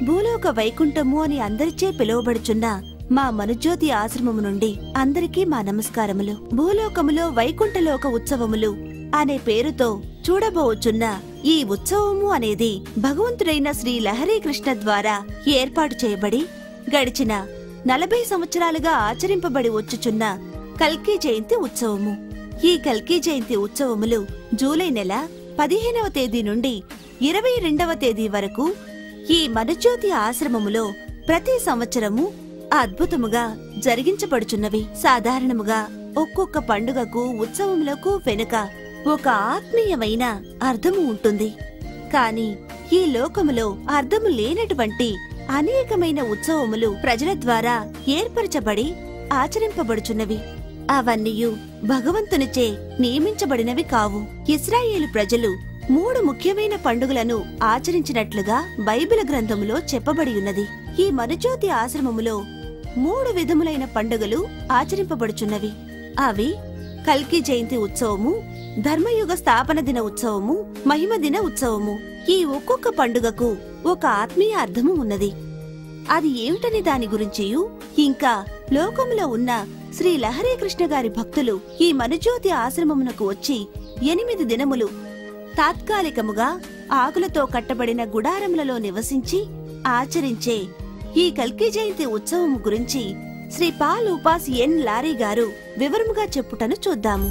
భూలోక వైకుంఠము అని అందరిచే పిలువబడుచున్న మా మనుజ్యోతి ఆశ్రమము నుండి అందరికీ మా నమస్కారములు భూలోకములో వైకుంఠలోక ఉత్సవములు అనే పేరుతో చూడబోచున్న ఈ ఉత్సవము అనేది భగవంతుడైన శ్రీ లహరీ కృష్ణ ద్వారా ఏర్పాటు చేయబడి గడిచిన నలభై సంవత్సరాలుగా ఆచరింపబడి వచ్చుచున్న కల్కీ జయంతి ఉత్సవము ఈ కల్కీ జయంతి ఉత్సవములు జూలై నెల పదిహేనవ తేదీ నుండి ఇరవై రెండవ తేదీ వరకు ఈ మనుజ్యోతి ఆశ్రమములో ప్రతి సంవత్సరము అద్భుతముగా జరిగించబడుచున్నవి సాధారణముగా ఒక్కొక్క పండుగకు ఉత్సవములకు వెనుక ఒక ఆత్మీయమైన అర్థము ఉంటుంది కాని ఈ లోకములో అర్థము లేనటువంటి అనేకమైన ఉత్సవములు ప్రజల ద్వారా ఏర్పరచబడి ఆచరింపబడుచున్నవి అవన్నీయు భగవంతునిచే నియమించబడినవి కావు ఇస్రాయేలు ప్రజలు మూడు ముఖ్యమైన పండుగలను ఆచరించినట్లుగా బైబిల్ గ్రంథములో చెప్పబడి ఉన్నది ఈ మనుజ్యోతి ఆశ్రమములో మూడు విధములైన పండుగలు ఆచరింపబడుచున్నవి అవి కల్కి జయంతి ఉత్సవము ధర్మయుగ స్థాపన దిన ఉత్సవము మహిమ దిన ఉత్సవము ఈ ఒక్కొక్క పండుగకు ఒక ఆత్మీయ అర్థము ఉన్నది అది ఏమిటని దాని గురించియు ఇంకా లోకములో ఉన్న శ్రీ లహరీ కృష్ణ గారి భక్తులు ఈ మనుజ్యోతి ఆశ్రమమునకు వచ్చి ఎనిమిది దినములు తాత్కాలికముగా ఆకులతో కట్టబడిన గుడారములలో నివసించి ఆచరించే ఈ కల్కి జయంతి ఉత్సవము గురించి శ్రీ పాల్ ఉపాస్ ఎన్ లారీ గారు వివరముగా చెప్పుటను చూద్దాము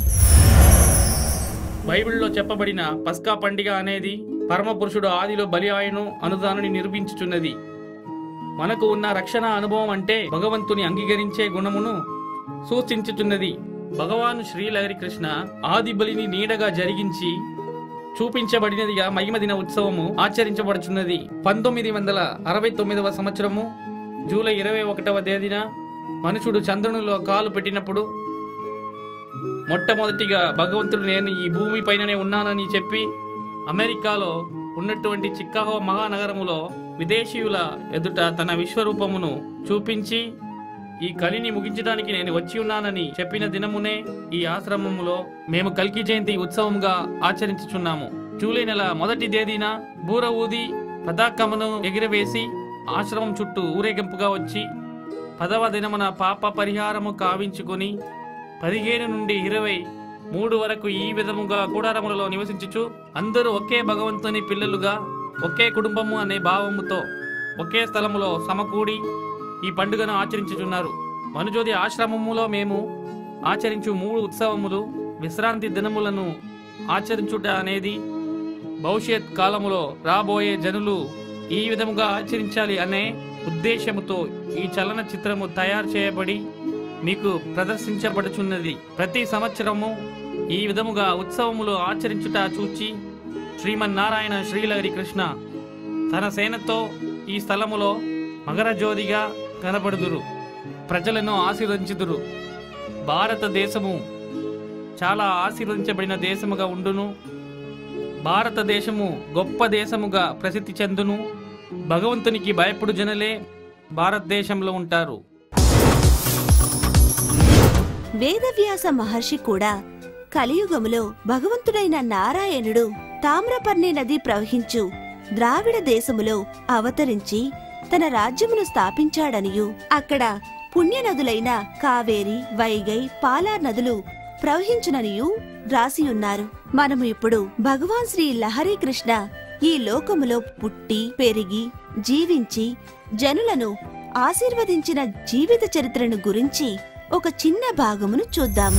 బైబిల్లో చెప్పబడిన పస్కా పండిగ అనేది పరమపురుషుడు ఆదిలో బలి ఆయను అనుదానుని నిరూపించుచున్నది మనకు ఉన్న రక్షణ అనుభవం అంటే భగవంతుని అంగీకరించే గుణమును సూచించుచున్నది భగవాను శ్రీలహరి కృష్ణ ఆది బలిని నీడగా జరిగించి చూపించబడినదిగా మహిమ దిన ఉత్సవము ఆచరించబడుచున్నది పంతొమ్మిది వందల అరవై తొమ్మిదవ సంవత్సరము జూలై ఇరవై ఒకటవ తేదీన మనుషుడు చంద్రునిలో కాలు పెట్టినప్పుడు మొట్టమొదటిగా భగవంతుడు నేను ఈ భూమి పైననే ఉన్నానని చెప్పి అమెరికాలో ఉన్నటువంటి చికాగో మహానగరములో విదేశీయుల ఎదుట తన విశ్వరూపమును చూపించి ఈ కలిని ముగించడానికి నేను వచ్చి ఉన్నానని చెప్పిన దినమునే ఈ ఆశ్రమములో మేము కల్కి జయంతి ఉత్సవంగా ఆచరించుచున్నాము జూలై నెల మొదటి తేదీన బూర ఊది పతాకమును ఎగిరవేసి ఆశ్రమం చుట్టూ ఊరేగింపుగా వచ్చి పదవ దినమున పాప పరిహారము కావించుకొని పదిహేను నుండి ఇరవై మూడు వరకు ఈ విధముగా కూడారములలో నివసించుచు అందరూ ఒకే భగవంతుని పిల్లలుగా ఒకే కుటుంబము అనే భావముతో ఒకే స్థలములో సమకూడి ఈ పండుగను ఆచరించుచున్నారు మనుజోది ఆశ్రమములో మేము ఆచరించు మూడు ఉత్సవములు విశ్రాంతి దినములను ఆచరించుట అనేది భవిష్యత్ కాలములో రాబోయే జనులు ఈ విధముగా ఆచరించాలి అనే ఉద్దేశముతో ఈ చలన చిత్రము తయారు చేయబడి మీకు ప్రదర్శించబడుచున్నది ప్రతి సంవత్సరము ఈ విధముగా ఉత్సవములు ఆచరించుట చూచి శ్రీమన్నారాయణ శ్రీలహరి కృష్ణ తన సేనతో ఈ స్థలములో మకరజ్యోతిగా కనబడుదురు ప్రజలను ఆశీర్వదించుదురు భారతదేశము చాలా ఆశీర్వదించబడిన దేశముగా ఉండును భారతదేశము గొప్ప దేశముగా ప్రసిద్ధి చెందును భగవంతునికి భయపడు జనులే భారతదేశంలో ఉంటారు వేదవ్యాస మహర్షి కూడా కలియుగములో భగవంతుడైన నారాయణుడు తామ్రపర్ణి నది ప్రవహించు ద్రావిడ దేశములో అవతరించి తన రాజ్యమును స్థాపించాడనియు అక్కడ పుణ్యనదులైన కావేరి వైగై పాలార్ నదులు ప్రవహించుననియు రాసియున్నారు మనము ఇప్పుడు భగవాన్ శ్రీ లహరీ కృష్ణ ఈ లోకములో పుట్టి పెరిగి జీవించి జనులను ఆశీర్వదించిన జీవిత చరిత్రను గురించి ఒక చిన్న భాగమును చూద్దాము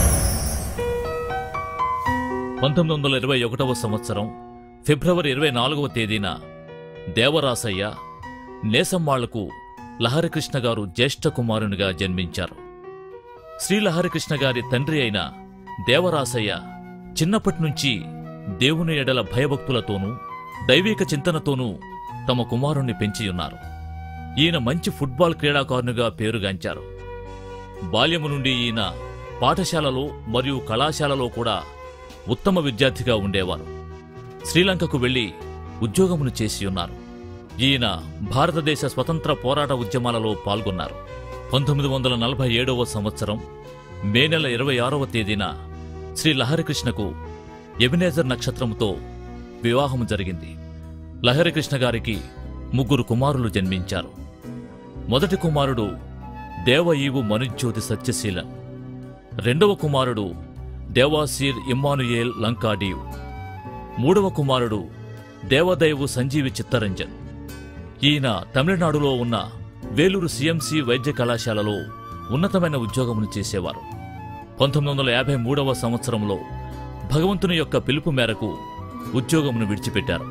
పంతొమ్మిది వందల ఇరవై ఒకటవ సంవత్సరం ఫిబ్రవరి ఇరవై నాలుగవ తేదీన దేవరాసయ్య నేసమ్మాళ్లకు లహరికృష్ణ గారు జ్యేష్ఠ కుమారునిగా జన్మించారు శ్రీ లహరికృష్ణ గారి తండ్రి అయిన దేవరాసయ్య చిన్నప్పటి నుంచి దేవుని ఎడల భయభక్తులతోనూ దైవిక చింతనతోనూ తమ కుమారుణ్ణి పెంచియున్నారు ఈయన మంచి ఫుట్బాల్ క్రీడాకారునిగా పేరుగాంచారు బాల్యము నుండి ఈయన పాఠశాలలో మరియు కళాశాలలో కూడా ఉత్తమ విద్యార్థిగా ఉండేవారు శ్రీలంకకు వెళ్లి ఉద్యోగమును చేసి ఉన్నారు ఈయన భారతదేశ స్వతంత్ర పోరాట ఉద్యమాలలో పాల్గొన్నారు పంతొమ్మిది వందల నలభై ఏడవ సంవత్సరం మే నెల ఇరవై ఆరవ తేదీన శ్రీ లహరికృష్ణకు ఎబినేజర్ నక్షత్రముతో వివాహము జరిగింది లహరికృష్ణ గారికి ముగ్గురు కుమారులు జన్మించారు మొదటి కుమారుడు దేవఈవు మనుజ్యోతి సత్యశీలన్ రెండవ కుమారుడు దేవాసీర్ ఇమ్మానుయేల్ లంకాడీవ్ మూడవ కుమారుడు దేవదైవు సంజీవి చిత్తరంజన్ ఈయన తమిళనాడులో ఉన్న వేలూరు సిఎంసి వైద్య కళాశాలలో ఉన్నతమైన ఉద్యోగమును చేసేవారు పంతొమ్మిది వందల యాభై మూడవ సంవత్సరంలో భగవంతుని యొక్క పిలుపు మేరకు ఉద్యోగమును విడిచిపెట్టారు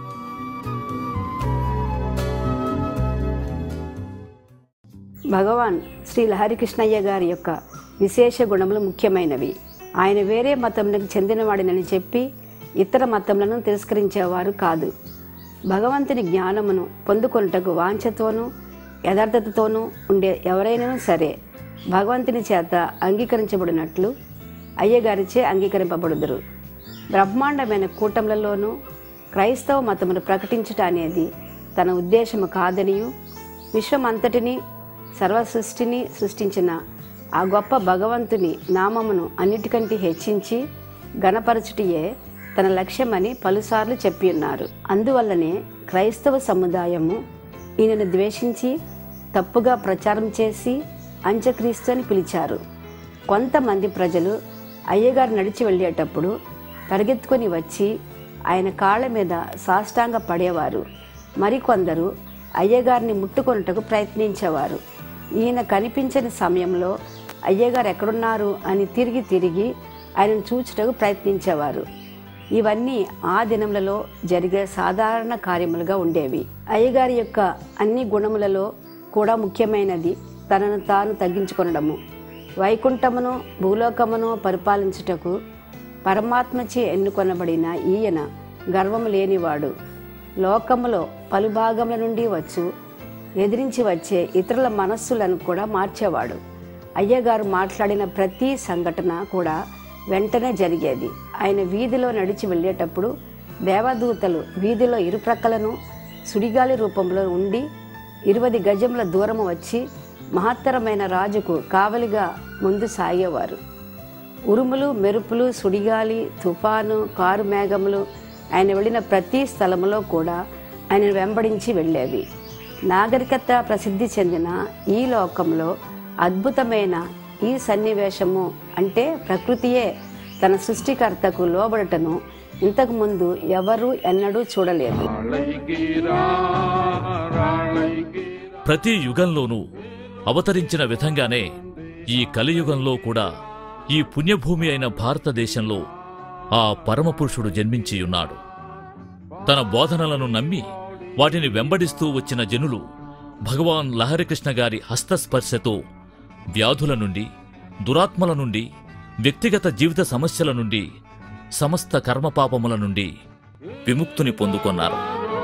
భగవాన్ శ్రీ లహరికృష్ణయ్య గారి యొక్క విశేష గుణములు ముఖ్యమైనవి ఆయన వేరే మతములకు చెందినవాడినని చెప్పి ఇతర మతములను తిరస్కరించేవారు కాదు భగవంతుని జ్ఞానమును పొందుకొనుటకు వాంఛతోనూ యథార్థతతోనూ ఉండే ఎవరైనా సరే భగవంతుని చేత అంగీకరించబడినట్లు అయ్యగారిచే అంగీకరింపబడుదురు బ్రహ్మాండమైన కూటములలోనూ క్రైస్తవ మతమును ప్రకటించుట అనేది తన ఉద్దేశము కాదనియు విశ్వమంతటిని సర్వ సృష్టిని సృష్టించిన ఆ గొప్ప భగవంతుని నామమును అన్నిటికంటే హెచ్చించి గణపరచుటియే తన లక్ష్యమని పలుసార్లు చెప్పి ఉన్నారు అందువల్లనే క్రైస్తవ సముదాయము ఈయనను ద్వేషించి తప్పుగా ప్రచారం చేసి అంత్యక్రీస్తు అని పిలిచారు కొంతమంది ప్రజలు అయ్యగారు నడిచి వెళ్ళేటప్పుడు పరిగెత్తుకొని వచ్చి ఆయన కాళ్ళ మీద సాష్టాంగ పడేవారు మరికొందరు అయ్యగారిని ముట్టుకొనుటకు ప్రయత్నించేవారు ఈయన కనిపించని సమయంలో అయ్యగారు ఎక్కడున్నారు అని తిరిగి తిరిగి ఆయనను చూచుటకు ప్రయత్నించేవారు ఇవన్నీ ఆ దినములలో జరిగే సాధారణ కార్యములుగా ఉండేవి అయ్యగారి యొక్క అన్ని గుణములలో కూడా ముఖ్యమైనది తనను తాను తగ్గించుకొనడము వైకుంఠమును భూలోకమును పరిపాలించుటకు పరమాత్మచే ఎన్నుకొనబడిన ఈయన గర్వము లేనివాడు లోకములో పలు భాగముల నుండి వచ్చు ఎదిరించి వచ్చే ఇతరుల మనస్సులను కూడా మార్చేవాడు అయ్యగారు మాట్లాడిన ప్రతి సంఘటన కూడా వెంటనే జరిగేది ఆయన వీధిలో నడిచి వెళ్ళేటప్పుడు దేవదూతలు వీధిలో ఇరుప్రక్కలను సుడిగాలి రూపంలో ఉండి ఇరవై గజముల దూరము వచ్చి మహత్తరమైన రాజుకు కావలిగా ముందు సాగేవారు ఉరుములు మెరుపులు సుడిగాలి తుఫాను కారు మేఘములు ఆయన వెళ్ళిన ప్రతి స్థలములో కూడా ఆయన వెంబడించి వెళ్ళేవి నాగరికత ప్రసిద్ధి చెందిన ఈ లోకంలో అద్భుతమైన ఈ సన్నివేశము అంటే ప్రకృతియే తన సృష్టికర్తకు లోబడటను ఇంతకు ముందు ఎవరూ ఎన్నడూ చూడలేదు ప్రతి యుగంలోనూ అవతరించిన విధంగానే ఈ కలియుగంలో కూడా ఈ పుణ్యభూమి అయిన భారతదేశంలో ఆ పరమపురుషుడు జన్మించియున్నాడు తన బోధనలను నమ్మి వాటిని వెంబడిస్తూ వచ్చిన జనులు భగవాన్ లహరికృష్ణ గారి హస్తస్పర్శతో వ్యాధుల నుండి దురాత్మల నుండి వ్యక్తిగత జీవిత సమస్యల నుండి సమస్త కర్మపాపముల నుండి విముక్తుని పొందుకొన్నారు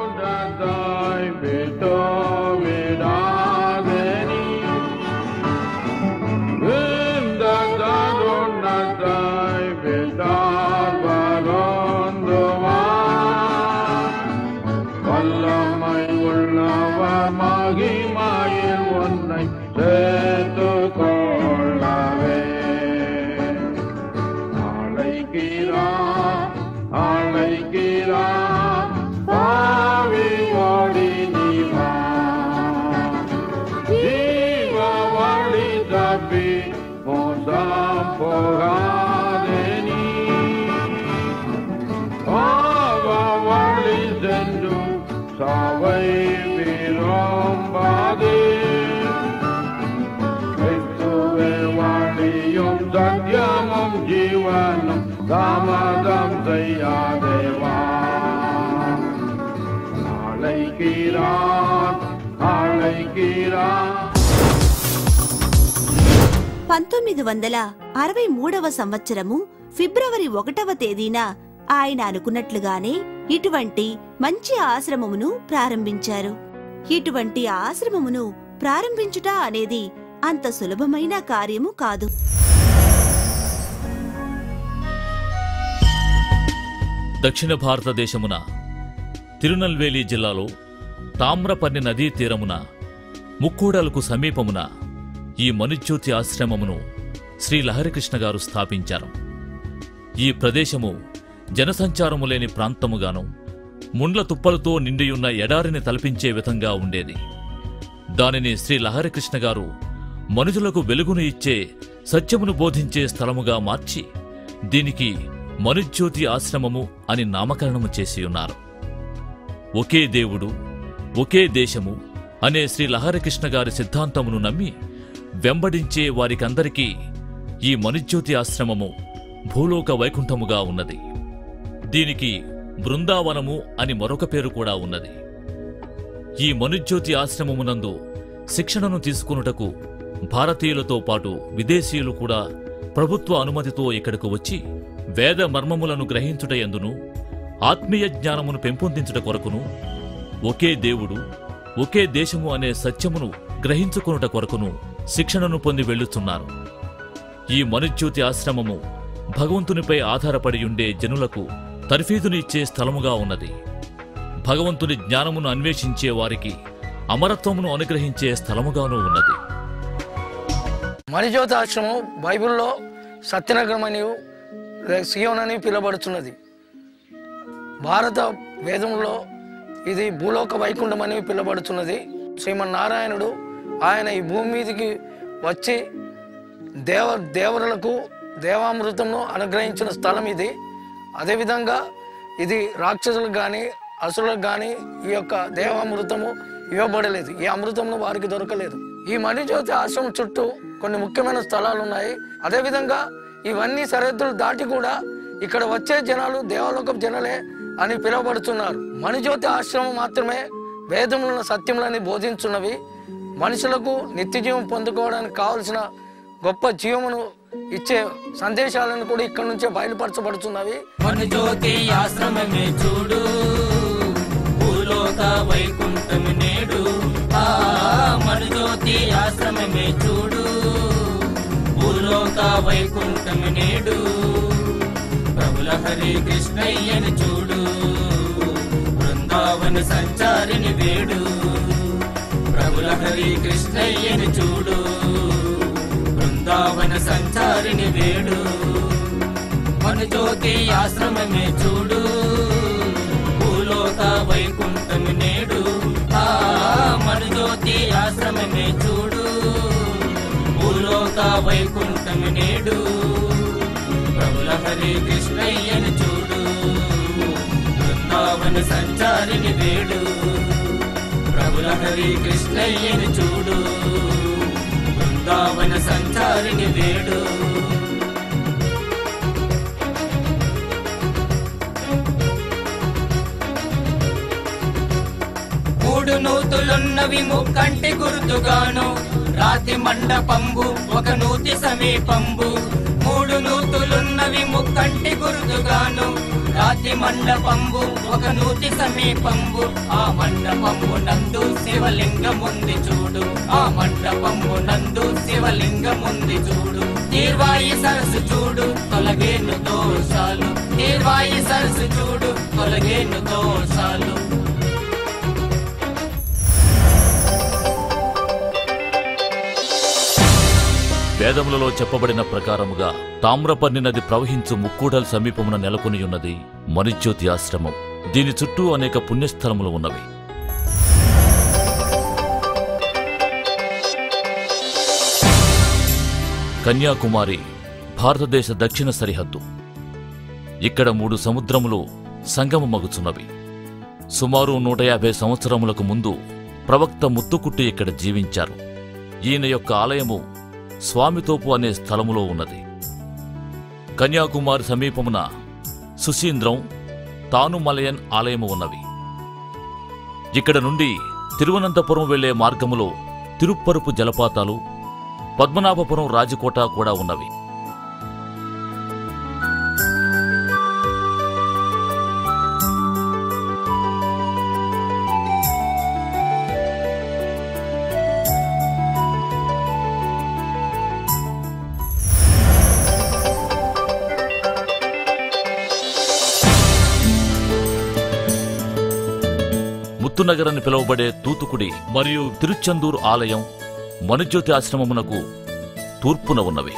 வல்லமை உள்ளவர் மகிமையில் உன்னை சேர்த்து கொள்ளவே அழைக்கிறார் அழைக்கிறார் பாவி ஓடி நீ வா ஜீவ வழி தப்பி மோசம் போகாதே நீ பாவவழி சென்றும் சாவை விரும்பாதே கிறிஸ்துவே வழியும் சத்தியமும் ஜீவனும் தாமதம் செய்யாதேவா அழைக்கிறான் அழைக்கிறான் పంతొమ్మిది వందల అరవై మూడవ సంవత్సరము ఫిబ్రవరి ఒకటవ తేదీన ఆయన అనుకున్నట్లుగానే ఇటువంటి మంచి ఆశ్రమమును ప్రారంభించారు ఇటువంటి ఆశ్రమమును ప్రారంభించుట అనేది అంత సులభమైన కార్యము కాదు దక్షిణ భారతదేశమున తిరునల్వేలి జిల్లాలో తామ్రపర్ణి నదీ తీరమున ముక్కూడలకు సమీపమున ఈ మనుజ్యోతి ఆశ్రమమును శ్రీ లహరికృష్ణ గారు స్థాపించారు ఈ ప్రదేశము జనసంచారము లేని ప్రాంతముగాను ముండ్ల తుప్పలతో నిండియున్న ఎడారిని తలపించే విధంగా ఉండేది దానిని శ్రీ లహరికృష్ణ గారు మనుషులకు వెలుగును ఇచ్చే సత్యమును బోధించే స్థలముగా మార్చి దీనికి మనుజ్యోతి ఆశ్రమము అని నామకరణము చేసి ఉన్నారు ఒకే దేవుడు ఒకే దేశము అనే శ్రీ లహరికృష్ణ గారి సిద్ధాంతమును నమ్మి వెంబడించే వారికందరికీ ఈ మనుజ్యోతి ఆశ్రమము భూలోక వైకుంఠముగా ఉన్నది దీనికి బృందావనము అని మరొక పేరు కూడా ఉన్నది ఈ మనుజ్యోతి ఆశ్రమమునందు శిక్షణను తీసుకునుటకు భారతీయులతో పాటు విదేశీయులు కూడా ప్రభుత్వ అనుమతితో ఇక్కడకు వచ్చి వేద మర్మములను గ్రహించుట ఎందును ఆత్మీయ జ్ఞానమును పెంపొందించుట కొరకును ఒకే దేవుడు ఒకే దేశము అనే సత్యమును గ్రహించుకొనుట కొరకును శిక్షణను పొంది వెళ్ళుచున్నారు ఈ మనుజ్యోతి ఆశ్రమము భగవంతునిపై ఆధారపడి ఉండే జనులకు తర్ఫీదుని ఇచ్చే స్థలముగా ఉన్నది భగవంతుని జ్ఞానమును అన్వేషించే వారికి అమరత్వమును అనుగ్రహించే స్థలముగానూ ఉన్నది మణిజ్యోతి ఆశ్రమం బైబిల్లో సత్యనగరం అని సియోన్ అని పిలువబడుతున్నది భారత వేదంలో ఇది భూలోక వైకుంఠం అని పిలువబడుతున్నది శ్రీమన్నారాయణుడు ఆయన ఈ భూమి మీదకి వచ్చి దేవ దేవరులకు దేవామృతంను అనుగ్రహించిన స్థలం ఇది అదేవిధంగా ఇది రాక్షసులకు కానీ అసురులకు కానీ ఈ యొక్క దేవామృతము ఇవ్వబడలేదు ఈ అమృతమును వారికి దొరకలేదు ఈ మణిజ్యోతి ఆశ్రమం చుట్టూ కొన్ని ముఖ్యమైన స్థలాలు ఉన్నాయి అదేవిధంగా ఇవన్నీ సరిహద్దులు దాటి కూడా ఇక్కడ వచ్చే జనాలు దేవలోకపు జనలే అని పిలువబడుతున్నారు మణిజ్యోతి ఆశ్రమం మాత్రమే వేదములను సత్యములని బోధించున్నవి మనుషులకు నిత్య జీవం పొందుకోవడానికి కావలసిన గొప్ప జీవమును ఇచ్చే సందేశాలను కూడా ఇక్కడ నుంచే బయలుపరచబడుతున్నవి మన జ్యోతి ఆశ్రమమే చూడు భూలోక వైకుంఠం నేడు ఆ మన జ్యోతి ఆశ్రమమే చూడు భూలోక వైకుంఠం నేడు ప్రభుల హరి కృష్ణయ్యని చూడు బృందావన సంచారిని వేడు ప్రభుల హరి కృష్ణయ్యని చూడు బృందావన సంచారిని వేడు మన జ్యోతి ఆశ్రమమే చూడు భూలోక వైకుంఠం నేడు ఆ మన జ్యోతి ఆశ్రమమే చూడు భూలోక వైకుంఠం నేడు ప్రభుల హరి కృష్ణయ్యను చూడు బృందావన సంచారిని వేడు ప్రభుల హరి కృష్ణయ్యను చూడు బృందావన సంచారిని వేడు మూడు నూతులున్నవి ముక్కంటి గుర్తుగాను రాతి మండపంబు ఒక నూతి సమీపంబు మూడు నూతులున్నవి ముక్కంటి గుర్తుగాను రాతి మండపంబు ఒక నూతి సమీపంబు ఆ మండపంబు నందు శివలింగముంది చూడు ఆ మండపంబు నందు శివలింగముంది చూడు తీర్వాయి సరస్సు చూడు తొలగేను దోషాలు తీర్వాయి సరస్సు చూడు తొలగేను దోషాలు వేదములలో చెప్పబడిన ప్రకారముగా తామ్రపర్ణి నది ప్రవహించు ముక్కూడల్ సమీపమున నెలకొనియున్నది మణిజ్యోతి ఆశ్రమం దీని చుట్టూ అనేక పుణ్యస్థలములు ఉన్నవి కన్యాకుమారి భారతదేశ దక్షిణ సరిహద్దు ఇక్కడ మూడు సముద్రములు సంగమమగుచున్నవి సుమారు నూట యాభై సంవత్సరములకు ముందు ప్రవక్త ముత్తుకుట్టి ఇక్కడ జీవించారు ఈయన యొక్క ఆలయము స్వామితోపు అనే స్థలములో ఉన్నది కన్యాకుమారి సమీపమున సుశీంద్రం తానుమలయన్ ఆలయము ఉన్నవి ఇక్కడ నుండి తిరువనంతపురం వెళ్లే మార్గములో తిరుప్పరుపు జలపాతాలు పద్మనాభపురం రాజకోట కూడా ఉన్నవి ముత్తునగర్ అని పిలువబడే తూతుకుడి మరియు తిరుచందూర్ ఆలయం మనుజ్యోతి ఆశ్రమమునకు తూర్పున ఉన్నవి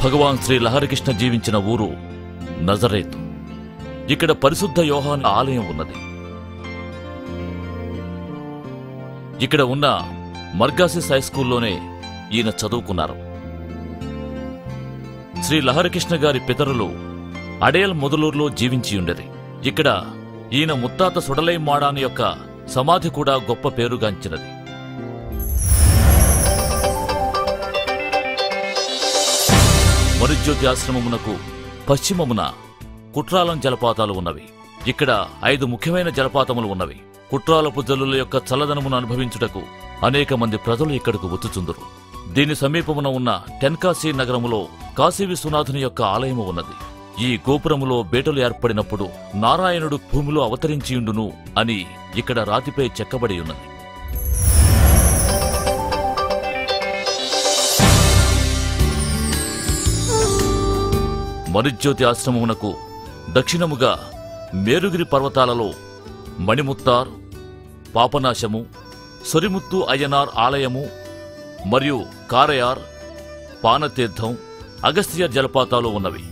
భగవాన్ శ్రీ లహరికృష్ణ జీవించిన ఊరు నజరేత్ ఇక్కడ పరిశుద్ధ యోహాన్ ఆలయం ఉన్నది ఇక్కడ ఉన్న మర్గాసిస్ హై స్కూల్లోనే ఈయన చదువుకున్నారు శ్రీ లహరికృష్ణ గారి పితరులు అడేల్ మొదలూరులో జీవించి ఉండేది ఇక్కడ ఈయన ముత్తాత సుడలై మాడాని యొక్క సమాధి కూడా గొప్ప పేరుగాంచినది మరుజ్యోతి ఆశ్రమమునకు పశ్చిమమున కుట్రాలం జలపాతాలు ఉన్నవి ఇక్కడ ఐదు ముఖ్యమైన జలపాతములు ఉన్నవి కుట్రాలపు జల్లుల యొక్క చల్లదనమును అనుభవించుటకు అనేక మంది ప్రజలు ఇక్కడకు వచ్చుచుందురు దీని సమీపమున ఉన్న టెన్కాసీ నగరములో కాశీ విశ్వనాథుని యొక్క ఆలయము ఉన్నది ఈ గోపురములో బేటలు ఏర్పడినప్పుడు నారాయణుడు భూమిలో అవతరించియుండును అని ఇక్కడ రాతిపై చెక్కబడి ఉన్నది మరుజ్యోతి ఆశ్రమమునకు దక్షిణముగా మేరుగిరి పర్వతాలలో మణిముత్తార్ పాపనాశము సొరిముత్తు అయ్యనార్ ఆలయము మరియు కారయార్ పానతీర్థం అగస్త్య జలపాతాలు ఉన్నవి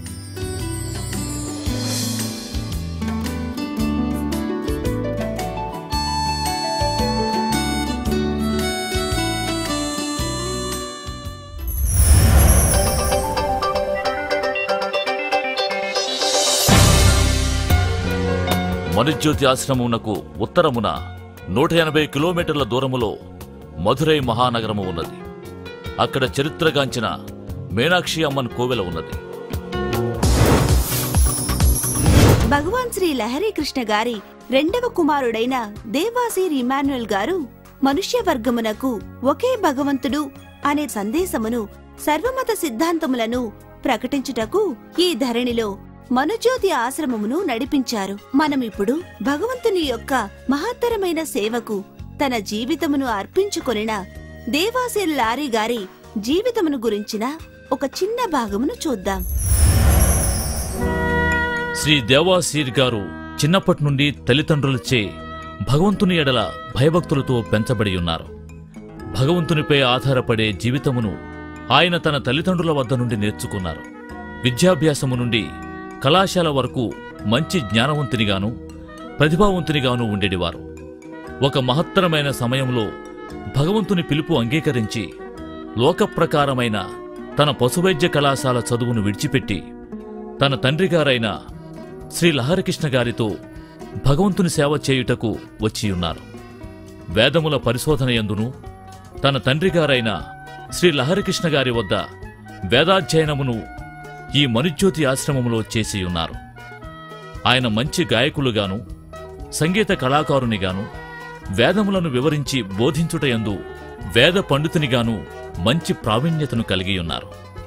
మనుజ్యోతి ఆశ్రమమునకు ఉత్తరమున నూట ఎనభై కిలోమీటర్ల దూరములో మధురై మహానగరము ఉన్నది అక్కడ చరిత్రగాంచిన మీనాక్షి అమ్మన్ కోవెల ఉన్నది భగవాన్ శ్రీ లహరీ కృష్ణ గారి రెండవ కుమారుడైన దేవాసీర్ ఇమాన్యుయల్ గారు మనుష్య వర్గమునకు ఒకే భగవంతుడు అనే సందేశమును సర్వమత సిద్ధాంతములను ప్రకటించుటకు ఈ ధరణిలో మనుజ్యోతి ఆశ్రమమును నడిపించారు మనమిప్పుడు భగవంతుని యొక్క మహత్తరమైన సేవకు తన జీవితమును అర్పించుకొనిన దేవాసీర్ లారీ గారి జీవితమును గురించిన ఒక చిన్న భాగమును చూద్దాం శ్రీ దేవాసీర్ గారు చిన్నప్పటి నుండి తల్లిదండ్రులచే భగవంతుని ఎడల భయభక్తులతో పెంచబడి ఉన్నారు భగవంతునిపై ఆధారపడే జీవితమును ఆయన తన తల్లిదండ్రుల వద్ద నుండి నేర్చుకున్నారు విద్యాభ్యాసము నుండి కళాశాల వరకు మంచి జ్ఞానవంతునిగాను ప్రతిభావంతునిగాను ఉండేటివారు ఒక మహత్తరమైన సమయంలో భగవంతుని పిలుపు అంగీకరించి లోకప్రకారమైన తన పశువైద్య కళాశాల చదువును విడిచిపెట్టి తన తండ్రిగారైన శ్రీ లహరికృష్ణ గారితో భగవంతుని సేవ చేయుటకు వచ్చియున్నారు వేదముల పరిశోధన యందును తన తండ్రిగారైన శ్రీ లహరికృష్ణ గారి వద్ద వేదాధ్యయనమును ఈ మనుజ్యోతి ఆశ్రమములో చేసి ఉన్నారు ఆయన మంచి గాయకులుగాను సంగీత కళాకారునిగాను వేదములను వివరించి బోధించుటయందు వేద పండితునిగాను మంచి ప్రావీణ్యతను కలిగి ఉన్నారు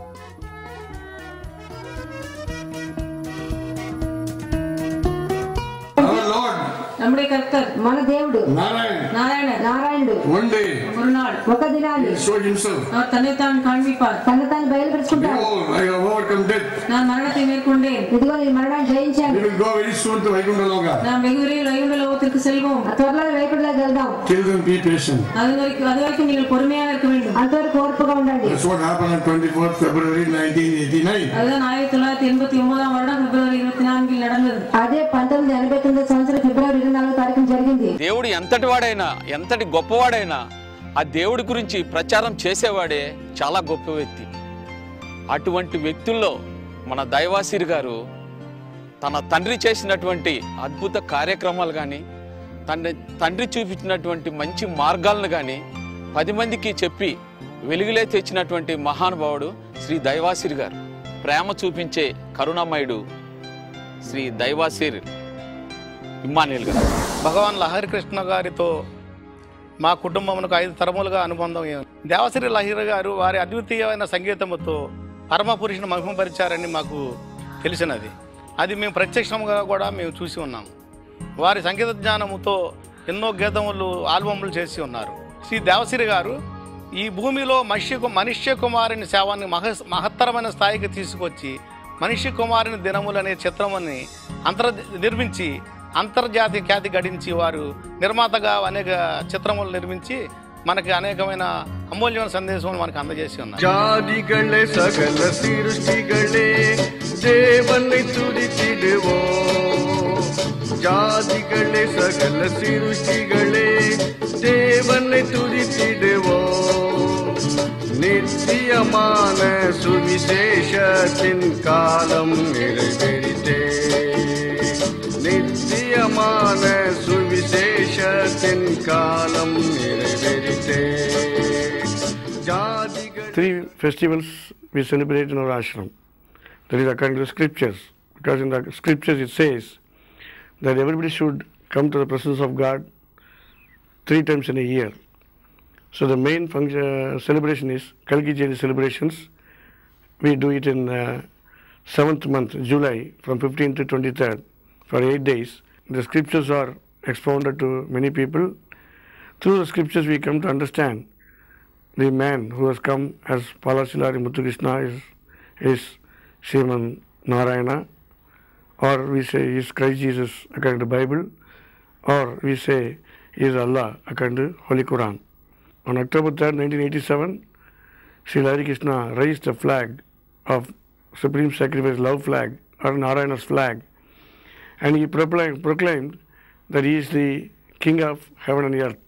Our Lord, நம்முடைய கர்த்தர் మన దేవుడు Narayan, நாராயணர் నారాయణుడు one day ஒரு நாள் ఒక దినాన్ని he showed himself. அவர் தன்னைத்தான் காண்பிப்பார் తన తాను బయలుపరుచుకుంటాడు Behold, I have overcome death. நான் மரணத்தை மேற்கொண்டேன் ఇదిగో నేను మరణాన్ని జయించాను We will go very soon to Vaikuntha Loka. நாம் வெகு விரைவில் வைகுண்ட லோகத்திற்கு செல்வோம் త్వరలో వైకుంఠంలోకి వెళ్దాం Till then, be patient. அது வரைக்கும் அது வரைக்கும் நீங்கள் பொறுமையாக இருக்க வேண்டும் అంతవరకు ఓర్పుగా ఉండండి That's what happened on 24th February 1989. அதுதான் ஆயிரத்தி தொள்ளாயிரத்தி எண்பத்தி ஒன்பதாம் வருடம் பிப்ரவரி இருபத்தி நான்கில் நடந்தது అదే పంతొమ్మిది ఎనభై తొమ్మిది సంవత్సరం ఫిబ్రవరి ఇరవై నాలుగో తారీఖున జరిగింది దేవుడు ఎంతటి వాడైనా ఎంతటి గొప్పవాడైనా ఆ దేవుడి గురించి ప్రచారం చేసేవాడే చాలా గొప్ప వ్యక్తి అటువంటి వ్యక్తుల్లో మన దైవాసిరి గారు తన తండ్రి చేసినటువంటి అద్భుత కార్యక్రమాలు కానీ తన తండ్రి చూపించినటువంటి మంచి మార్గాలను కానీ పది మందికి చెప్పి వెలుగులే తెచ్చినటువంటి మహానుభావుడు శ్రీ దైవాసిరి గారు ప్రేమ చూపించే కరుణామయుడు శ్రీ దైవాసిరి ఇమ్మానుయేల్ గారు భగవాన్ లహరి కృష్ణ గారితో మా కుటుంబమునకు ఐదు తరములుగా అనుబంధం ఉంది. దేవశ్రీ లహరి గారు వారి అద్వితీయమైన సంగీతముతో పరమ పురుషుని మహిమపరిచారని మాకు తెలిసినది అది మేము ప్రత్యక్షంగా కూడా మేము చూసి ఉన్నాం వారి సంగీత జ్ఞానముతో ఎన్నో గీతములు ఆల్బములు చేసి ఉన్నారు శ్రీ దేవశ్రీ గారు ఈ భూమిలో మనిషి మనుష్య కుమారుని సేవని మహ మహత్తరమైన స్థాయికి తీసుకొచ్చి మనిషి కుమారుని దినములు అనే చిత్రముని అంతర్ నిర్మించి అంతర్జాతీయ ఖ్యాతి గడించి వారు నిర్మాతగా అనేక చిత్రములు నిర్మించి మనకి అనేకమైన అమూల్యమైన సందేశం మనకు అందజేసి ఉన్నారు ஜாதிகளே சகல சிருஷ்டிகளே தேவனை துதித்திடுவோம் ஜாதிகளே சகல சிருஷ்டிகளே தேவனை துதித்திடுவோம் நித்தியமான சுவிசேஷத்தின் காலம் நிறைவேறிட்டே நித்தியமான சுவிசேஷத்தின் காலம் நிறைவேறிட்டே ஜாதிகள் Three festivals we celebrate in our ashram. That is according to the scriptures. Because in the scriptures it says that everybody should come to the presence of God three times in a year. So the main function, celebration is Kalki Jayanti celebrations. We do it in uh, seventh month, July, from 15th to 23rd, for eight days. The scriptures are expounded to many people. Through the scriptures, we come to understand the man who has come as Palasilari Muthukrishna is, is Sriman Narayana, or we say he is Christ Jesus according to Bible, or we say he is Allah according to Holy Quran. On October 3rd, 1987, Sri Hari Krishna raised the flag of Supreme Sacrifice Love flag, or Narayana's flag, and he proclaimed, proclaimed that he is the king of heaven and earth.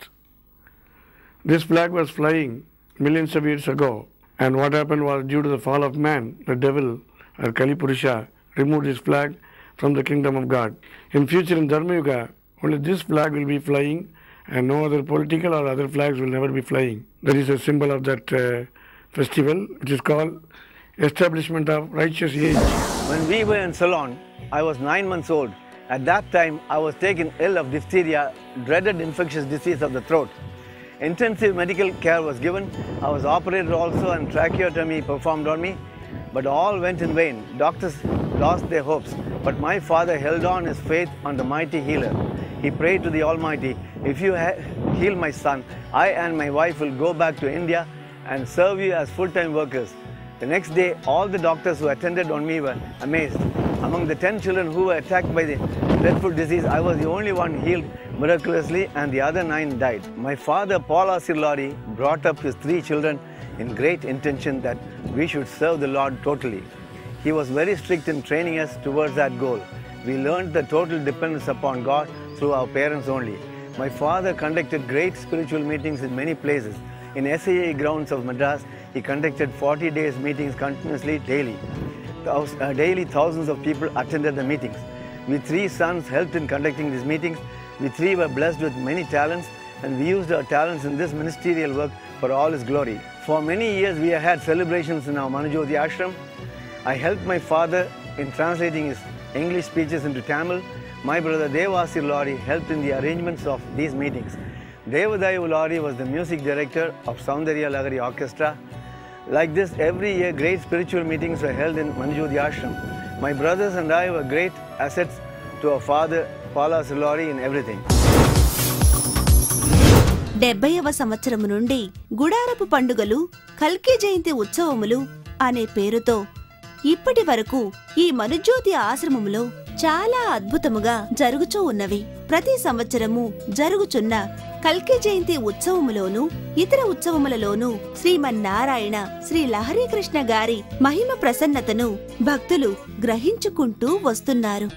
This flag was flying millions of years ago, and what happened was due to the fall of man, the devil, or Kali Purusha, removed his flag from the kingdom of God. In future, in Dharma Yuga, only this flag will be flying, and no other political or other flags will never be flying. That is a symbol of that uh, festival, which is called establishment of righteous age. When we were in Ceylon, I was nine months old. At that time, I was taken ill of diphtheria, dreaded infectious disease of the throat. Intensive medical care was given. I was operated also and tracheotomy performed on me, but all went in vain. Doctors lost their hopes, but my father held on his faith on the mighty healer. He prayed to the Almighty, if you ha- heal my son, I and my wife will go back to India and serve you as full-time workers. The next day, all the doctors who attended on me were amazed. Among the 10 children who were attacked by the dreadful disease, I was the only one healed miraculously and the other nine died. My father, Paul Asirlari, brought up his three children in great intention that we should serve the Lord totally. He was very strict in training us towards that goal. We learned the total dependence upon God through our parents only. My father conducted great spiritual meetings in many places. In SAA grounds of Madras, he conducted 40 days meetings continuously daily. Thous- uh, daily thousands of people attended the meetings. We three sons helped in conducting these meetings. We three were blessed with many talents and we used our talents in this ministerial work for all his glory. For many years we have had celebrations in our Manujoti ashram. I helped my father in translating his English speeches into Tamil. My brother Devasir Lori helped in the arrangements of these meetings. Devadayu Lori was the music director of Soundarya Lagari Orchestra. Like this, every year great spiritual meetings were held in Manjudi Ashram. My brothers and I were great assets to our father, Pala Silori, in everything. డెబ్బైవ సంవత్సరము నుండి గుడారపు పండుగలు కల్కి జయంతి ఉత్సవములు అనే పేరుతో ఇప్పటి వరకు ఈ మనుజ్యోతి ఆశ్రమములో చాలా అద్భుతముగా జరుగుచూ ఉన్నవి ప్రతి సంవత్సరము జరుగుచున్న కల్కి జయంతి ఉత్సవములోను ఇతర ఉత్సవములలోనూ శ్రీమన్నారాయణ శ్రీ లహరీకృష్ణ గారి మహిమ ప్రసన్నతను భక్తులు గ్రహించుకుంటూ వస్తున్నారు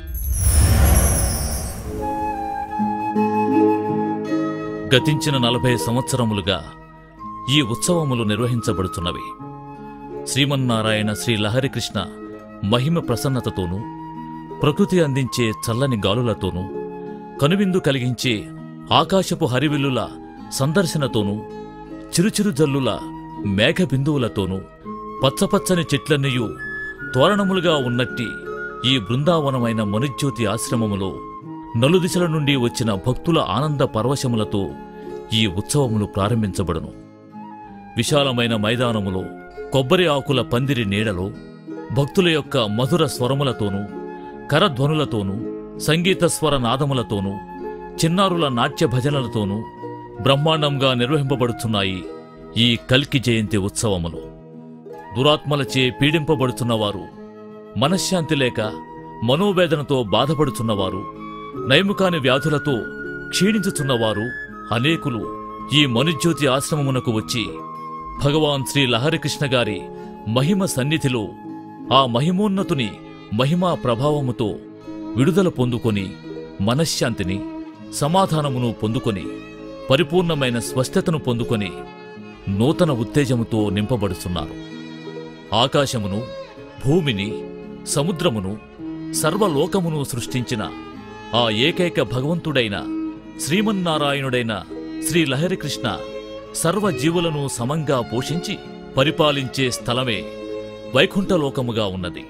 గతించిన నలభై సంవత్సరములుగా ఈ ఉత్సవములు నిర్వహించబడుతున్నవి శ్రీమన్నారాయణ శ్రీ లహరికృష్ణ మహిమ ప్రసన్నతతోనూ ప్రకృతి అందించే చల్లని గాలులతోనూ కనువిందు కలిగించే ఆకాశపు హరివిల్లుల సందర్శనతోనూ చిరుచిరు జల్లుల మేఘబిందువులతోనూ పచ్చపచ్చని చెట్లన్నయూ తోరణములుగా ఉన్నట్టి ఈ బృందావనమైన మనుజ్యోతి ఆశ్రమములో నలుదిశల నుండి వచ్చిన భక్తుల ఆనంద పరవశములతో ఈ ఉత్సవములు ప్రారంభించబడును విశాలమైన మైదానములో కొబ్బరి ఆకుల పందిరి నీడలో భక్తుల యొక్క మధుర స్వరములతోనూ కరధ్వనులతోనూ సంగీత స్వర నాదములతోనూ చిన్నారుల నాట్య భజనలతోనూ బ్రహ్మాండంగా నిర్వహింపబడుతున్నాయి ఈ కల్కి జయంతి ఉత్సవములు దురాత్మలచే పీడింపబడుతున్నవారు మనశ్శాంతి లేక మనోవేదనతో బాధపడుచున్నవారు నైముకాని వ్యాధులతో క్షీణించుచున్నవారు అనేకులు ఈ మనుజ్యోతి ఆశ్రమమునకు వచ్చి భగవాన్ శ్రీ లహరికృష్ణ గారి మహిమ సన్నిధిలో ఆ మహిమోన్నతుని మహిమా ప్రభావముతో విడుదల పొందుకొని మనశ్శాంతిని సమాధానమును పొందుకొని పరిపూర్ణమైన స్వస్థతను పొందుకొని నూతన ఉత్తేజముతో నింపబడుతున్నారు ఆకాశమును భూమిని సముద్రమును సర్వలోకమును సృష్టించిన ఆ ఏకైక భగవంతుడైన శ్రీమన్నారాయణుడైన శ్రీ లహరికృష్ణ సర్వజీవులను సమంగా పోషించి పరిపాలించే స్థలమే వైకుంఠలోకముగా ఉన్నది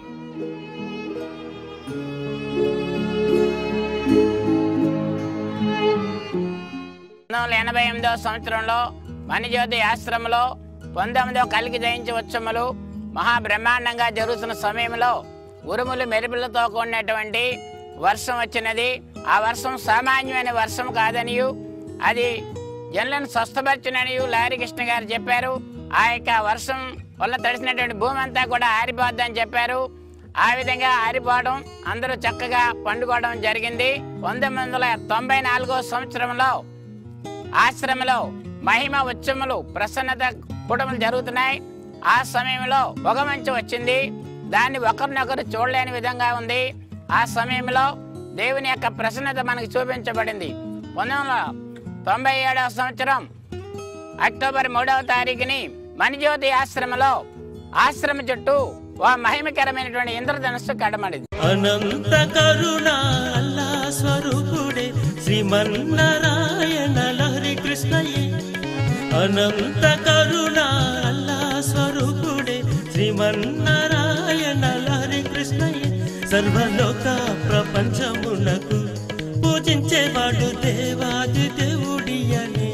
పంతొమ్మిది వందల ఎనభై ఎనిమిదవ సంవత్సరంలో మణిజ్యోతి ఆశ్రమంలో పంతొమ్మిదవ కలిగి జయించి ఉత్సవములు మహాబ్రహ్మాండంగా జరుగుతున్న సమయంలో ఉరుములు మెరుపులతో కూడినటువంటి వర్షం వచ్చినది ఆ వర్షం సామాన్యమైన వర్షం కాదనియు అది జనులను స్వస్థపరచుననియు లారికృష్ణ గారు చెప్పారు ఆ యొక్క వర్షం వల్ల తడిసినటువంటి భూమి అంతా కూడా ఆరిపోద్దని చెప్పారు ఆ విధంగా ఆరిపోవడం అందరూ చక్కగా పండుకోవడం జరిగింది పంతొమ్మిది వందల తొంభై నాలుగో సంవత్సరంలో ఆశ్రమంలో మహిమ ఉత్సవములు ప్రసన్నత కూటములు జరుగుతున్నాయి ఆ సమయంలో పొగ మంచు వచ్చింది దాన్ని ఒకరినొకరు చూడలేని విధంగా ఉంది ఆ సమయంలో దేవుని యొక్క ప్రసన్నత మనకు చూపించబడింది పంతొమ్మిది వందల తొంభై ఏడవ సంవత్సరం అక్టోబర్ మూడవ తారీఖుని మణిజ్యోతి ఆశ్రమంలో ఆశ్రమ చుట్టూ ఓ మహిమకరమైనటువంటి ఇంద్రధనుస్సు కడమడింది అనంత కరుణ అల్లా స్వరూపుడే శ్రీమన్నారాయణ లహరి కృష్ణయే అనంత కరుణ అల్లా స్వరూపుడే శ్రీమన్నారాయణ లహరి కృష్ణయే సర్వలోక ప్రపంచమునకు పూజించేవాడు దేవాది దేవుడియనే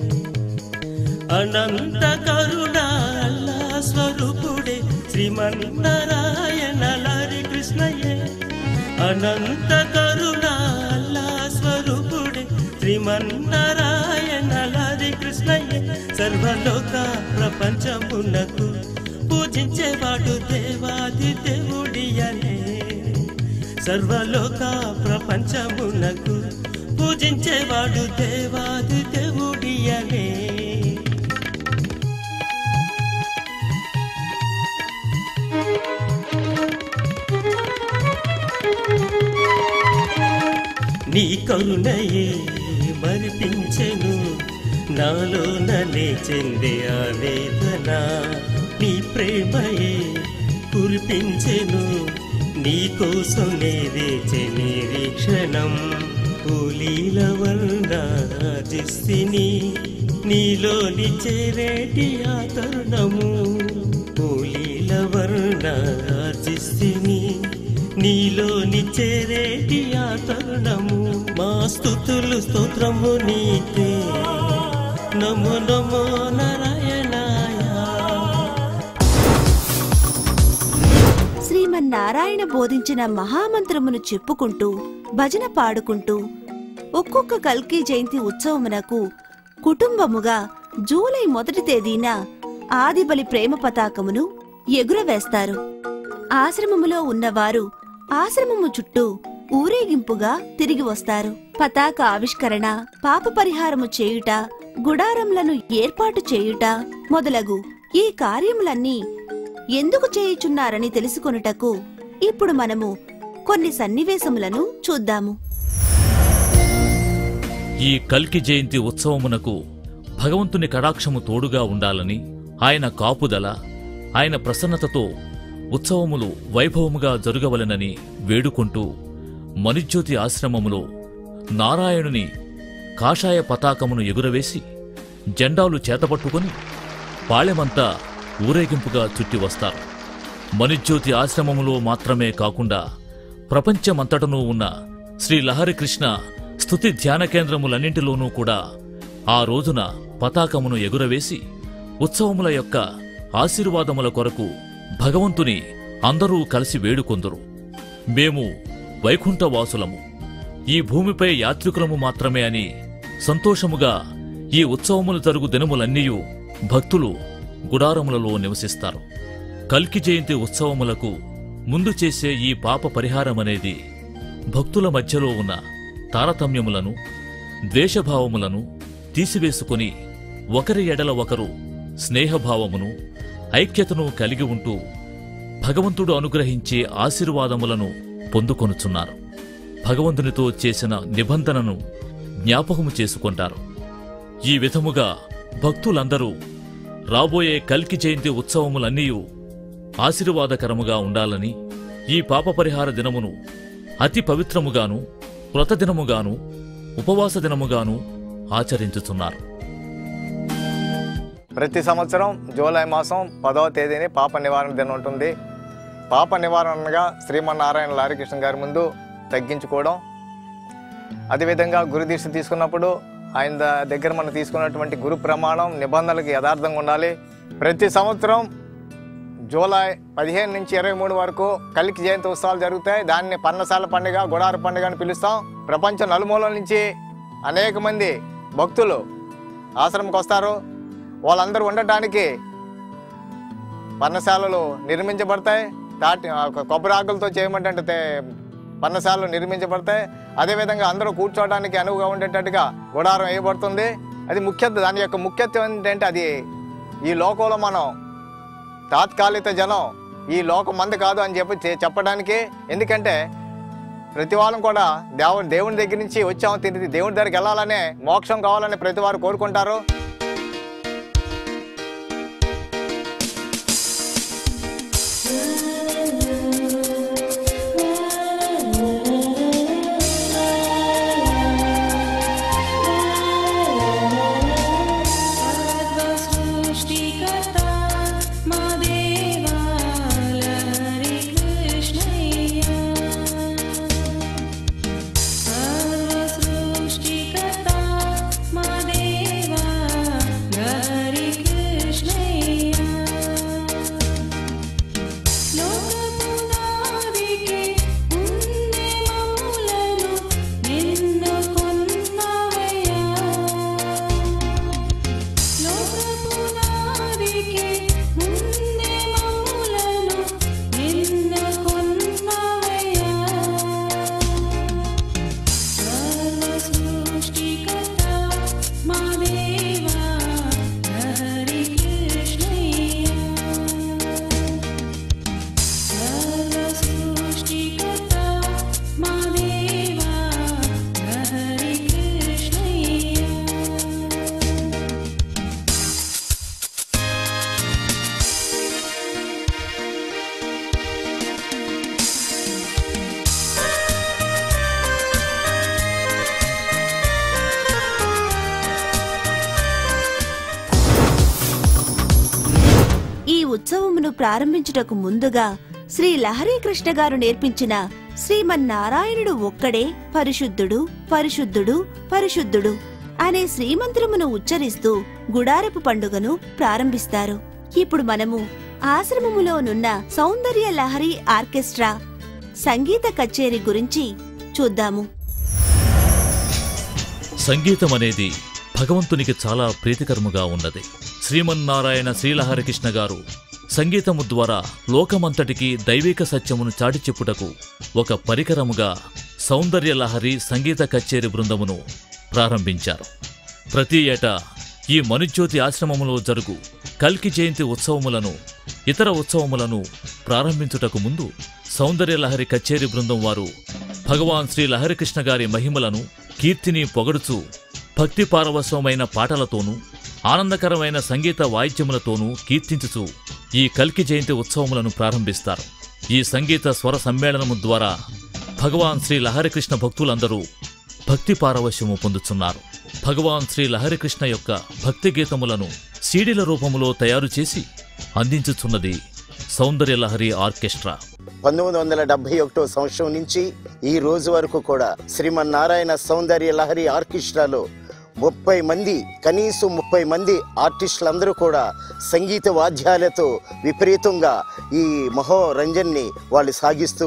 అనంత కరుణ అల్లా స్వరూపుడే శ్రీమన్నారాయణ లహరి కృష్ణయే అనంత కరుణ అల్లా స్వరూపుడే శ్రీమన్నారాయణ లహరి కృష్ణయే సర్వలోక ప్రపంచమునకు పూజించేవాడు దేవాది దేవుడియనే సర్వలోక ప్రపంచమునకు పూజించేవాడు దేవాది దేవుడియనే నీ కరుణయే మరిపించెను నాలోననే చెందే ఆవేదన నీ ప్రేమయే కురిపించెను నీ కోసం నేదేచే నిరీక్షణం కూలీల వర్ణిస్తిని నీలోని చేరేటి ఆ తరుణము కూలీల వర్ణిస్తిని నీలోని చేరేటి ఆ తరుణము మా స్తుతులు స్తోత్రము నీకే నమో నమో నారాయణాయ శ్రీమన్నారాయణ బోధించిన మహామంత్రమును చెప్పుకుంటూ భజన పాడుకుంటూ ఒక్కొక్క కల్కి జయంతి ఉత్సవమునకు కుటుంబముగా జూలై మొదటి తేదీన ఆదిబలి ప్రేమ పతాకమును ఎగురవేస్తారు ఆశ్రమములో ఉన్నవారు ఆశ్రమము చుట్టూ ఊరేగింపుగా తిరిగి వస్తారు పతాక ఆవిష్కరణ పాప పరిహారము చేయుట గుడారములను ఏర్పాటు చేయుట మొదలగు ఈ కార్యములన్నీ ఎందుకు చేయుచున్నారని తెలుసుకొనుటకు ఇప్పుడు మనము కొన్ని సన్నివేశములను చూద్దాము ఈ కల్కి జయంతి ఉత్సవమునకు భగవంతుని కటాక్షము తోడుగా ఉండాలని ఆయన కాపుదల ఆయన ప్రసన్నతతో ఉత్సవములు వైభవముగా జరుగవలెనని వేడుకుంటూ మణిజ్యోతి ఆశ్రమములో నారాయణుని కాషాయ పతాకమును ఎగురవేసి జెండాలు చేతపట్టుకొని పాళెమంతా ఊరేగింపుగా చుట్టి వస్తారు మణిజ్యోతి ఆశ్రమములో మాత్రమే కాకుండా ప్రపంచమంతటనూ ఉన్న శ్రీ లహరికృష్ణ స్తుతి ధ్యాన కేంద్రములన్నింటిలోనూ కూడా ఆ రోజున పతాకమును ఎగురవేసి ఉత్సవముల యొక్క ఆశీర్వాదముల కొరకు భగవంతుని అందరూ కలిసి వేడుకొందురు మేము వైకుంఠవాసులము ఈ భూమిపై యాత్రికులము మాత్రమే అని సంతోషముగా ఈ ఉత్సవములు జరుగు దినములన్నీయూ భక్తులు గుడారములలో నివసిస్తారు కల్కి జయంతి ఉత్సవములకు ముందు చేసే ఈ పాప పరిహారమనేది భక్తుల మధ్యలో ఉన్న తారతమ్యములను ద్వేషభావములను తీసివేసుకుని ఒకరి ఎడల ఒకరు స్నేహభావమును ఐక్యతను కలిగి ఉంటూ భగవంతుడు అనుగ్రహించే ఆశీర్వాదములను పొందుకొనుచున్నారు భగవంతునితో చేసిన నిబంధనను జ్ఞాపకము చేసుకుంటారు ఈ విధముగా భక్తులందరూ రాబోయే కల్కి జయంతి ఉత్సవములన్నీ ఆశీర్వాదకరముగా ఉండాలని ఈ పాప పరిహార దినమును అతి పవిత్రముగాను వ్రత దినముగాను ఉపవాస దినముగాను ఆచరించుచున్నారు ప్రతి సంవత్సరం జూలై మాసం పదవ తేదీని పాప నివారణ దినం ఉంటుంది పాప నివారణగా శ్రీమన్నారాయణ లారికృష్ణ గారి ముందు తగ్గించుకోవడం అదేవిధంగా గురుదీక్ష తీసుకున్నప్పుడు ఆయన ద- దగ్గర మనం తీసుకున్నటువంటి గురు ప్రమాణం నిబంధనలకు యథార్థంగా ఉండాలి ప్రతి సంవత్సరం జూలై పదిహేను నుంచి ఇరవై మూడు వరకు కలికి జయంతి ఉత్సవాలు జరుగుతాయి దాన్ని పన్నసాల పండుగ గుడార పండుగ అని పిలుస్తాం ప్రపంచం నలుమూలల నుంచి అనేక మంది భక్తులు ఆశ్రమంకి వస్తారు వాళ్ళందరూ ఉండటానికి పన్నశాలలు నిర్మించబడతాయి తాటి ఆ, కొ- కొబ్బరి ఆకులతో చేయమంటే తే- పన్నశాలలు నిర్మించబడతాయి అదేవిధంగా అందరూ కూర్చోవడానికి అనువుగా ఉండేటట్టుగా గుడారం వేయబడుతుంది అది ముఖ్యత దాని యొక్క ముఖ్యత్వం ఏంటంటే అది ఈ లోకంలో మనం తాత్కాలిక జనం ఈ లోకం మంది కాదు అని చెప్పి చె- చెప్పడానికి ఎందుకంటే ప్రతి వాళ్ళం కూడా దేవు దేవుని దగ్గర నుంచి వచ్చాము తిరిగి దేవుని దగ్గరికి వెళ్ళాలనే మోక్షం కావాలని ప్రతి వారు కోరుకుంటారు సృష్టికర్త మా దేవా లహరి కృష్ణయ్య సర్వ సృష్టికర్త మా దేవా లహరి కృష్ణయ్య లోకపునాదికి ఉండే మమ్ములను నిన్ను కొన్నవయ్యా లోకపునాదికి ఉండే మమ్ములను నిన్ను కొన్నవయ్యా సర్వ సృష్టికర్త మా దేవా హరి కృష్ణయ్య సర్వ సృష్టికర్త మా దేవా హరి కృష్ణయ్య ఈ ఉత్సవమును ప్రారంభించుటకు ముందుగా శ్రీ లహరీ కృష్ణ గారు నేర్పించిన శ్రీమన్నారాయణుడు ఒక్కడే పరిశుద్ధుడు పరిశుద్ధుడు పరిశుద్ధుడు అనే శ్రీమంత్రమును ఉచ్చరిస్తూ గుడారపు పండుగను ప్రారంభిస్తారు ఇప్పుడు మనము ఆశ్రమములోనున్న సౌందర్య లహరి ఆర్కెస్ట్రా సంగీత కచేరీ గురించి చూద్దాము సంగీతం అనేది భగవంతునికి చాలా ప్రీతికరముగా ఉన్నది శ్రీమన్నారాయణ శ్రీలహరికృష్ణ గారు సంగీతము ద్వారా లోకమంతటికి దైవిక సత్యమును చాటి చెప్పుటకు ఒక పరికరముగా సౌందర్య లహరి సంగీత కచేరీ బృందమును ప్రారంభించారు ప్రతి ఏటా ఈ మనుజ్యోతి ఆశ్రమములో జరుగు కల్కి జయంతి ఉత్సవములను ఇతర ఉత్సవములను ప్రారంభించుటకు ముందు సౌందర్య లహరి కచేరీ బృందం వారు భగవాన్ శ్రీ లహరికృష్ణ గారి మహిమలను కీర్తిని పొగడుచూ భక్తి పారవశ్యమైన పాటలతోనూ ఆనందకరమైన సంగీత వాయిద్యములతోనూ కీర్తించుచూ ఈ కల్కి జయంతి ఉత్సవములను ప్రారంభిస్తారు ఈ సంగీత స్వర సమ్మేళనము ద్వారా భగవాన్ శ్రీ లహరికృష్ణ భక్తులందరూ భక్తి పారవశ్యము పొందుచున్నారు భగవాన్ శ్రీ లహరికృష్ణ యొక్క భక్తి గీతములను సీడీల రూపములో తయారు చేసి అందించుచున్నది సౌందర్య లహరి ఆర్కెస్ట్రా పంతొమ్మిది వందల డెబ్బై ఒకటో సంవత్సరం నుంచి ఈ రోజు వరకు కూడా శ్రీమన్నారాయణ సౌందర్య లహరి ఆర్కెస్ట్రాలో ముప్పై మంది కనీసం ముప్పై మంది ఆర్టిస్టులందరూ కూడా సంగీత వాద్యాలతో విపరీతంగా ఈ మహోరంజన్ని వాళ్ళు సాగిస్తూ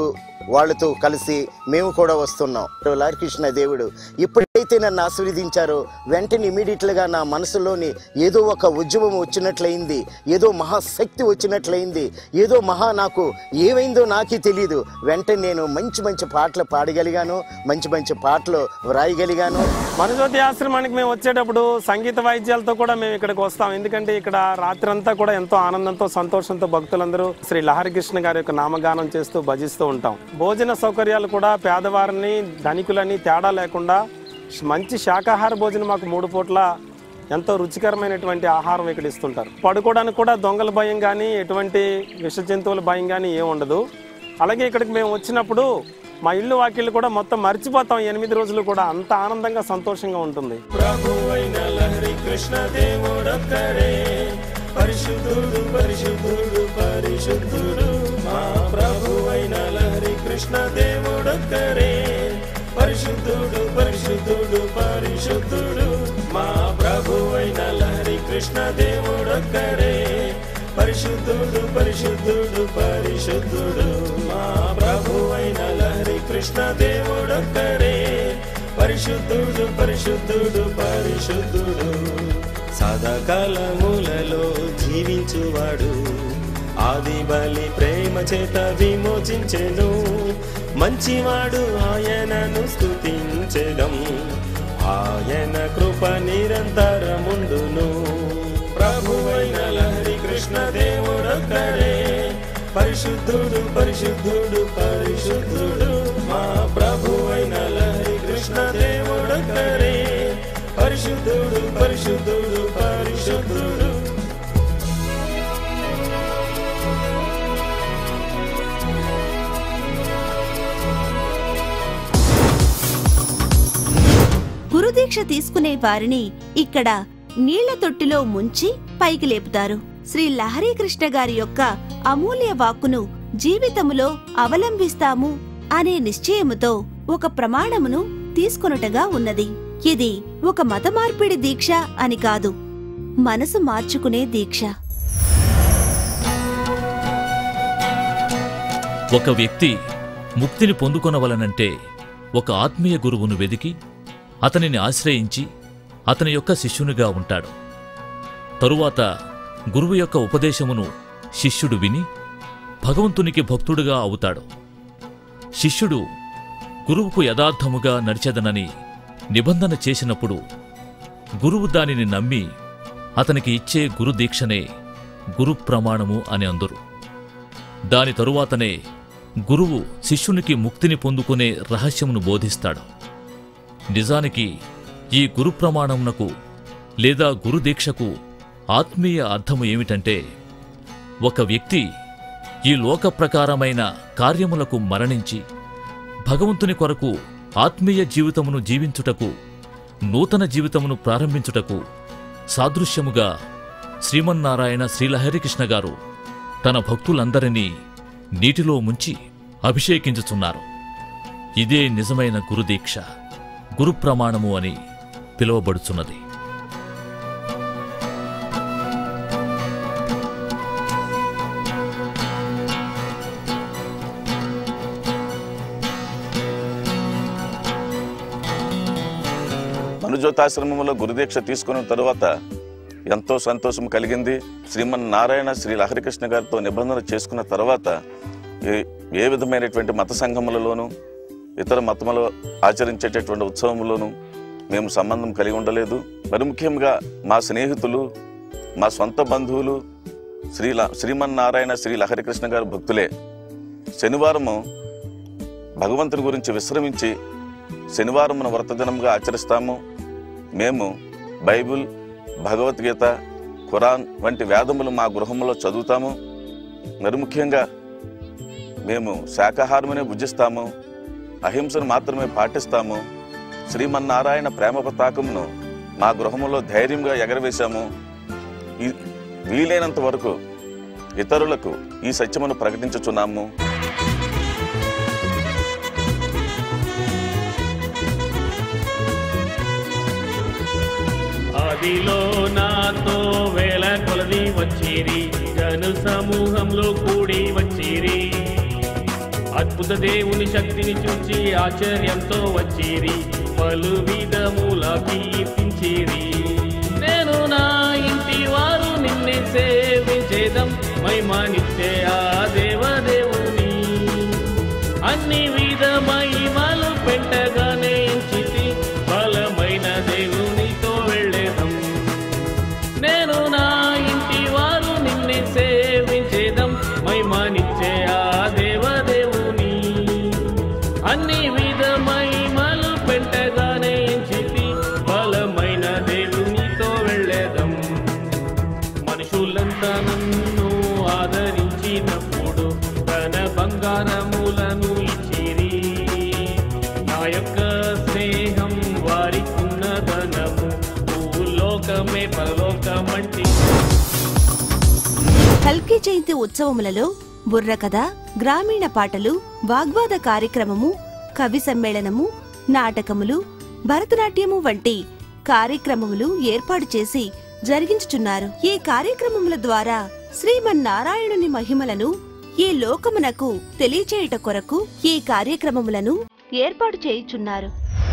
వాళ్ళతో కలిసి మేము కూడా వస్తున్నాం లారికృష్ణ దేవుడు ఎప్పుడైతే నన్ను ఆశీర్వదించారో వెంటనే ఇమీడియట్లుగా నా మనసులోని ఏదో ఒక ఉద్యమం వచ్చినట్లయింది ఏదో మహాశక్తి వచ్చినట్లయింది ఏదో మహా నాకు ఏమైందో నాకే తెలియదు వెంటనే నేను మంచి మంచి పాటలు పాడగలిగాను మంచి మంచి పాటలు వ్రాయగలిగాను మనజ్యోతి ఆశ్రమానికి మేము వచ్చేటప్పుడు సంగీత వాయిద్యాలతో కూడా మేము ఇక్కడికి వస్తాం ఎందుకంటే ఇక్కడ రాత్రంతా కూడా ఎంతో ఆనందంతో సంతోషంతో భక్తులందరూ శ్రీ లహరికృష్ణ గారి యొక్క నామగానం చేస్తూ భజిస్తూ ఉంటాం భోజన సౌకర్యాలు కూడా పేదవారిని ధనికులని తేడా లేకుండా మంచి శాకాహార భోజనం మాకు మూడు పూట్ల ఎంతో రుచికరమైనటువంటి ఆహారం ఇక్కడ ఇస్తుంటారు పడుకోవడానికి కూడా దొంగల భయం కానీ ఎటువంటి విష జంతువుల భయం కానీ ఏం ఉండదు అలాగే ఇక్కడికి మేము వచ్చినప్పుడు మా ఇల్లు వాకిళ్ళు కూడా మొత్తం మర్చిపోతాం ఎనిమిది రోజులు కూడా అంత ఆనందంగా సంతోషంగా ఉంటుంది ప్రభువైన లహరి కృష్ణ దేవుడొక్కడే పరిశుద్ధుడు పరిశుద్ధుడు పరిశుద్ధుడు మా ప్రభువైన లహరి కృష్ణ దేవుడొక్కడే పరిశుద్ధుడు పరిశుద్ధుడు పరిశుద్ధుడు మా ప్రభువైన లహరి కృష్ణ దేవుడొక్కడే పరిశుద్ధుడు పరిశుద్ధుడు పరిశుద్ధుడు మా ప్రభువైన లహరి కృష్ణ దేవుడొక్కడే పరిశుద్ధుడు పరిశుద్ధుడు పరిశుద్ధుడు సదాకాలములలో జీవించువాడు ఆది బలి ప్రేమ చేత విమోచించెను మంచివాడు ఆయనను స్తుతించెదం ఆయన కృప నిరంతరముండును ప్రభువైన లహరి కృష్ణ దేవుడొక్కడే పరిశుద్ధుడు పరిశుద్ధుడు పరిశుద్ధుడు మా ప్రభువైన లహరి కృష్ణ దేవుడొక్కడే పరిశుద్ధుడు పరిశుద్ధుడు పరిశుద్ధుడు గురుదీక్ష తీసుకునే వారిని ఇక్కడ నీళ్ల తొట్టిలో ముంచి పైకి లేపుతారు శ్రీ లహరీ కృష్ణ గారి యొక్క అమూల్య వాక్కును జీవితములో అవలంబిస్తాము అనే నిశ్చయముతో ఒక ప్రమాణమును తీసుకొనుటగా ఉన్నది ఇది ఒక మత మార్పిడి దీక్ష అని కాదు మనసు మార్చుకునే దీక్ష ఒక వ్యక్తి ముక్తిని పొందుకొనవలనంటే ఒక ఆత్మీయ గురువును వెదికి అతనిని ఆశ్రయించి అతని యొక్క శిష్యునిగా ఉంటాడు తరువాత గురువు యొక్క ఉపదేశమును శిష్యుడు విని భగవంతునికి భక్తుడుగా అవుతాడు శిష్యుడు గురువుకు యథార్థముగా నడిచెదనని నిబంధన చేసినప్పుడు గురువు దానిని నమ్మి అతనికి ఇచ్చే గురు దీక్షనే గురు ప్రమాణము అని అందురు దాని తరువాతనే గురువు శిష్యునికి ముక్తిని పొందుకునే రహస్యమును బోధిస్తాడు నిజానికి ఈ గురు ప్రమాణమునకు లేదా గురు దీక్షకు ఆత్మీయ అర్థము ఏమిటంటే ఒక వ్యక్తి ఈ లోక ప్రకారమైన కార్యములకు మరణించి భగవంతుని కొరకు ఆత్మీయ జీవితమును జీవించుటకు నూతన జీవితమును ప్రారంభించుటకు సాదృశ్యముగా శ్రీమన్నారాయణ శ్రీలహరికృష్ణ గారు తన భక్తులందరినీ నీటిలో ముంచి అభిషేకించుచున్నారు ఇదే నిజమైన గురుదీక్ష గురు ప్రమాణము అని పిలువబడుచున్నది మనుజ్యోతాశ్రమంలో గురుదీక్ష తీసుకున్న తరువాత ఎంతో సంతోషం కలిగింది శ్రీమన్నారాయణ శ్రీ లహరికృష్ణ గారితో నిబంధన చేసుకున్న తర్వాత ఏ- ఏ విధమైనటువంటి మత సంఘములలోనూ ఇతర మతములు ఆచరించేటటువంటి ఉత్సవములోనూ మేము సంబంధం కలిగి ఉండలేదు మరి ముఖ్యంగా మా స్నేహితులు మా సొంత బంధువులు శ్రీ ల- శ్రీమన్నారాయణ శ్రీ లహరికృష్ణ గారి భక్తులే శనివారము భగవంతుని గురించి విశ్రమించి శనివారమున వ్రతదినంగా ఆచరిస్తాము మేము బైబిల్ భగవద్గీత ఖురాన్ వంటి వేదములు మా గృహంలో చదువుతాము మరి ముఖ్యంగా మేము శాకాహారమనే భుజిస్తాము అహింసను మాత్రమే పాటిస్తాము శ్రీమన్నారాయణ ప్రేమ పతాకమును మా గృహములో ధైర్యంగా ఎగరవేశాము ఈ- వీలైనంత వరకు ఇతరులకు ఈ సత్యమును ప్రకటించుచున్నాము అదిలో నాతో వేల కొలది వచ్చిరి జను సమూహంలో కూడి వచ్చిరి బుద్ధదేవుని శక్తిని చూచి ఆశ్చర్యంతో వచ్చిరి పలు విధముల కీర్తించిరి నేను నా ఇంటి వారు నిన్నే సేవించేదం మహిమనిచ్చే ఆ దేవదేవుని అన్ని విధ మహిమలు పెట్టగానే ఎంచితి బలమైన దేవునితో వెళ్ళేదం నేను నా ఇంటి వారు నిన్నే సేవించేదం మహిమనిచ్చే ఆ దేవదేవుని అన్ని విధ మహిమలు పెట్టగానే ఎంచితి బలమైన దేవునితో వెళ్ళేదం మనుషులంతా నన్ను ఆదరించినప్పుడు తన బంగారములను ఇచ్చిరి నా యొక్క స్నేహం వారికున్న ధనము భూలోకమే పరలోకమంటి కల్కి జయంతి ఉత్సవములలో బుర్రకథ గ్రామీణ పాటలు వాగ్వాద కార్యక్రమము కవి సమ్మేళనము నాటకములు భరతనాట్యము వంటి కార్యక్రమములు ఏర్పాటు చేసి జరిగించుచున్నారు ఈ కార్యక్రమముల ద్వారా శ్రీమన్నారాయణుని మహిమలను ఈ లోకమునకు తెలియచేయుట కొరకు ఈ కార్యక్రమములను ఏర్పాటు చేయుచున్నారు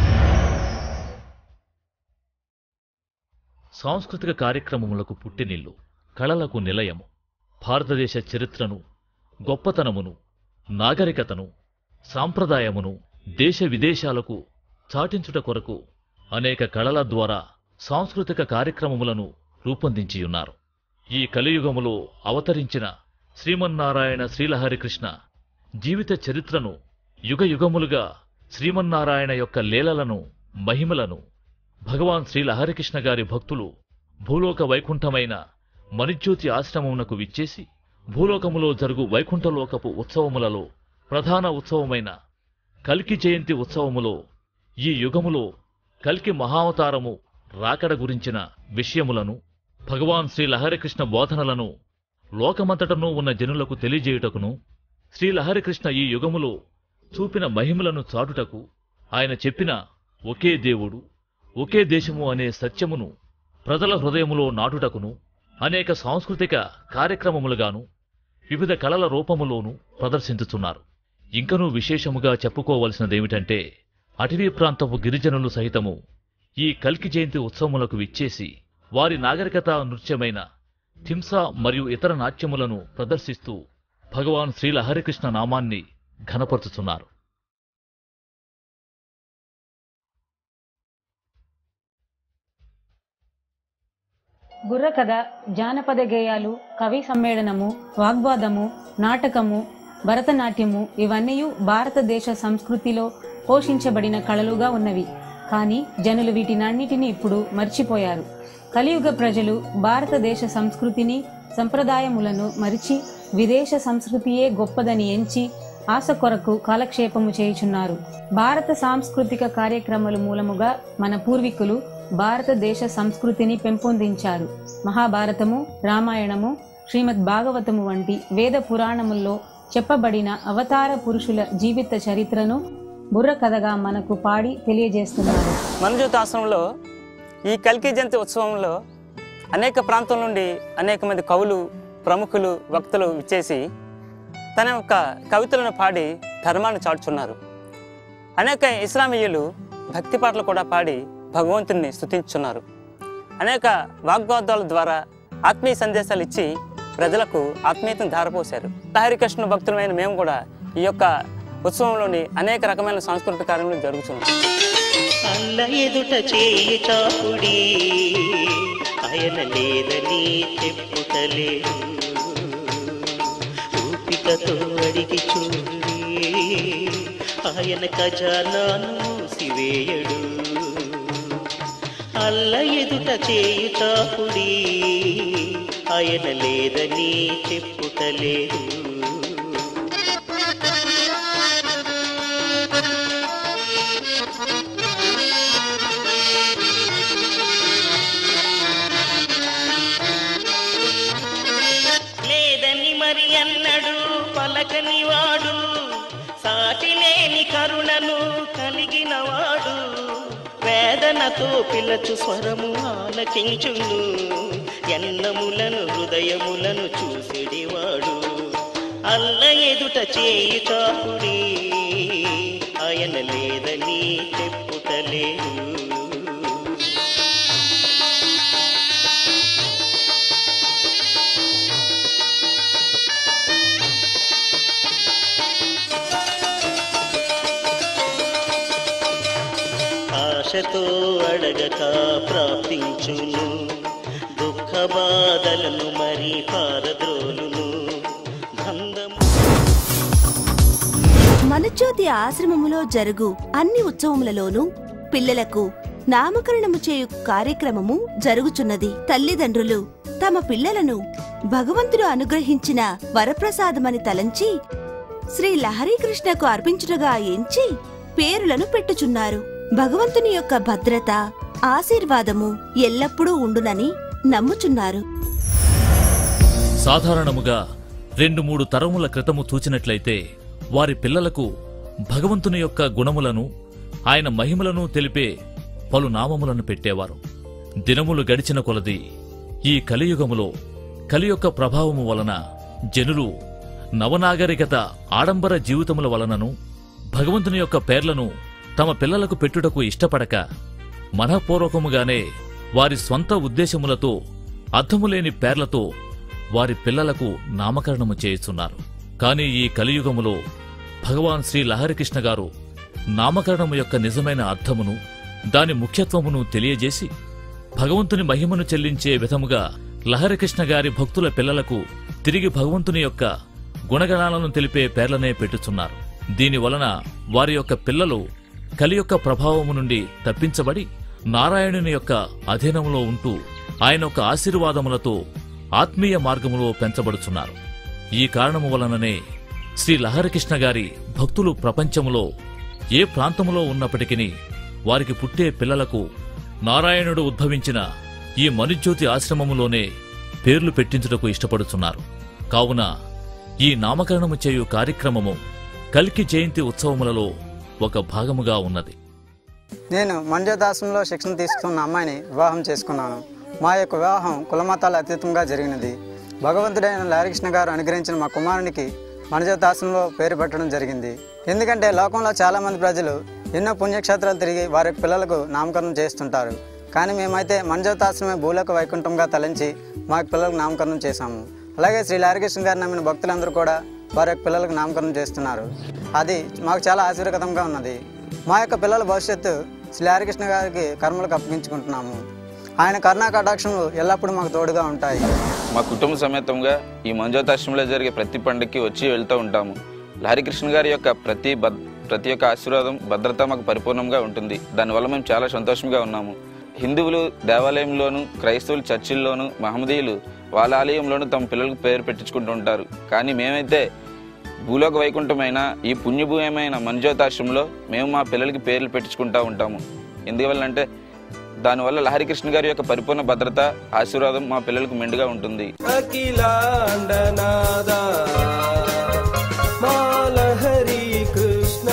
సాంస్కృతిక కార్యక్రమములకు పుట్టినిల్లు కళలకు నిలయము భారతదేశ చరిత్రను గొప్పతనమును నాగరికతను సాంప్రదాయమును దేశ విదేశాలకు చాటించుట కొరకు అనేక కళల ద్వారా సాంస్కృతిక కార్యక్రమములను రూపొందించియున్నారు ఈ కలియుగములో అవతరించిన శ్రీమన్నారాయణ శ్రీలహరికృష్ణ జీవిత చరిత్రను యుగయుగములుగా శ్రీమన్నారాయణ యొక్క లీలలను మహిమలను భగవాన్ శ్రీ లహరికృష్ణ గారి భక్తులు భూలోక వైకుంఠమైన మణిజ్యోతి ఆశ్రమమునకు విచ్చేసి భూలోకములో జరుగు వైకుంఠలోకపు ఉత్సవములలో ప్రధాన ఉత్సవమైన కల్కి జయంతి ఉత్సవములో ఈ యుగములో కల్కి మహావతారము రాకడ గురించిన విషయములను భగవాన్ శ్రీ లహరికృష్ణ బోధనలను లోకమంతటను ఉన్న జనులకు తెలియజేయుటకును శ్రీ లహరికృష్ణ ఈ యుగములో చూపిన మహిమలను చాటుటకు ఆయన చెప్పిన ఒకే దేవుడు ఒకే దేశము అనే సత్యమును ప్రజల హృదయములో నాటుటకును అనేక సాంస్కృతిక కార్యక్రమములుగాను వివిధ కళల రూపములోనూ ప్రదర్శించుతున్నారు ఇంకనూ విశేషముగా చెప్పుకోవలసినదేమిటంటే అటవీ ప్రాంతపు గిరిజనులు సహితము ఈ కల్కి జయంతి ఉత్సవములకు విచ్చేసి వారి నాగరికత నృత్యమైన థింసా మరియు ఇతర నాట్యములను ప్రదర్శిస్తూ భగవాన్ శ్రీ లహరికృష్ణ నామాన్ని ఘనపరుచుతున్నారు బుర్రకథ జానపద గేయాలు కవి సమ్మేళనము వాగ్వాదము నాటకము భరతనాట్యము ఇవన్నీ భారతదేశ సంస్కృతిలో పోషించబడిన కళలుగా ఉన్నవి కానీ జనులు వీటినన్నిటినీ ఇప్పుడు మర్చిపోయారు కలియుగ ప్రజలు భారతదేశ సంస్కృతిని సంప్రదాయములను మరిచి విదేశ సంస్కృతియే గొప్పదని ఎంచి ఆశ కొరకు కాలక్షేపము చేయుచున్నారు భారత సాంస్కృతిక కార్యక్రమాల మూలముగా మన పూర్వీకులు భారతదేశ సంస్కృతిని పెంపొందించారు మహాభారతము రామాయణము శ్రీమద్ భాగవతము వంటి వేద పురాణముల్లో చెప్పబడిన అవతార పురుషుల జీవిత చరిత్రను బుర్రకథగా మనకు పాడి తెలియజేస్తున్నారు మనజ్యోతి ఆశ్రమంలో ఈ కల్కి జయంతి ఉత్సవంలో అనేక ప్రాంతం నుండి అనేక మంది కవులు ప్రముఖులు వక్తలు ఇచ్చేసి తన యొక్క కవితలను పాడి ధర్మాన్ని చాటుచున్నారు అనేక ఇస్లామీయులు భక్తి పాటలు కూడా పాడి భగవంతుని స్తుతించున్నారు అనేక వాగ్వాదాల ద్వారా ఆత్మీయ సందేశాలు ఇచ్చి ప్రజలకు ఆత్మీయతను ధారపోశారు హరికృష్ణ భక్తులమైన మేము కూడా ఈ యొక్క ఉత్సవంలోని అనేక రకమైన సాంస్కృతిక కార్యక్రమాలు జరుగుతున్నాయి అల్ల ఎదుట చేయి చాపుడి ఆయన లేదని చెప్పుటలేదు ఊపికతో అడిగి చూడి ఆయన ఖజానాను మూసివేయడు అల్ల ఎదుట చేయి చాపుడి ఆయన లేదని చెప్పుటలేదు లేదని మరి అన్నడు పలకని వాడు సాటి లేని కరుణను కలిగిన వాడు వేదనతో పిలచు స్వరము ఆలకించును ఎన్నములను హృదయములను చూసిడివాడు అల్ల ఎదుట చేయి చాపుడి ఆయన లేదని చెప్పుటలేదు ఆశతో అడగక ప్రాప్తించును దుఃఖ బాధలను మరి పారద్రోలును గంధము మనజ్యోతి ఆశ్రమములో జరుగు అన్ని ఉత్సవములలోనూ పిల్లలకు నామకరణము చేయు కార్యక్రమము జరుగుచున్నది తల్లిదండ్రులు తమ పిల్లలను భగవంతుడు అనుగ్రహించిన వరప్రసాదమని తలంచి శ్రీ లహరీకృష్ణకు అర్పించుటగా ఎంచి పేరులను పెట్టుచున్నారు భగవంతుని యొక్క భద్రత ఆశీర్వాదము ఎల్లప్పుడూ ఉండునని నమ్ముచున్నారు సాధారణముగా రెండు మూడు తరముల క్రితము చూచినట్లయితే వారి పిల్లలకు భగవంతుని యొక్క గుణములను ఆయన మహిమలను తెలిపే పలు నామములను పెట్టేవారు దినములు గడిచిన కొలది ఈ కలియుగములో కలి యొక్క ప్రభావము వలన జనులు నవనాగరికత ఆడంబర జీవితముల వలనను భగవంతుని యొక్క పేర్లను తమ పిల్లలకు పెట్టుటకు ఇష్టపడక మనఃపూర్వకముగానే వారి స్వంత ఉద్దేశములతో అర్థములేని పేర్లతో వారి పిల్లలకు నామకరణము చేయుచున్నారు కాని ఈ కలియుగములో భగవాన్ శ్రీ లహరికృష్ణ గారు నామకరణము యొక్క నిజమైన అర్థమును దాని ముఖ్యత్వమును తెలియజేసి భగవంతుని మహిమను చెల్లించే విధముగా లహరికృష్ణ గారి భక్తుల పిల్లలకు తిరిగి భగవంతుని యొక్క గుణగణాలను తెలిపే పేర్లనే పెట్టుచున్నారు దీని వలన వారి యొక్క పిల్లలు కలి యొక్క ప్రభావము నుండి తప్పించబడి నారాయణుని యొక్క అధీనములో ఉంటూ ఆయన యొక్క ఆశీర్వాదములతో ఆత్మీయ మార్గములో పెంచబడుచున్నారు ఈ కారణము వలననే శ్రీ లహరికృష్ణ గారి భక్తులు ప్రపంచములో ఏ ప్రాంతములో ఉన్నప్పటికీ వారికి పుట్టే పిల్లలకు నారాయణుడు ఉద్భవించిన ఈ మనుజ్యోతి ఆశ్రమములోనే పేర్లు పెట్టించుటకు ఇష్టపడుచున్నారు కావున ఈ నామకరణము చేయు కార్యక్రమము కల్కి జయంతి ఉత్సవములలో ఒక భాగముగా ఉన్నది నేను మండ్యదాసంలో శిక్షణ తీసుకున్న అమ్మాయిని వివాహం చేసుకున్నాను మా యొక్క వివాహం కులమతాల అతీతంగా జరిగినది భగవంతుడైన లారికృష్ణ గారు అనుగ్రహించిన మా కుమారునికి మండజోతాసంలో పేరు పెట్టడం జరిగింది ఎందుకంటే లోకంలో చాలామంది ప్రజలు ఎన్నో పుణ్యక్షేత్రాలు తిరిగి వారి పిల్లలకు నామకరణం చేస్తుంటారు కానీ మేమైతే మండజోతాసనమే భూలోక వైకుంఠంగా తలంచి మా పిల్లలకు నామకరణం చేశాము అలాగే శ్రీ లారికృష్ణ గారు నమ్మిన భక్తులందరూ కూడా వారి యొక్క పిల్లలకు నామకరణం చేస్తున్నారు అది మాకు చాలా ఆశీర్వదకంగా ఉన్నది మా యొక్క పిల్లల భవిష్యత్తు శ్రీ హరికృష్ణ గారికి కర్మలకు అప్పగించుకుంటున్నాము ఆయన కరుణా కటాక్షములు ఎల్లప్పుడూ మాకు తోడుగా ఉంటాయి మా కుటుంబ సమేతంగా ఈ మంజోతాశ్రమంలో జరిగే ప్రతి పండుగకి వచ్చి వెళ్తూ ఉంటాము హరికృష్ణ గారి యొక్క ప్రతి బద్ ప్రతి ఒక్క ఆశీర్వాదం భద్రత మాకు పరిపూర్ణంగా ఉంటుంది దానివల్ల మేము చాలా సంతోషంగా ఉన్నాము హిందువులు దేవాలయంలోను క్రైస్తవులు చర్చిల్లోను మహమ్మదీయులు వాళ్ళ ఆలయంలోనూ తమ పిల్లలకు పేరు పెట్టించుకుంటూ ఉంటారు కానీ మేమైతే భూలోక వైకుంఠమైన ఈ పుణ్యభూయమైన మంజోతాశ్రమంలో మేము మా పిల్లలకి పేర్లు పెట్టించుకుంటూ ఉంటాము ఎందువల్లంటే దానివల్ల లహరికృష్ణ గారి యొక్క పరిపూర్ణ భద్రత ఆశీర్వాదం మా పిల్లలకు మెండుగా ఉంటుంది అఖిలాండనాదా మాలహరి కృష్ణ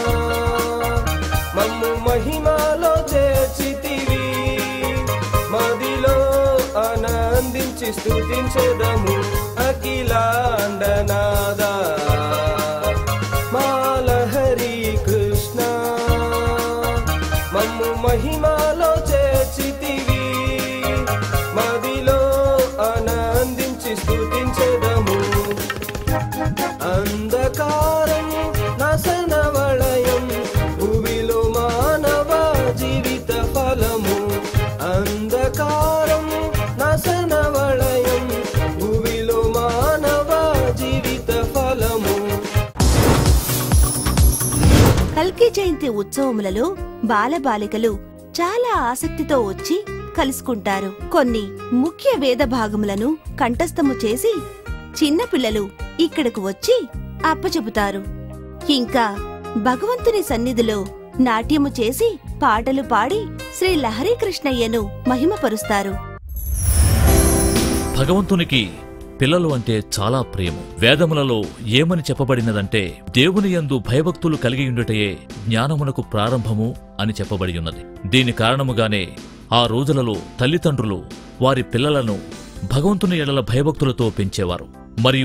మమ్ము మహిమలో చేర్చితివి మదిలో ఆనందించి స్తుతించెదము అఖిలాండనాదా మాలహరి కృష్ణ మమ్ము మహిమలో చేర్చితివి మదిలో ఆనందించి స్తుతించెదము అంధకారం నసన వళయం భూమిలో మానవ జీవిత ఫలము అంధకారం నసన వళయం భూమిలో మానవ జీవిత ఫలము కల్కి జయంతి ఉత్సవములలో బాలబాలికలు చాలా ఆసక్తితో వచ్చి కలుసుకుంటారు కొన్ని ముఖ్య వేద భాగములను కంఠస్థము చేసి చిన్నపిల్లలు ఇక్కడకు వచ్చి అప్పచెబుతారు ఇంకా భగవంతుని సన్నిధిలో నాట్యము చేసి పాటలు పాడి శ్రీ లహరీ కృష్ణయ్యను మహిమపరుస్తారు భగవంతునికి పిల్లలు అంటే చాలా ప్రియము వేదములలో ఏమని చెప్పబడినదంటే దేవుని యందు భయభక్తులు కలిగి ఉండుటయే జ్ఞానమునకు ప్రారంభము అని చెప్పబడి ఉన్నది దీని కారణముగానే ఆ రోజులలో తల్లిదండ్రులు వారి పిల్లలను భగవంతుని ఎడల భయభక్తులతో పెంచేవారు మరియు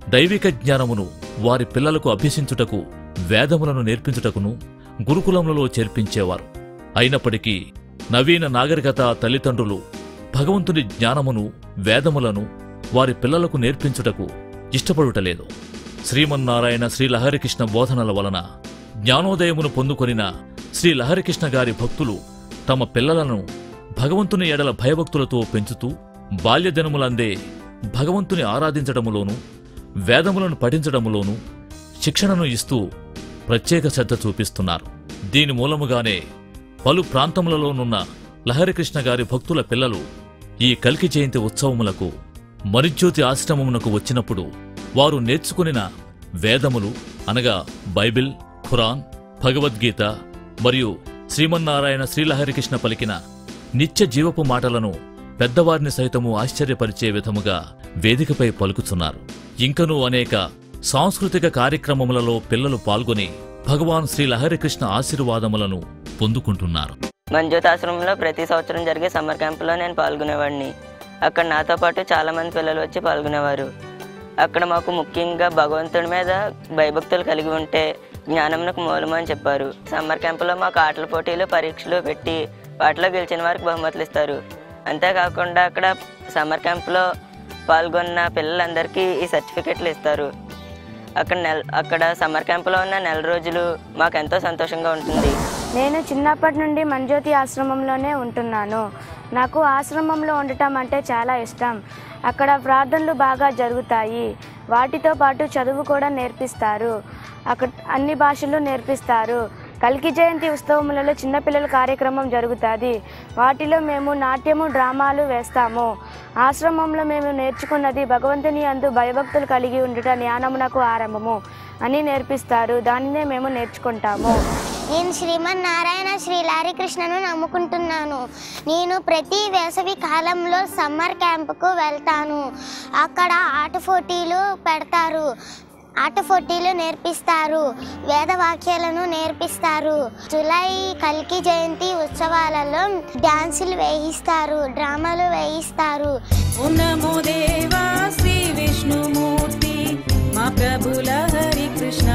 దైవిక జ్ఞానమును వారి పిల్లలకు అభ్యసించుటకు వేదములను నేర్పించుటకును గురుకులములలో చేర్పించేవారు అయినప్పటికీ నవీన నాగరికత తల్లిదండ్రులు భగవంతుని జ్ఞానమును వేదములను వారి పిల్లలకు నేర్పించుటకు ఇష్టపడుటలేదు శ్రీమన్నారాయణ శ్రీ లహరికృష్ణ బోధనల వలన జ్ఞానోదయమును పొందుకొనిన శ్రీ లహరికృష్ణ గారి భక్తులు తమ పిల్లలను భగవంతుని ఎడల భయభక్తులతో పెంచుతూ బాల్యదినములందే భగవంతుని ఆరాధించడములోనూ వేదములను పఠించడములోనూ శిక్షణను ఇస్తూ ప్రత్యేక శ్రద్ధ చూపిస్తున్నారు దీని మూలముగానే పలు ప్రాంతములలోనున్న లహరికృష్ణ గారి భక్తుల పిల్లలు ఈ కల్కి జయంతి ఉత్సవములకు మరిజ్యోతి ఆశ్రమమునకు వచ్చినప్పుడు వారు నేర్చుకునిన వేదములు అనగా బైబిల్ ఖురాన్ భగవద్గీత మరియు శ్రీమన్నారాయణ శ్రీలహరికృష్ణ పలికిన నిత్య జీవపు మాటలను పెద్దవారిని సైతము ఆశ్చర్యపరిచే విధముగా వేదికపై పలుకుతున్నారు ఇంకనూ అనేక సాంస్కృతిక కార్యక్రమములలో పిల్లలు పాల్గొని భగవాన్ శ్రీ లహరికృష్ణ ఆశీర్వాదములను పొందుకుంటున్నారు మంజోత్ ఆశ్రమంలో ప్రతి సంవత్సరం జరిగే సమ్మర్ క్యాంపులో నేను పాల్గొనేవాడిని అక్కడ నాతో పాటు చాలామంది పిల్లలు వచ్చి పాల్గొనేవారు అక్కడ మాకు ముఖ్యంగా భగవంతుడి మీద భయభక్తులు కలిగి ఉంటే జ్ఞానమునకు మూలము అని చెప్పారు సమ్మర్ క్యాంపులో మాకు ఆటల పోటీలు పరీక్షలు పెట్టి వాటిలో గెలిచిన వారికి బహుమతులు ఇస్తారు అంతేకాకుండా అక్కడ సమ్మర్ క్యాంపులో పాల్గొన్న పిల్లలందరికీ ఈ సర్టిఫికెట్లు ఇస్తారు అక్కడ నెల అక్కడ సమ్మర్ క్యాంపులో ఉన్న నెల రోజులు మాకు ఎంతో సంతోషంగా ఉంటుంది నేను చిన్నప్పటి నుండి మంజ్యోతి ఆశ్రమంలోనే ఉంటున్నాను నాకు ఆశ్రమంలో ఉండటం అంటే చాలా ఇష్టం అక్కడ ప్రార్థనలు బాగా జరుగుతాయి వాటితో పాటు చదువు కూడా నేర్పిస్తారు అక్కడ అన్ని భాషలు నేర్పిస్తారు కల్కి జయంతి ఉత్సవములలో చిన్నపిల్లల కార్యక్రమం జరుగుతుంది వాటిలో మేము నాట్యము డ్రామాలు వేస్తాము ఆశ్రమంలో మేము నేర్చుకున్నది భగవంతుని అందు భయభక్తులు కలిగి ఉండుట జ్ఞానమునకు ఆరంభము అని నేర్పిస్తారు దానినే మేము నేర్చుకుంటాము నేను శ్రీమన్నారాయణ శ్రీ లారీకృష్ణను నమ్ముకుంటున్నాను నేను ప్రతి వేసవి కాలంలో సమ్మర్ క్యాంపుకు వెళ్తాను అక్కడ ఆట పోటీలు పెడతారు ఆట పోటీలు నేర్పిస్తారు వేదవాక్యాలను నేర్పిస్తారు జులై కల్కి జయంతి ఉత్సవాలలో డాన్సులు వేయిస్తారు డ్రామాలు వేయిస్తారు ఓం నమో దేవా శ్రీ విష్ణుమూర్తి మా ప్రభుల హరి కృష్ణ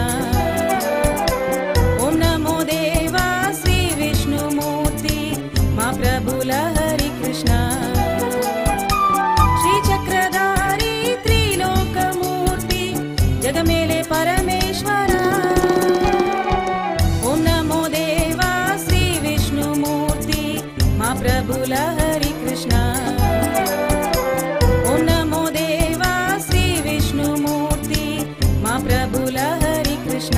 ఓం నమో దేవా శ్రీ విష్ణుమూర్తి మా ప్రభుల హరి కృష్ణ శ్రీ చక్రధారి త్రిలోకమూర్తి జగమేలే పరమేశ్వర ఓం నమో దేవా శ్రీ విష్ణుమూర్తి మా ప్రభుల హరి కృష్ణ ఓం నమో దేవా శ్రీ విష్ణుమూర్తి మా ప్రభుల హరి కృష్ణ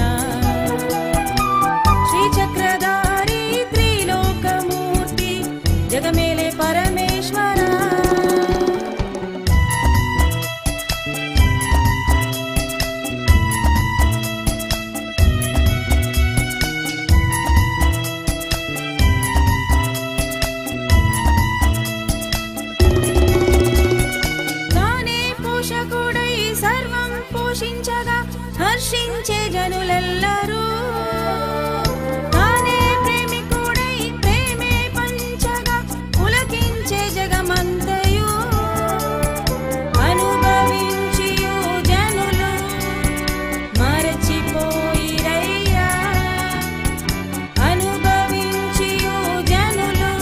శ్రీ చక్రధారి త్రిలోకమూర్తి జగమేలే పరమేశ్వర తానే పోషకుడై సర్వం పోషించగా హర్షించే జనులెల్లరూ తానే ప్రేమికుడై ప్రేమే పంచగా పులకించే జగమంతయు అనుభవించియు జనులు మరచిపోయిరయ్యా అనుభవించియు జనులు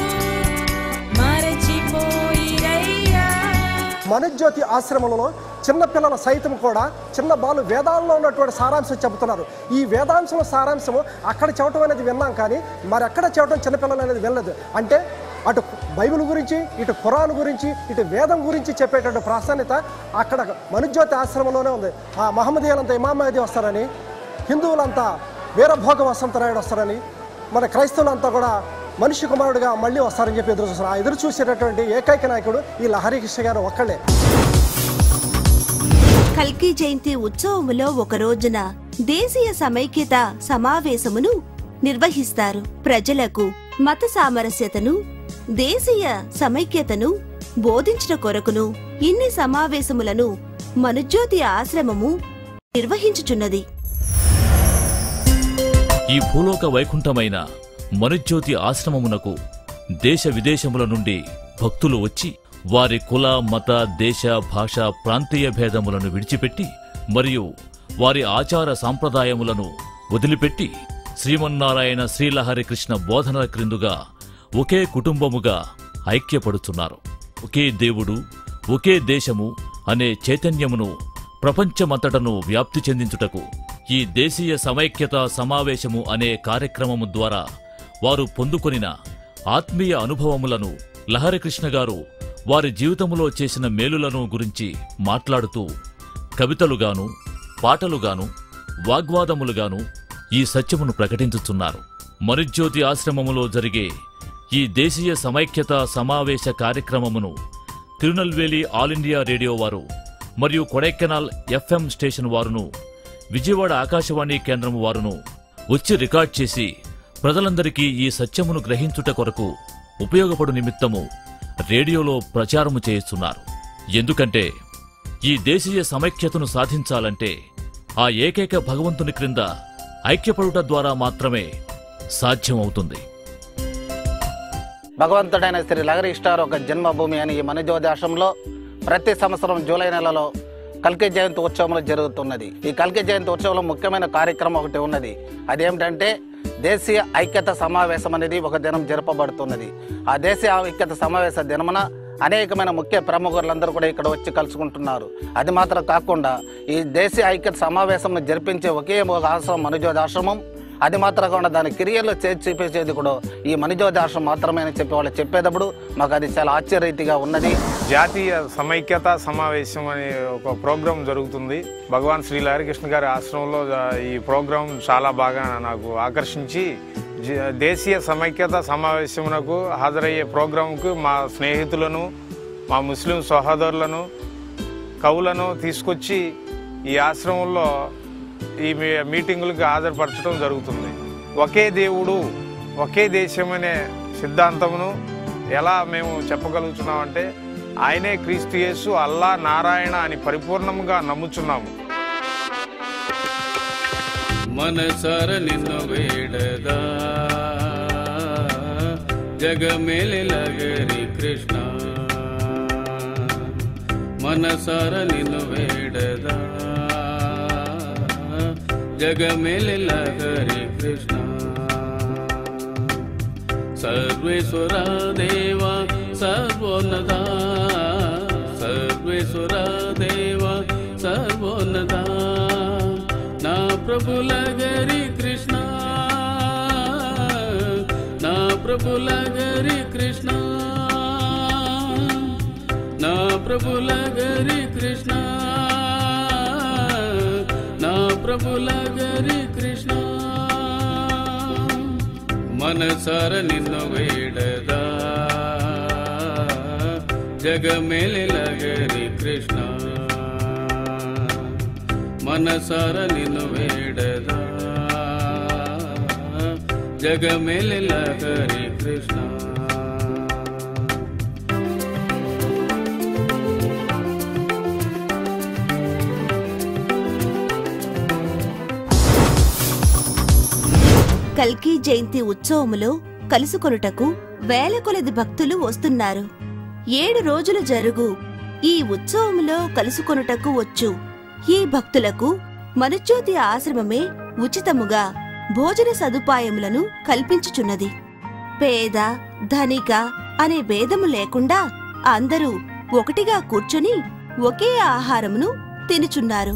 మరచిపోయిరయ్యా మనుజ్యోతి ఆశ్రమంలో చిన్నపిల్లల సైతం కూడా చిన్న బాలు వేదాల్లో ఉన్నటువంటి సారాంశం చెబుతున్నారు ఈ వేదాంశం సారాంశము అక్కడ చెప్పడం అనేది విన్నాం కానీ మరి ఎక్కడ చెప్పడం చిన్నపిల్లలు అనేది వినలేదు అంటే అటు బైబిల్ గురించి ఇటు ఖురాన్ గురించి ఇటు వేదం గురించి చెప్పేటువంటి ప్రాధాన్యత అక్కడ మనుజ్యోతి ఆశ్రమంలోనే ఉంది ఆ మహమ్మదీయులంతా ఇమాం మహదీ వస్తారని హిందువులంతా వీరభోగ వసంతరాయుడు వస్తారని మన క్రైస్తవులంతా కూడా మనిషి కుమారుడిగా మళ్ళీ వస్తారని చెప్పి ఎదురు చూస్తారు ఆ ఎదురు చూసేటటువంటి ఏకైక నాయకుడు ఈ లహరి కృష్ణ గారు ఒక్కళ్ళే కల్కి జయంతి ఉత్సవములో ఒక రోజున దేశీయ సమైక్యత సమావేశమును నిర్వహిస్తారు ప్రజలకు మత సామరస్యతను దేశీయ సమైక్యతను బోధించిన కొరకును ఇన్ని సమావేశములను మనుజ్యోతి ఆశ్రమము నిర్వహించుచున్నది ఈ భూలోక వైకుంఠమైన మనుజ్యోతి ఆశ్రమమునకు దేశ విదేశముల నుండి భక్తులు వచ్చి వారి కుల మత దేశ భాష ప్రాంతీయ భేదములను విడిచిపెట్టి మరియు వారి ఆచార సాంప్రదాయములను వదిలిపెట్టి శ్రీమన్నారాయణ శ్రీలహరి కృష్ణ బోధనల క్రిందుగా ఒకే కుటుంబముగా ఐక్యపడుతున్నారు ఒకే దేవుడు ఒకే దేశము అనే చైతన్యమును ప్రపంచమంతటను వ్యాప్తి చెందించుటకు ఈ దేశీయ సమైక్యత సమావేశము అనే కార్యక్రమము ద్వారా వారు పొందుకొనిన ఆత్మీయ అనుభవములను లహరికృష్ణ గారు వారి జీవితములో చేసిన మేలులను గురించి మాట్లాడుతూ కవితలుగాను పాటలుగాను వాగ్వాదములుగాను ఈ సత్యమును ప్రకటించుచున్నారు మరుజ్యోతి ఆశ్రమములో జరిగే ఈ దేశీయ సమైక్యత సమావేశ కార్యక్రమమును తిరునల్వేలి ఆల్ ఇండియా రేడియో వారు మరియు కొడైకెనాల్ ఎఫ్ఎం స్టేషన్ వారును విజయవాడ ఆకాశవాణి కేంద్రం వారును వచ్చి రికార్డ్ చేసి ప్రజలందరికీ ఈ సత్యమును గ్రహించుట కొరకు ఉపయోగపడు నిమిత్తము రేడియోలో ప్రచారము చేస్తున్నారు ఎందుకంటే ఈ దేశీయ సమైక్యతను సాధించాలంటే ఆ ఏకైక భగవంతుని క్రింద ఐక్యపడుట ద్వారా మాత్రమే సాధ్యమవుతుంది భగవంతుడైన శ్రీ లహరిష్టార్ ఒక జన్మభూమి అని ఈ మనజోదాశంలో ప్రతి సంవత్సరం జూలై నెలలో కల్కి జయంతి ఉత్సవంలో జరుగుతున్నది ఈ కల్కి జయంతి ఉత్సవంలో ముఖ్యమైన కార్యక్రమం ఒకటి ఉన్నది అదేమిటంటే దేశీయ ఐక్యత సమావేశం అనేది ఒక దినం జరపబడుతున్నది ఆ దేశీయ ఐక్యత సమావేశ దినమున అనేకమైన ముఖ్య ప్రముఖులందరూ కూడా ఇక్కడ వచ్చి కలుసుకుంటున్నారు అది మాత్రం కాకుండా ఈ దేశీయ ఐక్యత సమావేశం జరిపించే ఒకే ఒక ఆశ్రమం మనుజోధ ఆశ్రమం అది మాత్రం కాకుండా దాని కెరియర్లో చేసి చూపించేది కూడా ఈ మనుజోధ ఆశ్రమం మాత్రమే అని చెప్పి వాళ్ళు చెప్పేటప్పుడు మాకు అది చాలా ఆశ్చర్యరీతిగా ఉన్నది జాతీయ సమైక్యత సమావేశం అనే ఒక ప్రోగ్రాం జరుగుతుంది భగవాన్ శ్రీ లహరికృష్ణ గారి ఆశ్రమంలో జ- ఈ ప్రోగ్రాం చాలా బాగా నాకు ఆకర్షించి జ- దేశీయ సమైక్యత సమావేశమునకు హాజరయ్యే ప్రోగ్రాంకు మా స్నేహితులను మా ముస్లిం సహోదరులను కవులను తీసుకొచ్చి ఈ ఆశ్రమంలో ఈ మీ- మీటింగులకు హాజరుపరచడం జరుగుతుంది ఒకే దేవుడు ఒకే దేశం అనే సిద్ధాంతమును ఎలా మేము చెప్పగలుగుతున్నామంటే ఆయనే క్రీస్తు యేసు అల్లా నారాయణ అని పరిపూర్ణంగా నమ్ముచున్నాము ಮನಸರ ನಿನ್ನ ಬೇಡದ ಜಗ ಮೇಲೆ ಲಗರಿ ಕೃಷ್ಣ ಮನಸರ ನಿನ್ನ ಬೇಡದ ಜಗ ಮೇಲೆ ಲಗರಿ ಕೃಷ್ಣ ಸರ್ವೇಶ್ವರ ದೇವ ಸರ್ವೋನ್ನತ ಸರ್ವೇಶ್ವರ ದೇವ ಸರ್ವೋನ್ನತ నా ప్రభుల గరి కృష్ణ నా ప్రభుల గరి కృష్ణ నా ప్రభుల గరి కృష్ణ నా ప్రభుల గరి కృష్ణ మనసార నిన్ను వేడదా జగ ಮೇಲೆ ಲಗರಿ ಕೃಷ್ಣ మనసార నిన్ను వేడదా జగ ಮೇಲೆ లహరి కృష్ణ కల్కి జయంతి ఉత్సవములో కలుసుకొనుటకు వేల కొలది భక్తులు వస్తున్నారు ఏడు రోజులు జరుగు ఈ ఉత్సవములో కలుసుకొనుటకు వచ్చు ఈ భక్తులకు మనుజ్యోతి ఆశ్రమమే ఉచితముగా భోజన సదుపాయములను కల్పించుచున్నది పేద ధనిక అనే భేదము లేకుండా అందరూ ఒకటిగా కూర్చొని ఒకే ఆహారమును తినుచున్నారు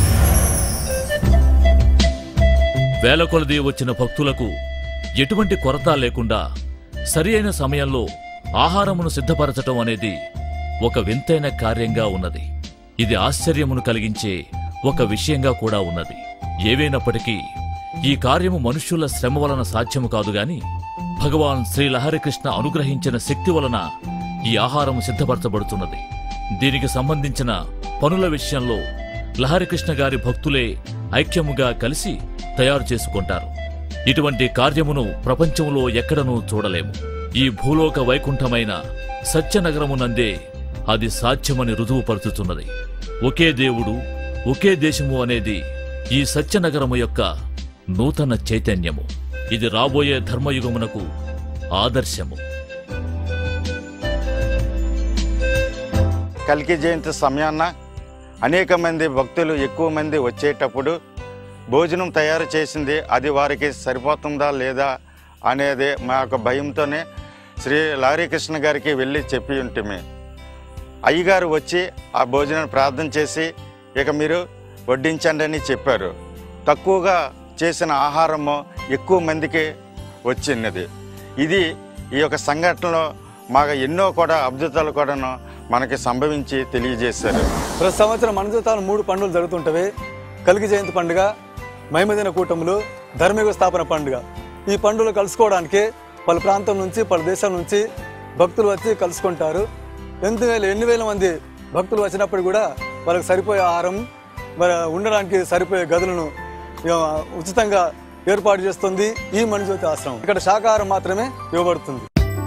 వేల కొలది వచ్చిన భక్తులకు ఎటువంటి కొరత లేకుండా సరి అయిన సమయంలో ఆహారమును సిద్ధపరచటం అనేది ఒక వింతైన కార్యంగా ఉన్నది ఇది ఆశ్చర్యమును కలిగించే ఒక విషయంగా కూడా ఉన్నది ఏవైనప్పటికీ ఈ కార్యము మనుష్యుల శ్రమ వలన సాధ్యము కాదు గాని భగవాన్ శ్రీ లహరికృష్ణ అనుగ్రహించిన శక్తి వలన ఈ ఆహారము సిద్ధపరచబడుతున్నది దీనికి సంబంధించిన పనుల విషయంలో లహరికృష్ణ గారి భక్తులే ఐక్యముగా కలిసి తయారు చేసుకుంటారు ఇటువంటి కార్యమును ప్రపంచంలో ఎక్కడనూ చూడలేము ఈ భూలోక వైకుంఠమైన సత్యనగరమునందే అది సాధ్యమని రుజువుపరుచుతున్నది ఒకే దేవుడు ఒకే దేశము అనేది ఈ సత్యనగరము యొక్క నూతన చైతన్యము ఇది రాబోయే ధర్మయుగమునకు ఆదర్శము కల్కి జయంతి సమయాన్న అనేక మంది భక్తులు ఎక్కువ మంది వచ్చేటప్పుడు భోజనం తయారు చేసింది అది వారికి సరిపోతుందా లేదా అనేది మా యొక్క భయంతోనే శ్రీ లారీకృష్ణ గారికి వెళ్ళి చెప్పి ఉంటిమి అయ్యగారు వచ్చి ఆ భోజనాన్ని ప్రార్థన చేసి ఇక మీరు వడ్డించండి అని చెప్పారు తక్కువగా చేసిన ఆహారము ఎక్కువ మందికి వచ్చినది ఇది ఈ యొక్క సంఘటనలో మాకు ఎన్నో కూడా అద్భుతాలు కూడాను మనకి సంభవించి తెలియజేశారు ప్రతి సంవత్సరం మనజతాలు మూడు పండుగలు జరుగుతుంటవి కలిగి జయంతి పండుగ మైమదిన కూటములు ధర్మయుగ స్థాపన పండుగ ఈ పండుగలు కలుసుకోవడానికి పలు ప్రాంతం నుంచి పలు దేశాల నుంచి భక్తులు వచ్చి కలుసుకుంటారు ఎనిమిది వేల ఎన్ని వేల మంది భక్తులు వచ్చినప్పుడు కూడా వాళ్ళకి సరిపోయే ఆహారం మరి ఉండడానికి సరిపోయే గదులను ఇక ఉచితంగా ఏర్పాటు చేస్తుంది ఈ మణిజ్యోతి ఆశ్రమం ఇక్కడ శాకాహారం మాత్రమే ఇవ్వబడుతుంది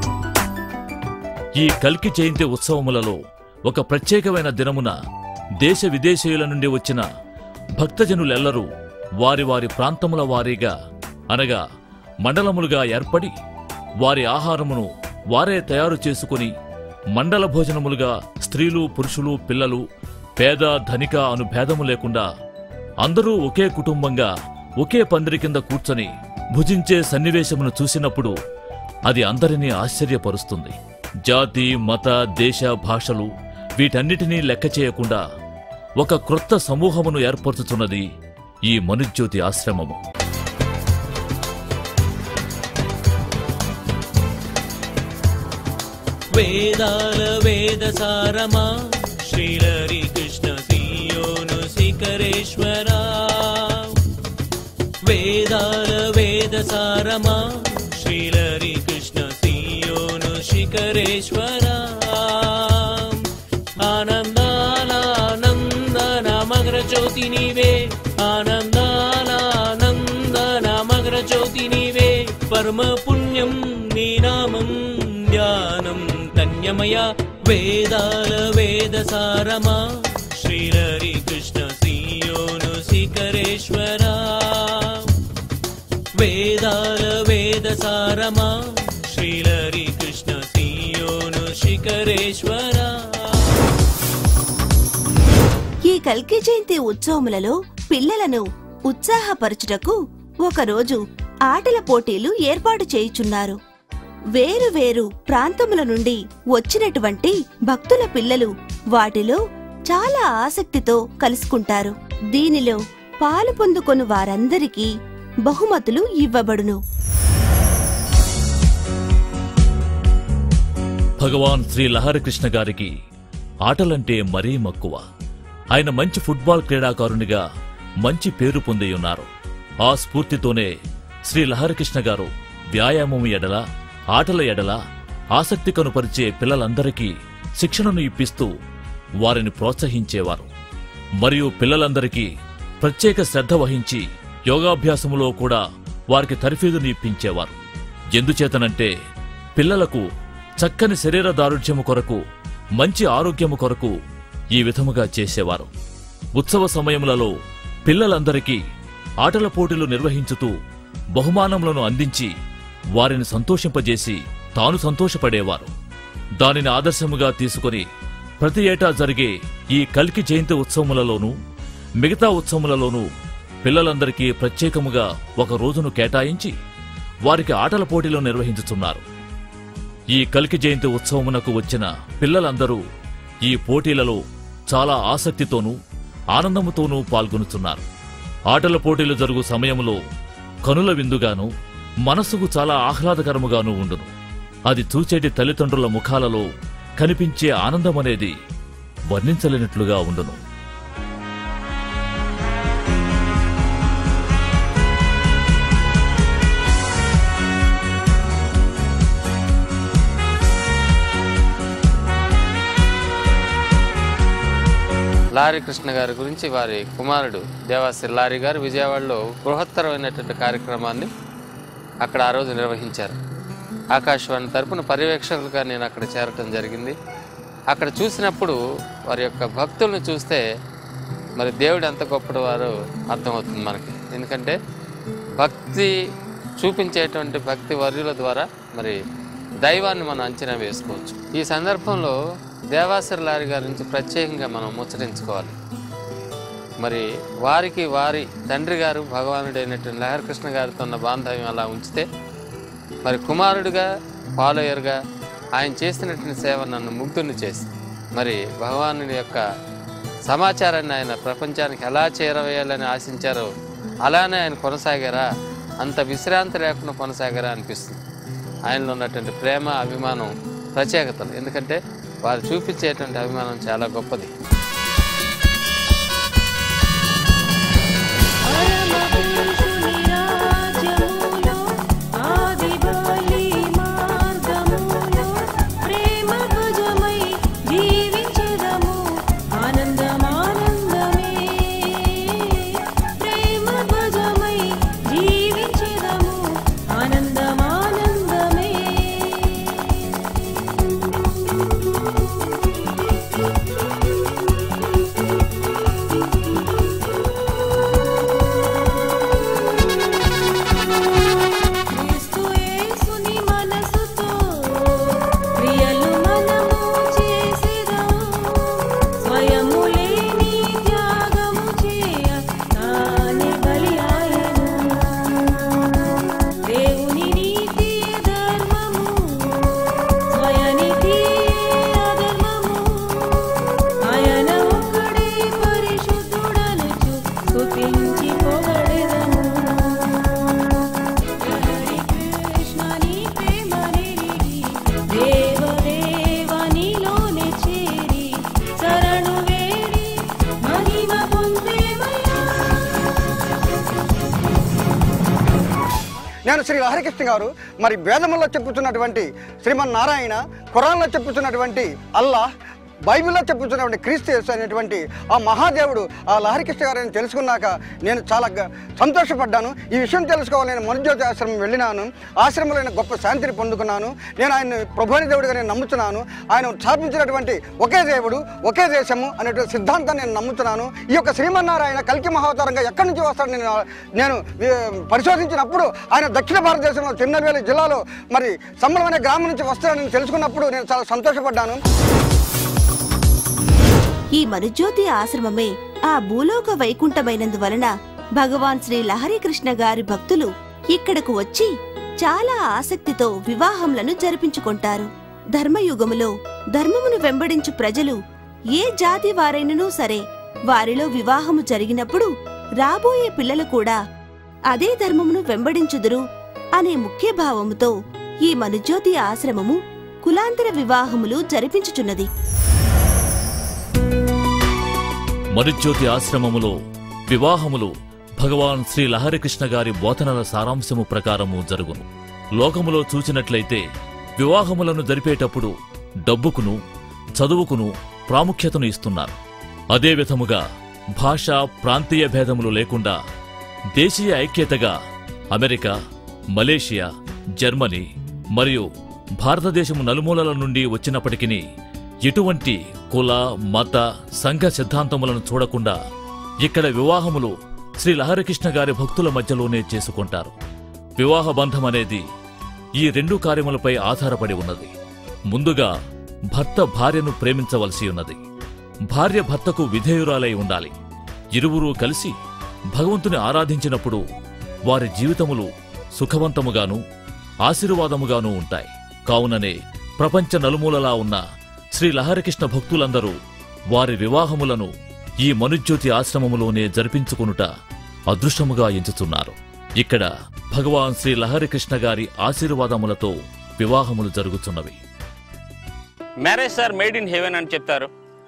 ఈ కల్కి జయంతి ఉత్సవములలో ఒక ప్రత్యేకమైన దినమున దేశ విదేశీయుల నుండి వచ్చిన భక్తజనులెల్లరూ వారి వారి ప్రాంతముల వారీగా అనగా మండలములుగా ఏర్పడి వారి ఆహారమును వారే తయారు చేసుకుని మండల భోజనములుగా స్త్రీలు పురుషులు పిల్లలు పేద ధనిక అను భేదము లేకుండా అందరూ ఒకే కుటుంబంగా ఒకే పందిరి కింద కూర్చొని భుజించే సన్నివేశమును చూసినప్పుడు అది అందరినీ ఆశ్చర్యపరుస్తుంది జాతి మత దేశ భాషలు వీటన్నిటినీ లెక్క చేయకుండా ఒక క్రొత్త సమూహమును ఏర్పరచుతున్నది ఈ మనుజ్యోతి ఆశ్రమము వేదాల వేద సారమా శ్రీలరి కృష్ణ సీయోను శిఖరేశ్వరా వేదాల వేద సారమా శ్రీలరి కృష్ణ సీయోను శిఖరేశ్వరా ఆనందాల ఆనందన మగర జ్యోతి నీవే ఆనందాల ఆనందన మగర జ్యోతి నీవే పరమ పుణ్యం నీ నామం ధ్యానం ధన్యమయ వేదాల వేద సారమా శ్రీహరి కృష్ణ సీయోను శిఖరేశ్వరా వేదాల వేద సారమా శ్రీహరి కృష్ణ సీయోను శిఖరేశ్వరా ఈ కల్కి జయంతి ఉత్సవములలో పిల్లలను ఉత్సాహపరచుటకు ఒకరోజు ఆటల పోటీలు ఏర్పాటు చేయుచున్నారు వేరు వేరు ప్రాంతముల నుండి వచ్చినటువంటి భక్తుల పిల్లలు వాటిలో చాలా ఆసక్తితో కలుసుకుంటారు దీనిలో పాలు పొందుకొను వారందరికీ బహుమతులు ఇవ్వబడును భగవాన్ శ్రీ లహరికృష్ణ గారికి ఆటలంటే మరీ మక్కువ ఆయన మంచి ఫుట్బాల్ క్రీడాకారునిగా మంచి పేరు పొంది ఉన్నారు ఆ స్ఫూర్తితోనే శ్రీ లహరికృష్ణ గారు వ్యాయామం ఎడల ఆటల ఎడల ఆసక్తి కనుపరిచే పిల్లలందరికీ శిక్షణను ఇప్పిస్తూ వారిని ప్రోత్సహించేవారు మరియు పిల్లలందరికీ ప్రత్యేక శ్రద్ధ వహించి యోగాభ్యాసములో కూడా వారికి తర్ఫీదుని ఇప్పించేవారు ఎందుచేతనంటే పిల్లలకు చక్కని శరీర దారుఢ్యము కొరకు మంచి ఆరోగ్యము కొరకు ఈ విధముగా చేసేవారు ఉత్సవ సమయములలో పిల్లలందరికీ ఆటల పోటీలు నిర్వహించుతూ బహుమానములను అందించి వారిని సంతోషింపజేసి తాను సంతోషపడేవారు దానిని ఆదర్శముగా తీసుకొని ప్రతి ఏటా జరిగే ఈ కల్కి జయంతి ఉత్సవములలోనూ మిగతా ఉత్సవములలోనూ పిల్లలందరికీ ప్రత్యేకముగా ఒక రోజును కేటాయించి వారికి ఆటల పోటీలు నిర్వహించుతున్నారు ఈ కల్కి జయంతి ఉత్సవమునకు వచ్చిన పిల్లలందరూ ఈ పోటీలలో చాలా ఆసక్తితోనూ ఆనందముతోనూ పాల్గొనుతున్నారు ఆటల పోటీలు జరుగు సమయంలో కనుల విందుగాను మనసుకు చాలా ఆహ్లాదకరముగాను ఉండును అది చూచేటి తల్లిదండ్రుల ముఖాలలో కనిపించే ఆనందమనేది వర్ణించలేనట్లుగా ఉండును లారీ కృష్ణ గారి గురించి వారి కుమారుడు దేవాశ్రీ లారీ గారు విజయవాడలో బృహత్తరమైనటువంటి కార్యక్రమాన్ని అక్కడ ఆ రోజు నిర్వహించారు ఆకాశవాణి తరపున పర్యవేక్షకులుగా నేను అక్కడ చేరటం జరిగింది అక్కడ చూసినప్పుడు వారి యొక్క భక్తులను చూస్తే మరి దేవుడు ఎంత గొప్పడు వారో అర్థమవుతుంది మనకి ఎందుకంటే భక్తి చూపించేటువంటి భక్తి వర్యుల ద్వారా మరి దైవాన్ని మనం అంచనా వేసుకోవచ్చు ఈ సందర్భంలో దేవాసరి లారి గారి నుంచి ప్రత్యేకంగా మనం ముచ్చరించుకోవాలి మరి వారికి వారి తండ్రి గారు భగవానుడైనటువంటి లహరికృష్ణ గారితో ఉన్న బాంధవ్యం అలా ఉంచితే మరి కుమారుడిగా ఫాలోయర్గా ఆయన చేసినటువంటి సేవ నన్ను ముగ్ధుని చేసి మరి భగవానుడి యొక్క సమాచారాన్ని ఆయన ప్రపంచానికి ఎలా చేరవేయాలని ఆశించారో అలానే ఆయన కొనసాగారా అంత విశ్రాంతి లేకుండా కొనసాగారా అనిపిస్తుంది ఆయనలో ఉన్నటువంటి ప్రేమ అభిమానం ప్రత్యేకతలు ఎందుకంటే వారు చూపించేటువంటి అభిమానం చాలా గొప్పది రాజ్యములో ఆదిబలి మార్గములో ప్రేమ ధ్వజమై జీవించెదము ఆనందమానందమే ప్రేమ ధ్వజమై జీవించెదము ఆనందమానందమే క్రీస్తు యేసుని మనసుతో క్రియలు మనము చేసెదము స్వయము లేని త్యాగము చేయ తానే బలి ఆయను దేవుని నీతి ధర్మము స్వయనిధి అధర్మము ఆయన ఒక్కడే పరిశుద్ధుడనుచు స్తుతించి పొగడెదము కృష్ణని ప్రేమ నిరిగి దేవదేవనిలోనే చేరి శరణు వేడి మహిమ పొందేమయ్యా నేను శ్రీ హరికృష్ణ గారు మరి వేదముల్లో చెప్పుతున్నటువంటి శ్రీమన్నారాయణ ఖురాన్లో చెప్పుతున్నటువంటి అల్లాహ్ బైబిల్లో చెప్పుతున్నటువంటి క్రీస్తు యేసు అనేటువంటి ఆ మహాదేవుడు ఆ లహరికృష్ణ గారిని తెలుసుకున్నాక నేను చాలా గ- సంతోషపడ్డాను ఈ విషయం తెలుసుకోవాలి నేను మనుజ్యోతి ఆశ్రమం వెళ్ళినాను ఆశ్రమంలో నేను గొప్ప శాంతిని పొందుకున్నాను నేను ఆయన్ని ప్రభుని దేవుడిగా నేను నమ్ముతున్నాను ఆయన స్థాపించినటువంటి ఒకే దేవుడు ఒకే దేశము అనేటువంటి సిద్ధాంతాన్ని నేను నమ్ముతున్నాను ఈ యొక్క శ్రీమన్నారాయణ కల్కి మహావతారంగా ఎక్కడి నుంచి వస్తాడు నేను నేను వి- పరిశోధించినప్పుడు ఆయన దక్షిణ భారతదేశంలో తిరునెల్వేలి జిల్లాలో మరి సంబలం అనే గ్రామం నుంచి వస్తాడని తెలుసుకున్నప్పుడు నేను చాలా సంతోషపడ్డాను ఈ మనుజ్యోతి ఆశ్రమమే ఆ భూలోక వైకుంఠమైనందువలన భగవాన్ శ్రీ లహరీకృష్ణ గారి భక్తులు ఇక్కడకు వచ్చి చాలా ఆసక్తితో వివాహంలను జరిపించుకుంటారు ధర్మయుగములో ధర్మమును వెంబడించు ప్రజలు ఏ జాతి వారైనను సరే వారిలో వివాహము జరిగినప్పుడు రాబోయే పిల్లలు కూడా అదే ధర్మమును వెంబడించుదురు అనే ముఖ్య భావముతో ఈ మనుజ్యోతి ఆశ్రమము కులాంతర వివాహములు జరిపించుచున్నది మరుజ్యోతి ఆశ్రమములో వివాహములు భగవాన్ శ్రీ లహరికృష్ణ గారి బోధనల సారాంశము ప్రకారము జరుగును లోకములో చూచినట్లయితే వివాహములను జరిపేటప్పుడు డబ్బుకును చదువుకును ప్రాముఖ్యతను ఇస్తున్నారు అదే విధముగా భాష ప్రాంతీయ భేదములు లేకుండా దేశీయ ఐక్యతగా అమెరికా మలేషియా జర్మనీ మరియు భారతదేశము నలుమూలల నుండి వచ్చినప్పటికీ ఎటువంటి కుల మత సంఘ సిద్ధాంతములను చూడకుండా ఇక్కడ వివాహములు శ్రీ లహరికృష్ణ గారి భక్తుల మధ్యలోనే చేసుకుంటారు వివాహ బంధం అనేది ఈ రెండు కార్యములపై ఆధారపడి ఉన్నది ముందుగా భర్త భార్యను ప్రేమించవలసి ఉన్నది భార్య భర్తకు విధేయురాలై ఉండాలి ఇరువురూ కలిసి భగవంతుని ఆరాధించినప్పుడు వారి జీవితములు సుఖవంతముగాను ఆశీర్వాదముగాను ఉంటాయి కావుననే ప్రపంచ నలుమూలలా ఉన్న శ్రీ లహరికృష్ణ భక్తులందరూ వారి వివాహములను ఈ మనుజ్యోతి ఆశ్రమములోనే జరిపించుకొనుట అదృష్టముగా ఎంచుతున్నారు ఇక్కడ భగవాన్ శ్రీ లహరికృష్ణ గారి ఆశీర్వాదములతో వివాహములు జరుగుతున్నవి marriage are made in heaven అని చెప్తారు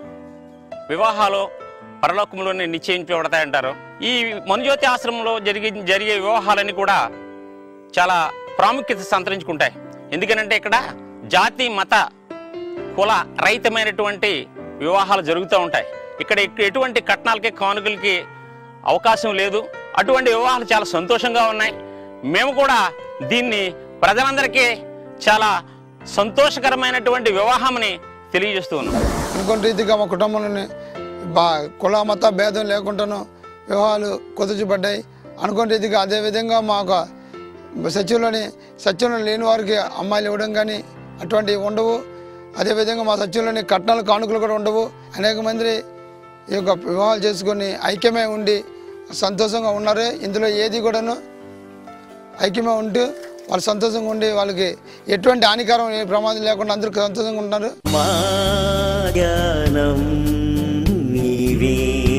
వివాహాలు పరలోకంలోనే నిశ్చయించబడతాయంటారు ఈ మనుజ్యోతి ఆశ్రమంలో జరిగే జరిగే వివాహాలన్నీ కూడా చాలా ప్రాముఖ్యత సంతరించుకుంటాయి ఎందుకనంటే ఇక్కడ జాతి మత కుల రహితమైనటువంటి వివాహాలు జరుగుతూ ఉంటాయి ఇక్కడ ఎక్- ఎటువంటి కట్నాలకి కానుకలకి అవకాశం లేదు అటువంటి వివాహాలు చాలా సంతోషంగా ఉన్నాయి మేము కూడా దీన్ని ప్రజలందరికీ చాలా సంతోషకరమైనటువంటి వివాహంని తెలియజేస్తూ ఉన్నాం అనుకున్న రీతిగా మా కుటుంబంలోని బా కుల మత భేదం లేకుండాను వివాహాలు కుదుర్చబడ్డాయి అనుకున్న రీతిగా అదేవిధంగా మా యొక్క సత్యంలోని సత్యంలో లేని వారికి అమ్మాయిలు ఇవ్వడం కానీ అటువంటివి ఉండవు అదేవిధంగా మా సత్యంలోని కట్నాలు కానుకలు కూడా ఉండవు అనేక మంది ఈ యొక్క వివాహాలు చేసుకొని ఐక్యమై ఉండి సంతోషంగా ఉన్నారు ఇందులో ఏది కూడాను ఐక్యమై ఉంటూ వాళ్ళు సంతోషంగా ఉండి వాళ్ళకి ఎటువంటి హానికరం ఏ ప్రమాదం లేకుండా అందరూ సంతోషంగా ఉంటున్నారు జ్ఞానం నీవే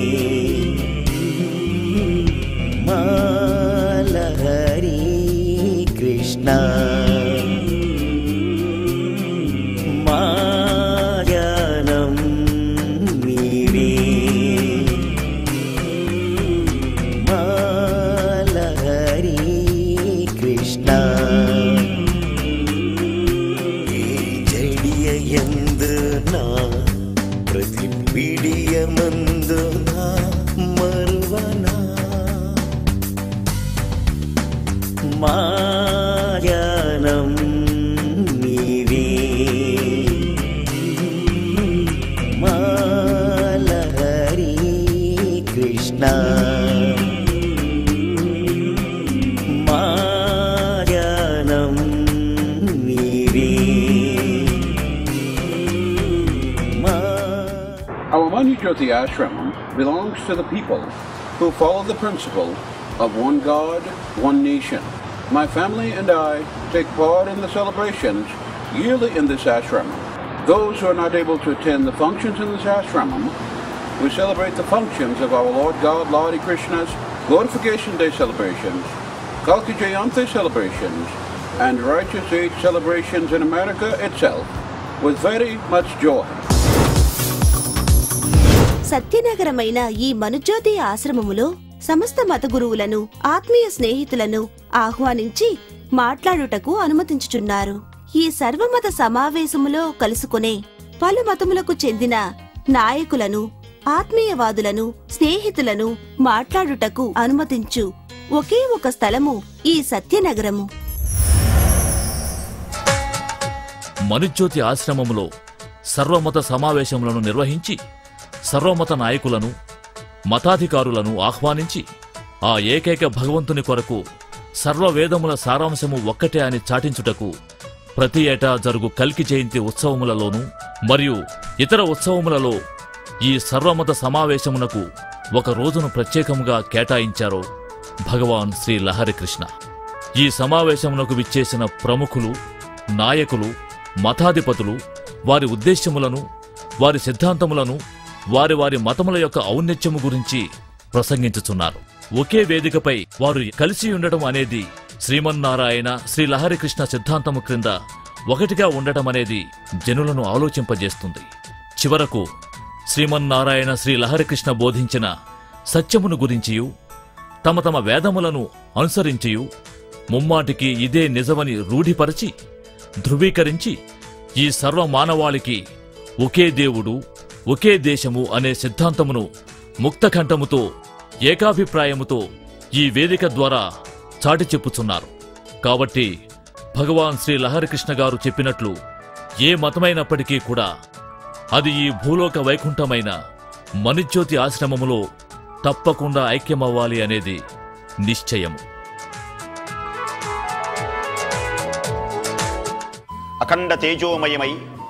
మాలహరి కృష్ణ మాయానం నీవే మాలహరి కృష్ణ జడియందు నా ప్రతి పిడియమందు నా మరువనా మాయానం నీవే మాలహరి కృష్ణ మాయానం నీవే Our Manujyoti ashram belongs to the people who follow the principle of one God, one nation. My family and I take part in the celebrations yearly in this ashram. Those who are not able to attend the functions in this ashram, we celebrate the functions of our Lord God, Lord Krishna's Glorification Day celebrations, Kalki Jayanti celebrations, and Righteous Age celebrations in America itself with very much joy. సత్యనగరమైన ఈ మనుజ్యోతి ఆశ్రమములో సమస్త మత గురువులను ఆత్మీయ స్నేహితులను ఆహ్వానించి మాట్లాడుటకు అనుమతించుచున్నారు ఈ సర్వమత సమావేశములో కలుసుకునే పలు మతములకు చెందిన నాయకులను ఆత్మీయవాదులను స్నేహితులను మాట్లాడుటకు అనుమతించు ఒకే ఒక స్థలము ఈ సత్యనగరము మనుజ్యోతి ఆశ్రమములో సర్వమత సమావేశములను నిర్వహించి సర్వమత నాయకులను మతాధికారులను ఆహ్వానించి ఆ ఏకైక భగవంతుని కొరకు సర్వవేదముల సారాంశము ఒక్కటే అని చాటించుటకు ప్రతి ఏటా జరుగు కల్కి జయంతి ఉత్సవములలోనూ మరియు ఇతర ఉత్సవములలో ఈ సర్వమత సమావేశమునకు ఒక రోజును ప్రత్యేకముగా కేటాయించారు భగవాన్ శ్రీ లహరికృష్ణ ఈ సమావేశమునకు విచ్చేసిన ప్రముఖులు నాయకులు మతాధిపతులు వారి ఉద్దేశ్యములను వారి సిద్ధాంతములను వారి వారి మతముల యొక్క ఔన్నత్యము గురించి ప్రసంగించుచున్నారు ఒకే వేదికపై వారు కలిసి ఉండటం అనేది శ్రీమన్నారాయణ శ్రీ లహరికృష్ణ సిద్ధాంతము క్రింద ఒకటిగా ఉండటం అనేది జనులను ఆలోచింపజేస్తుంది చివరకు శ్రీమన్నారాయణ శ్రీ లహరికృష్ణ బోధించిన సత్యమును గురించియు తమ తమ వేదములను అనుసరించియు ముమ్మాటికి ఇదే నిజమని రూఢిపరచి ధృవీకరించి ఈ సర్వ మానవాళికి ఒకే దేవుడు ఒకే దేశము అనే సిద్ధాంతమును ముక్తకంఠముతో ఏకాభిప్రాయముతో ఈ వేదిక ద్వారా చాటి చెప్పుచున్నారు కాబట్టి భగవాన్ శ్రీ లహరికృష్ణ గారు చెప్పినట్లు ఏ మతమైనప్పటికీ కూడా అది ఈ భూలోక వైకుంఠమైన మణిజ్యోతి ఆశ్రమములో తప్పకుండా ఐక్యమవ్వాలి అనేది నిశ్చయము అఖండ తేజోమయమై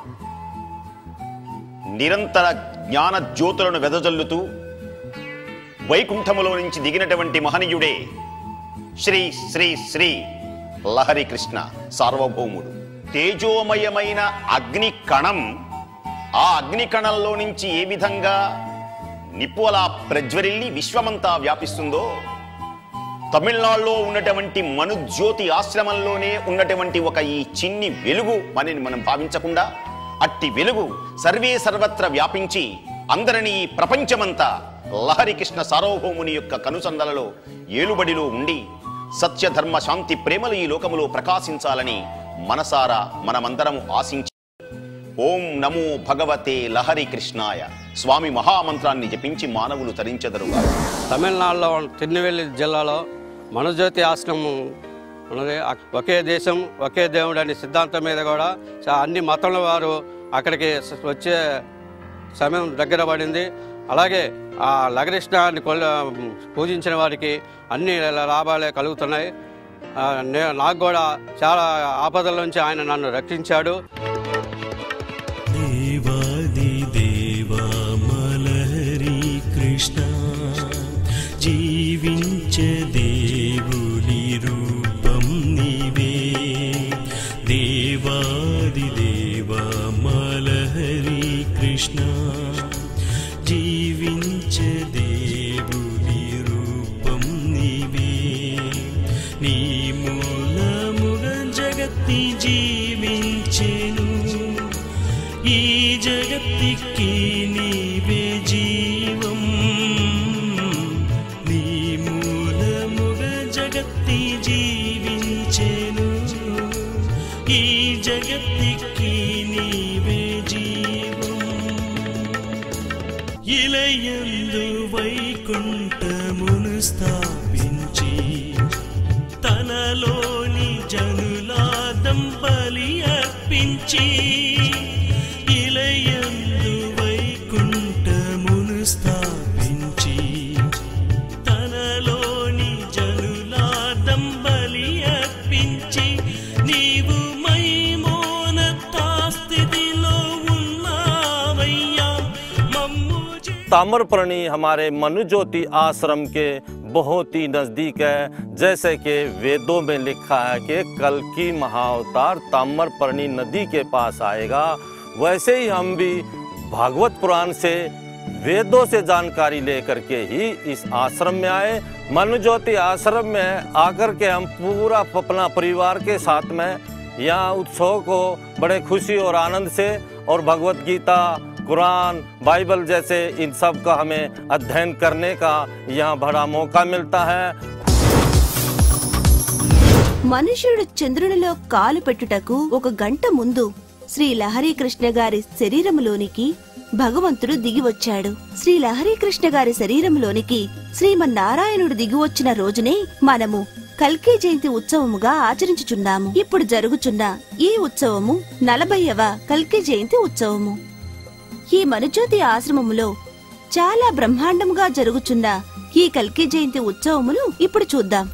నిరంతర జ్ఞాన జ్యోతులను వెదజల్లుతూ వైకుంఠములో నుంచి దిగినటువంటి మహనీయుడే శ్రీ శ్రీ శ్రీ లహరి కృష్ణ సార్వభౌముడు తేజోమయమైన అగ్ని కణం ఆ అగ్ని కణంలో నుంచి ఏ విధంగా నిప్పు అలా ప్రజ్వరిల్లి విశ్వమంతా వ్యాపిస్తుందో తమిళనాడులో ఉన్నటువంటి మనుజ్యోతి ఆశ్రమంలోనే ఉన్నటువంటి ఒక ఈ చిన్ని వెలుగు అని మనం భావించకుండా అట్టి వెలుగు సర్వే సర్వత్ర వ్యాపించి అందరినీ ఈ ప్రపంచమంతా లహరి కృష్ణ సార్వభౌముని యొక్క కనుసందలలో ఏలుబడిలో ఉండి సత్యధర్మ శాంతి ప్రేమలు ఈ లోకములో ప్రకాశించాలని మనసారా మనమందరము ఆశించి ఓం నమో భగవతే లహరి కృష్ణాయ స్వామి మహామంత్రాన్ని జపించి మానవులు తరించెదరుగా తమిళనాడులో తిరునెల్వేలి జిల్లాలో మనజ్యోతి ఆశ్రమం ఉన్నది అక్- ఒకే దేశం ఒకే దేవుడు అనే సిద్ధాంతం మీద కూడా చా- అన్ని మతముల వారు అక్కడికి స- వచ్చే సమయం దగ్గర పడింది అలాగే ఆ లగరిష్ణాన్ని కొల పూజించిన వారికి అన్ని లాభాలే కలుగుతున్నాయి ఆ, నే- నాకు కూడా చాలా ఆపదల నుంచి ఆయన నన్ను రక్షించాడు దేవాది దేవా మలహరి కృష్ణ జీవించే దేవుని రూపం నీవే దేవాది దేవా మలహరి కృష్ణ జీవించే దేవుని రూపం నీవే నీ మూలముగ జగత్తి జీవించెను ఈ జగత్తికి నీవే జీవం నీ మూలముగ జగత్తి జీవించెను ఈ జగత్తికి నీవే జీవం ఇలయందు వైకుంఠమును స్థాపించి తనలోని జనులాదం బలి అర్పించి ఇలయందు వైకుంఠమును స్థాపించి తనలోని జనులాదం బలి అర్పించి నీవు మైమోనతా స్థితిలో ఉన్నావయ్యా మమ్ము ताम्रपर्णी हमारे मनु ज्योति आश्रम के बहुत ही नज़दीक है जैसे कि वेदों में लिखा है कि कल की महाअवतार ताम्रपर्णी नदी के पास आएगा वैसे ही हम भी भागवत पुराण से वेदों से जानकारी लेकर के ही इस आश्रम में आए मनु ज्योति आश्रम में आकर के हम पूरा अपना परिवार के साथ में यहाँ उत्सव को बड़े खुशी और आनंद से और भगवत गीता कुरान बाइबल जैसे इन सब का हमें अध्ययन करने का यहाँ बड़ा मौका मिलता है మనుష్యుడు చంద్రునిలో కాలు పెట్టుటకు ఒక గంట ముందు శ్రీ లహరీకృష్ణ గారి శరీరములోనికి భగవంతుడు దిగివచ్చాడు శ్రీ లహరీకృష్ణ గారి శరీరములోనికి శ్రీమన్నారాయణుడు దిగివచ్చిన రోజునే మనము కల్కి జయంతి ఉత్సవముగా ఆచరించుచున్నాము ఇప్పుడు జరుగుచున్న ఈ ఉత్సవము నలభైవ కల్కి జయంతి ఉత్సవము ఈ మనుజ్యోతి ఆశ్రమములో చాలా బ్రహ్మాండముగా జరుగుచున్న ఈ కల్కి జయంతి ఉత్సవమును ఇప్పుడు చూద్దాం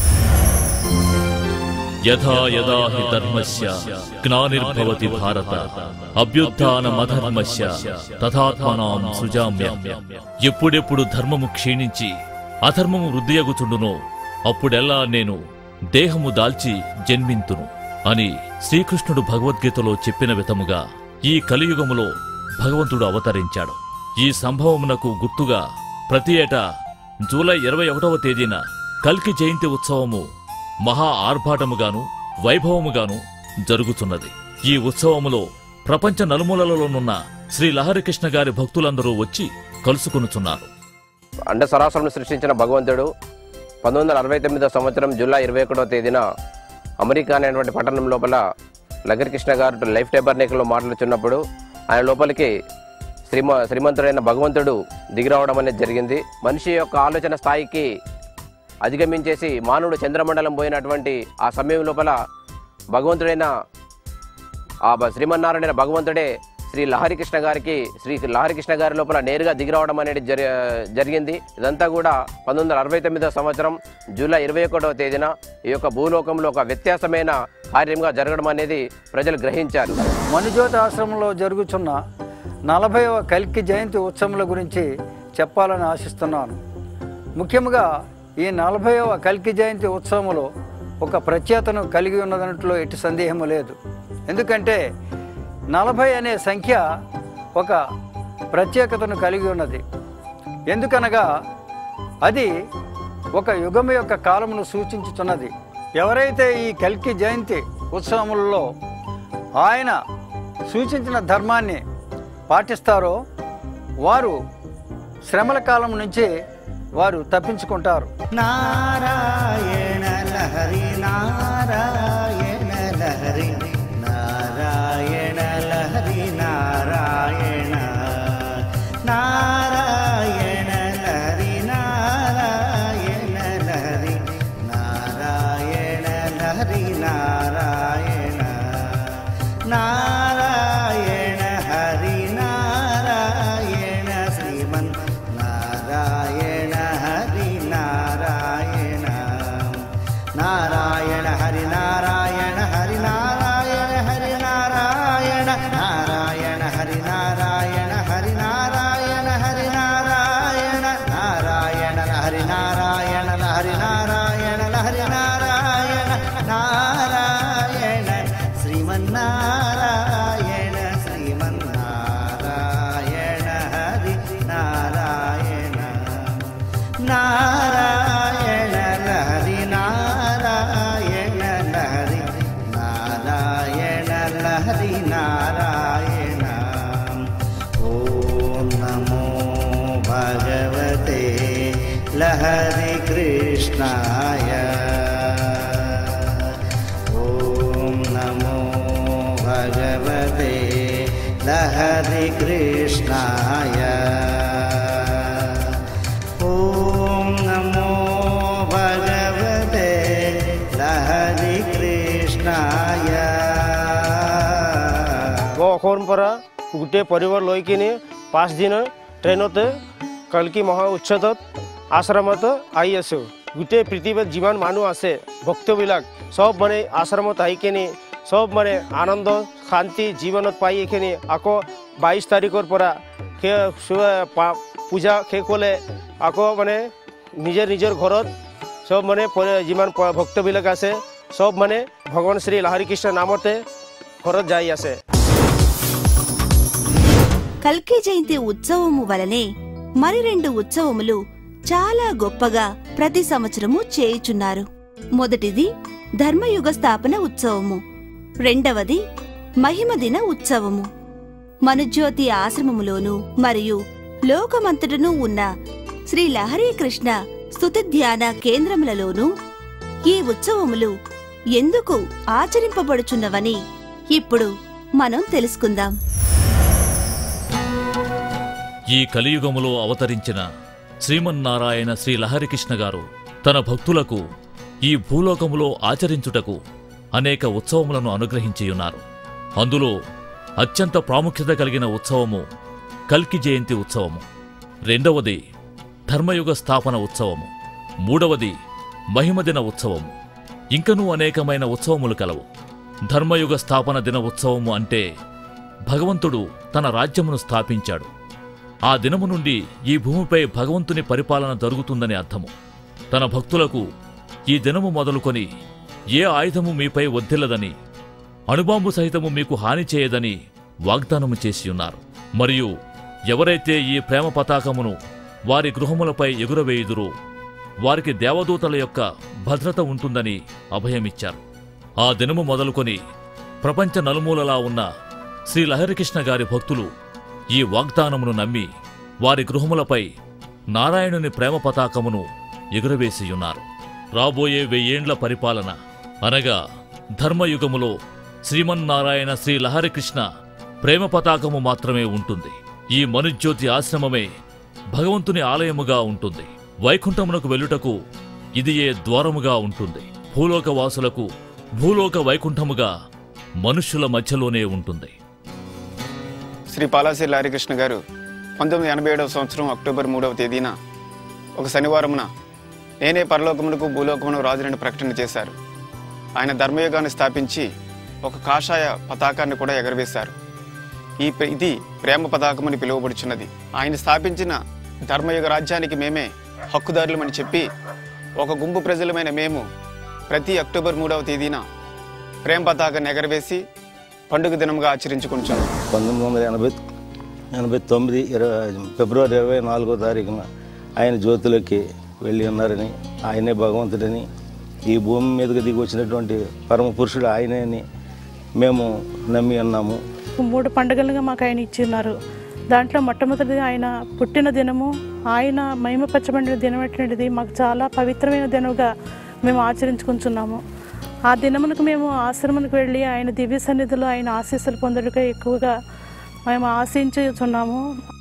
యథా యదా హి ధర్మస్య గ్లానిర్భవతి భారత అభ్యుత్నమధర్మస్య తథాత్మనాం సృజామ్యం ఎప్పుడెప్పుడు ధర్మము క్షీణించి అధర్మము వృద్ధియగుచుండునో అప్పుడెల్లా నేను దేహము దాల్చి జన్మింతును అని శ్రీకృష్ణుడు భగవద్గీతలో చెప్పిన విధముగా ఈ కలియుగములో భగవంతుడు అవతరించాడు ఈ సంభవమునకు గుర్తుగా ప్రతి ఏటా జూలై ఇరవై ఒకటవ తేదీన కల్కి జయంతి ఉత్సవము మహా ఆర్భాటముగాను వైభవముగాను జరుగుతున్నది ఈ ఉత్సవములో ప్రపంచ నలుమూలలలోనున్న శ్రీ లహరికృష్ణ గారి భక్తులందరూ వచ్చి కలుసుకొనుచున్నారు అండ సరాసరం సృష్టించిన భగవంతుడు పంతొమ్మిది వందల అరవై తొమ్మిదో సంవత్సరం జూలై ఇరవై ఒకటో తేదీన అమెరికా అనేటువంటి పట్టణం లోపల లగరికృష్ణ గారు లైఫ్ టెబర్నేకల్లో మాట్లాడుతున్నప్పుడు ఆయన లోపలికి శ్రీమ శ్రీమంతుడైన భగవంతుడు దిగిరావడం అనేది జరిగింది మనిషి యొక్క ఆలోచన స్థాయికి అధిగమించేసి మానవుడు చంద్రమండలం పోయినటువంటి ఆ సమయం లోపల భగవంతుడైన ఆ బ- శ్రీమన్నారాయణ భగవంతుడే శ్రీ లహరికృష్ణ గారికి శ్రీ లహరికృష్ణ గారి లోపల నేరుగా దిగిరావడం అనేది జరి జరిగింది ఇదంతా కూడా పంతొమ్మిది వందల అరవై తొమ్మిదో సంవత్సరం జూలై ఇరవై ఒకటవ తేదీన ఈ యొక్క భూలోకంలో ఒక వ్యత్యాసమైన కార్యంగా జరగడం అనేది ప్రజలు గ్రహించారు మనుజ్యోతి ఆశ్రమంలో జరుగుతున్న నలభైవ కల్కి జయంతి ఉత్సవముల గురించి చెప్పాలని ఆశిస్తున్నాను ముఖ్యంగా ఈ నలభైవ కల్కి జయంతి ఉత్సవములో ఒక ప్రత్యేకతను కలిగి ఉన్నదన్నట్లో ఎట్టి సందేహము లేదు ఎందుకంటే నలభై అనే సంఖ్య ఒక ప్రత్యేకతను కలిగి ఉన్నది ఎందుకనగా అది ఒక యుగం యొక్క కాలమును సూచించుతున్నది ఎవరైతే ఈ కల్కి జయంతి ఉత్సవములలో ఆయన సూచించిన ధర్మాన్ని పాటిస్తారో వారు శ్రమల కాలం నుంచి వారు తప్పించుకుంటారు నారాయణ లహరి నారాయణ లహరి నారాయణ లహరి నారాయణ నారాయణ లహరి నారాయణ లహరి నారాయణ లహరి నారాయణ నారాయణ హరి నారాయణ శ్రీమన్ నారాయణ హరి నారాయణ నారాయణ హరి నారాయణ लहरि कृष्णाय ॐ नमो भगवते लहरि कृष्णाय ॐ नमो भगवते लहरि कृष्णाय অসমৰ পৰা গোটেই পৰিবাৰ লৈ কিনে পাঁচদিনা ট্ৰেইনতে কালকি মহা উৎসৱত আশ্ৰমত আহি আছোঁ গোটেই পৃথিৱীত যিমান মানুহ আছে ভক্তবিলাক চব মানে আশ্ৰমত আহি কিনে চব মানে আনন্দ শান্তি জীৱনত পাই এইখিনি আকৌ বাইছ তাৰিখৰ পৰা সেই সু- পা- পূজা শেষ হ'লে আকৌ মানে নিজৰ নিজৰ ঘৰত চব মানে পৰি- যিমান প- ভক্তবিলাক আছে চব মানে ভগৱান শ্ৰী লাহৰি কৃষ্ণ নামতে ঘৰত যাই আছে కల్కి జయంతి ఉత్సవము వలనే మరి రెండు ఉత్సవములు చాలా గొప్పగా ప్రతి సంవత్సరము చేయుచున్నారు మొదటిది ధర్మయుగ స్థాపన ఉత్సవము రెండవది మహిమదిన ఉత్సవము మనుజ్యోతి ఆశ్రమములోను మరియు లోకమంతటను ఉన్న శ్రీ లహరీ కృష్ణ స్తుతి ధ్యాన కేంద్రములలోనూ ఈ ఉత్సవములు ఎందుకు ఆచరింపబడుచున్నవని ఇప్పుడు మనం తెలుసుకుందాం ఈ కలియుగములో అవతరించిన శ్రీమన్నారాయణ శ్రీ లహరికృష్ణ గారు తన భక్తులకు ఈ భూలోకములో ఆచరించుటకు అనేక ఉత్సవములను అనుగ్రహించియున్నారు అందులో అత్యంత ప్రాముఖ్యత కలిగిన ఉత్సవము కల్కి జయంతి ఉత్సవము రెండవది ధర్మయుగ స్థాపన ఉత్సవము మూడవది మహిమదిన ఉత్సవము ఇంకనూ అనేకమైన ఉత్సవములు కలవు ధర్మయుగ స్థాపన దిన ఉత్సవము అంటే భగవంతుడు తన రాజ్యమును స్థాపించాడు ఆ దినము నుండి ఈ భూమిపై భగవంతుని పరిపాలన జరుగుతుందని అర్థము తన భక్తులకు ఈ దినము మొదలుకొని ఏ ఆయుధము మీపై వద్దిల్లదని అణుబాంబు సహితము మీకు హాని చేయదని వాగ్దానము చేసియున్నారు మరియు ఎవరైతే ఈ ప్రేమ పతాకమును వారి గృహములపై ఎగురవేయుదురో వారికి దేవదూతల యొక్క భద్రత ఉంటుందని అభయమిచ్చారు ఆ దినము మొదలుకొని ప్రపంచ నలుమూలలా ఉన్న శ్రీ లహరికృష్ణ గారి భక్తులు ఈ వాగ్దానమును నమ్మి వారి గృహములపై నారాయణుని ప్రేమ పతాకమును ఎగురవేసియున్నారు రాబోయే వెయ్యేండ్ల పరిపాలన అనగా ధర్మయుగములో శ్రీమన్నారాయణ శ్రీ లహరికృష్ణ ప్రేమ పతాకము మాత్రమే ఉంటుంది ఈ మనుజ్యోతి ఆశ్రమమే భగవంతుని ఆలయముగా ఉంటుంది వైకుంఠమునకు వెళ్ళుటకు ఇది ఏ ద్వారముగా ఉంటుంది భూలోక వాసులకు భూలోక వైకుంఠముగా మనుష్యుల మధ్యలోనే ఉంటుంది శ్రీ పాలాసి లారికృష్ణ గారు పంతొమ్మిది ఎనభై ఏడవ సంవత్సరం అక్టోబర్ మూడవ తేదీన ఒక శనివారమున నేనే పరలోకమునకు భూలోకమునకు రాజునని ప్రకటన చేశారు ఆయన ధర్మయుగాన్ని స్థాపించి ఒక కాషాయ పతాకాన్ని కూడా ఎగరవేశారు ఈ ప్ర- ఇది ప్రేమ పతాకమని పిలువబడుచున్నది ఆయన స్థాపించిన ధర్మయుగ రాజ్యానికి మేమే హక్కుదారులమని చెప్పి ఒక గుంపు ప్రజలమైన మేము ప్రతి అక్టోబర్ మూడవ తేదీన ప్రేమ పతాకాన్ని ఎగరవేసి పండుగ దినంగా ఆచరించుకుంటున్నాం పంతొమ్మిది వందల ఎనభై ఎనభై తొమ్మిది ఇరవై ఫిబ్రవరి ఇరవై నాలుగో తారీఖున ఆయన జ్యోతిలోకి వెళ్ళి ఉన్నారని ఆయనే భగవంతుడని ఈ భూమి మీదకి దిగి వచ్చినటువంటి పరమ పురుషుడు ఆయనే అని మేము నమ్మి ఉన్నాము మూడు పండుగలుగా మాకు ఆయన ఇచ్చిన్నారు దాంట్లో మొట్టమొదటిది ఆయన పుట్టిన దినము ఆయన మహిమపరచబడిన దినం అటువంటిది మాకు చాలా పవిత్రమైన దినముగా మేము ఆచరించుకుంటున్నాము ఆ దినమునకు మేము ఆశ్రమానికి వెళ్ళి ఆయన దివ్య సన్నిధిలో ఆయన ఆశీస్సులు పొందడానికి ఎక్కువగా మేము ఆశించుచున్నాము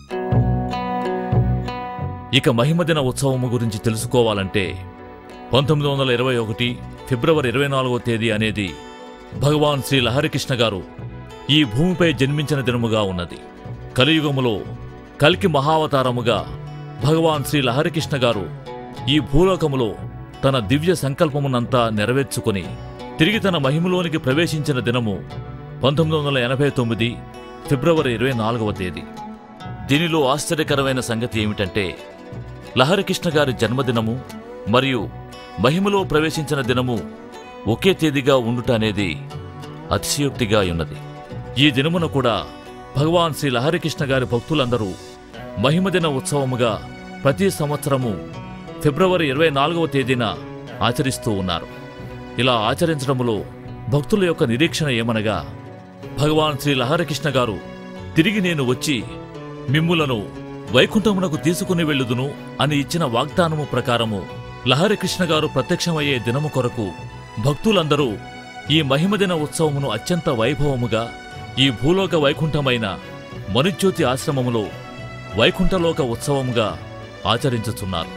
ఇక మహిమదిన ఉత్సవము గురించి తెలుసుకోవాలంటే పంతొమ్మిది వందల ఇరవై ఒకటి ఫిబ్రవరి ఇరవై నాలుగో తేదీ అనేది భగవాన్ శ్రీ లహరికృష్ణ గారు ఈ భూమిపై జన్మించిన దినముగా ఉన్నది కలియుగములో కల్కి మహావతారముగా భగవాన్ శ్రీ లహరికృష్ణ గారు ఈ భూలోకములో తన దివ్య సంకల్పమునంతా నెరవేర్చుకొని తిరిగి తన మహిమలోనికి ప్రవేశించిన దినము పంతొమ్మిది వందల ఎనభై తొమ్మిది ఫిబ్రవరి ఇరవై నాలుగవ తేదీ దీనిలో ఆశ్చర్యకరమైన సంగతి ఏమిటంటే లహరికృష్ణ గారి జన్మదినము మరియు మహిమలో ప్రవేశించిన దినము ఒకే తేదీగా ఉండుట అనేది అతిశయోక్తిగా ఉన్నది ఈ దినమున కూడా భగవాన్ శ్రీ లహరికృష్ణ గారి భక్తులందరూ మహిమదిన ఉత్సవముగా ప్రతి సంవత్సరము ఫిబ్రవరి ఇరవై నాలుగవ తేదీన ఆచరిస్తూ ఉన్నారు ఇలా ఆచరించడములో భక్తుల యొక్క నిరీక్షణ ఏమనగా భగవాన్ శ్రీ లహరికృష్ణ గారు తిరిగి నేను వచ్చి మిమ్ములను వైకుంఠమునకు తీసుకుని వెళ్ళుదును అని ఇచ్చిన వాగ్దానము ప్రకారము లహరి కృష్ణ గారు ప్రత్యక్షమయ్యే దినము కొరకు భక్తులందరూ ఈ మహిమదిన ఉత్సవమును అత్యంత వైభవముగా ఈ భూలోక వైకుంఠమైన మనుజ్యోతి ఆశ్రమములో వైకుంఠలోక ఉత్సవముగా ఆచరించుచున్నారు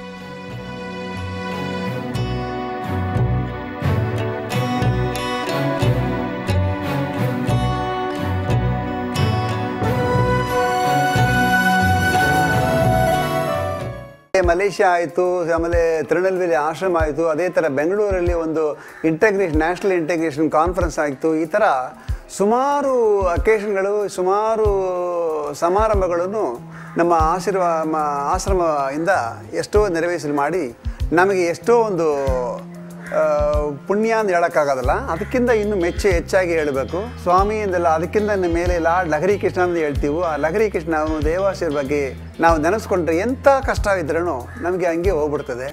ಮಲೇಷ್ಯಾ ಆಯಿತು ಆಮೇಲೆ ತಿರುನೆಲ್ವೇಲಿ ಆಶ್ರಮ ಆಯಿತು ಅದೇ ಥರ ಬೆಂಗಳೂರಲ್ಲಿ ಒಂದು ಇಂಟಗ್ರೇಷನ್ ನ್ಯಾಷನಲ್ ಇಂಟಗ್ರೇಷನ್ ಕಾನ್ಫರೆನ್ಸ್ ಆಯಿತು ಈ ಥರ ಸುಮಾರು ಅಕೇಶನ್ಗಳು ಸುಮಾರು ಸಮಾರಂಭಗಳನ್ನು ನಮ್ಮ ಆಶೀರ್ವಾ ಮ- ಆಶ್ರಮದಿಂದ ಎಷ್ಟೋ ನೆರವೇರಿಸಲು ಮಾಡಿ ನಮಗೆ ಎಷ್ಟೋ ಒಂದು ಆ, ಪುಣ್ಯ ಅಂತ ಹೇಳೋಕ್ಕಾಗೋದಲ್ಲ ಅದಕ್ಕಿಂತ ಇನ್ನು ಮೆಚ್ಚು ಹೆಚ್ಚಾಗಿ ಹೇಳಬೇಕು ಸ್ವಾಮಿ ಎಂದೆಲ್ಲ ಅದಕ್ಕಿಂತ ಇನ್ನು ಮೇಲೆ ಲಾರ್ಡ್ ಲಹರಿ ಕೃಷ್ಣ ಅಂತ ಹೇಳ್ತೀವಿ ಆ ಲಹರಿ ಕೃಷ್ಣ ಅವನು ದೇವಾಸಿರ ಬಗ್ಗೆ ನಾವು ನೆನೆಸ್ಕೊಂಡ್ರೆ ಎಂಥ ಕಷ್ಟ ಇದ್ರೂ ನಮಗೆ ಹಂಗೆ ಹೋಗ್ಬಿಡ್ತದೆ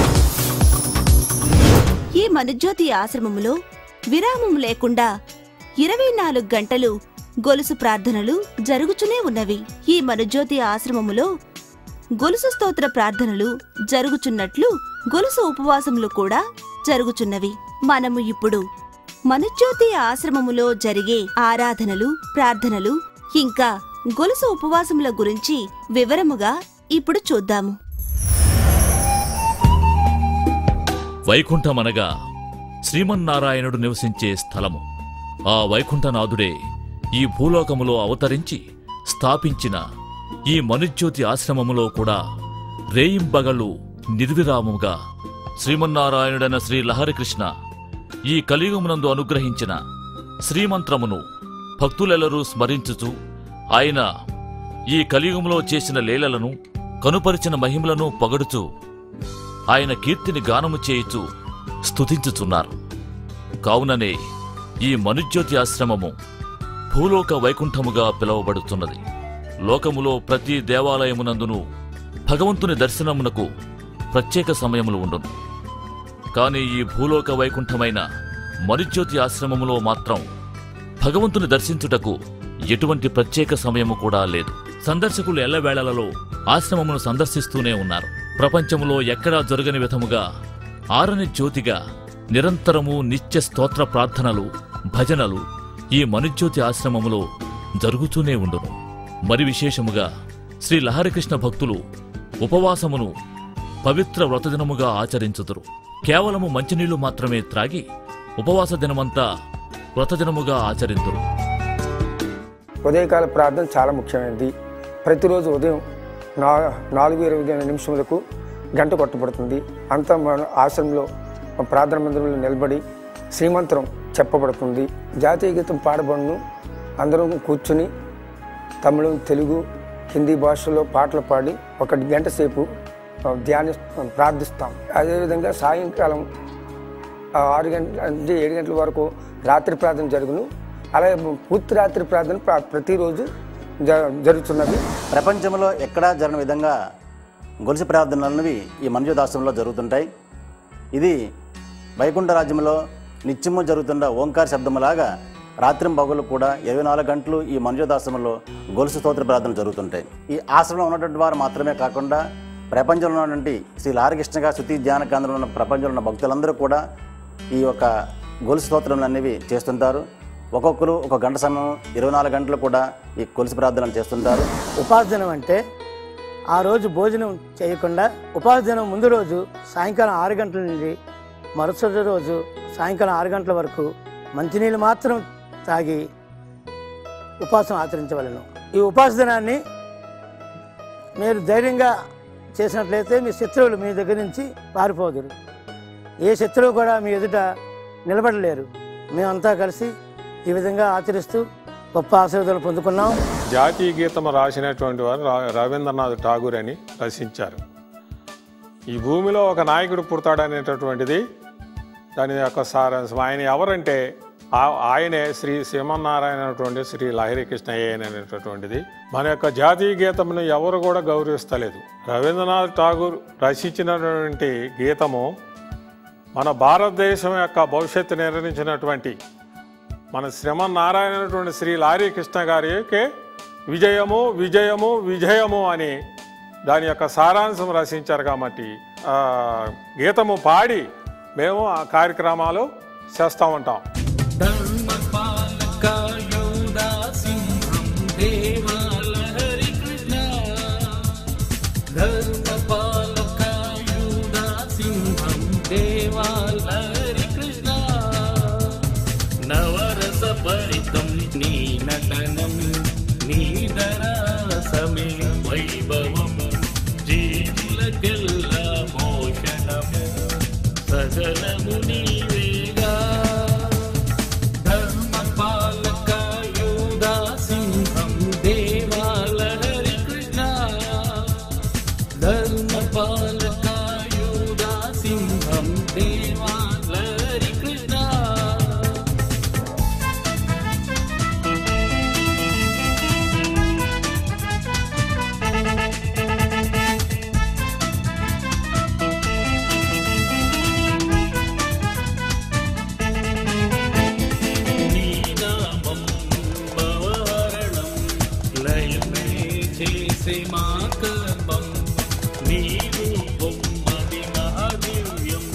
ఈ మనుజ్యోతి ఆశ్రమములో విరామం లేకుండా ఇరవై నాలుగు గంటలు గొలుసు ప్రార్థనలు జరుగుచునే ఉన్నవి ఈ మనుజ్యోతి ఆశ్రమములో గొలుసు స్తోత్ర ప్రార్థనలు జరుగుచున్నట్లు గొలుసు ఉపవాసములు కూడా జరుగుచున్నవి మనము ఇప్పుడు మనుజ్యోతి ఆశ్రమములో జరిగే ఆరాధనలు ప్రార్థనలు ఇంకా గొలుసు ఉపవాసముల గురించి వివరముగా ఇప్పుడు చూద్దాము వైకుంఠమనగా శ్రీమన్నారాయణుడు నివసించే స్థలము ఆ వైకుంఠనాథుడే ఈ భూలోకములో అవతరించి స్థాపించిన ఈ మనుజ్యోతి ఆశ్రమములో కూడా రేయింబగళ్ళు నిర్విరామముగా శ్రీమన్నారాయణుడైన శ్రీ లహరికృష్ణ ఈ కలియుగమునందు అనుగ్రహించిన శ్రీమంత్రమును భక్తులెల్లరూ స్మరించుచు ఆయన ఈ కలియుగములో చేసిన లీలలను కనుపరిచిన మహిమలను పొగడుచు ఆయన కీర్తిని గానము చేయుచు స్తుతించుచున్నారు కావుననే ఈ మనుజ్యోతి ఆశ్రమము భూలోక వైకుంఠముగా పిలువబడుతున్నది లోకములో ప్రతి దేవాలయమునందును భగవంతుని దర్శనమునకు ప్రత్యేక సమయములు ఉండును కాని ఈ భూలోక వైకుంఠమైన మనుజ్యోతి ఆశ్రమములో మాత్రం భగవంతుని దర్శించుటకు ఎటువంటి ప్రత్యేక సమయము కూడా లేదు సందర్శకులు ఎల్లవేళలలో ఆశ్రమమును సందర్శిస్తూనే ఉన్నారు ప్రపంచములో ఎక్కడా జరగని విధముగా ఆరని జ్యోతిగా నిరంతరము నిత్య స్తోత్ర ప్రార్థనలు భజనలు ఈ మనుజ్యోతి ఆశ్రమములో జరుగుతూనే ఉండును మరి విశేషముగా శ్రీ లహరికృష్ణ భక్తులు ఉపవాసమును పవిత్ర వ్రతదినముగా ఆచరించుదురు కేవలము మంచినీళ్లు మాత్రమే త్రాగి ఉపవాస దినమంతా వ్రతదినముగా ఆచరింతురు ఉదయకాల ప్రార్థన చాలా ముఖ్యమైనది ప్రతిరోజు ఉదయం నా నాలుగు ఇరవై గంటల నిమిషములకు గంట కొట్టబడుతుంది అంతా మన ఆశ్రమంలో ప్రార్థన మందిరంలో నిలబడి శ్రీమంత్రం చెప్పబడుతుంది జాతీయ గీతం పాడబడును అందరం కూర్చుని తమిళం తెలుగు హిందీ భాషలో పాటలు పాడి ఒక గంట సేపు ఆ, ధ్యాని ప్రార్థిస్తాం అదేవిధంగా సాయంకాలం ఆ, ఆరు గంటల నుంచి ఏడు గంటల వరకు రాత్రి ప్రార్థన జరుగును అలాగే పూర్తి రాత్రి ప్రార్థన ప్ర- ప్రతిరోజు జ- జరుగుతున్నది ప్రపంచంలో ఎక్కడా జరగని విధంగా గొలుసు ప్రార్థనలు అనేవి ఈ మంజుదాసంలో జరుగుతుంటాయి ఇది వైకుంఠ రాజ్యంలో నిత్యము జరుగుతున్న ఓంకార శబ్దములాగా రాత్రి పగలు కూడా ఇరవై నాలుగు గంటలు ఈ మంజుదాసంలో గొలుసు స్తోత్ర ప్రార్థనలు జరుగుతుంటాయి ఈ ఆశ్రమంలో ఉన్నటువంటి వారు మాత్రమే కాకుండా ప్రపంచంలో ఉన్నటువంటి శ్రీ లారకృష్ణగా శృతి ధ్యాన కేంద్రంలో ఉన్న ప్రపంచంలో ఉన్న భక్తులందరూ కూడా ఈ యొక్క గొలుసు స్తోత్రములు అనేవి చేస్తుంటారు ఒక్కొక్కరు ఒక గంట సమయం ఇరవై నాలుగు గంటలు కూడా ఈ గొలుసు ప్రార్థనలు చేస్తుంటారు ఉపాస దినం అంటే ఆ రోజు భోజనం చేయకుండా ఉపాస దినం ముందు రోజు సాయంకాలం ఆరు గంటల నుండి మరుసటి రోజు సాయంకాలం ఆరు గంటల వరకు మంచినీళ్ళు మాత్రం తాగి ఉపవాసం ఆచరించవలను ఈ ఉపవాస దినాన్ని మీరు ధైర్యంగా చేసినట్లయితే మీ శత్రువులు మీ దగ్గర నుంచి పారిపోదురు ఏ శత్రువు కూడా మీ ఎదుట నిలబడలేరు మేమంతా కలిసి ఈ విధంగా ఆచరిస్తూ గొప్ప ఆశీర్వాదాలు పొందుకున్నాం జాతీయ గీతం రాసినటువంటి వారు రా- రవీంద్రనాథ్ ఠాగూర్ అని రచించారు ఈ భూమిలో ఒక నాయకుడు పుడతాడనేటటువంటిది దాని యొక్క సారాంశం ఆయన ఎవరంటే ఆ- ఆయనే శ్రీ శ్రీమన్నారాయణ అనేటువంటి శ్రీ లహరి కృష్ణయ్య అనేటటువంటిది మన యొక్క జాతీయ గీతమును ఎవరు కూడా గౌరవిస్తలేదు రవీంద్రనాథ్ ఠాగూర్ రచించినటువంటి గీతము మన భారతదేశం యొక్క భవిష్యత్తు నిర్ణయించినటువంటి మన శ్రీమన్నారాయణ అనేటువంటి శ్రీ లారీ కృష్ణ గారికి విజయము విజయము విజయము అని దాని యొక్క సారాంశం రచించారు కాబట్టి ఆ, గీతము పాడి మేము ఆ కార్యక్రమాలు చేస్తూ ఉంటాం సింహం దేవాల హరి కృష్ణ ధర్మపాలకాయుధా సింహం దేవాల హరి కృష్ణ నవరస పరితం నీ నటనం నీ దరాసమే వైభవం జీవులకెల్ల మోషణము సకలము నీవేగా ధర్మపాలకాయుధా సింహం దేవాల హరి కృష్ణ ధర్మపాలకాయుధా సింహం దేవాల హరి కృష్ణ నీనామం భవహరణం లయమే చేసే మా కర్మం నీ రూపం అది మహాదివ్యం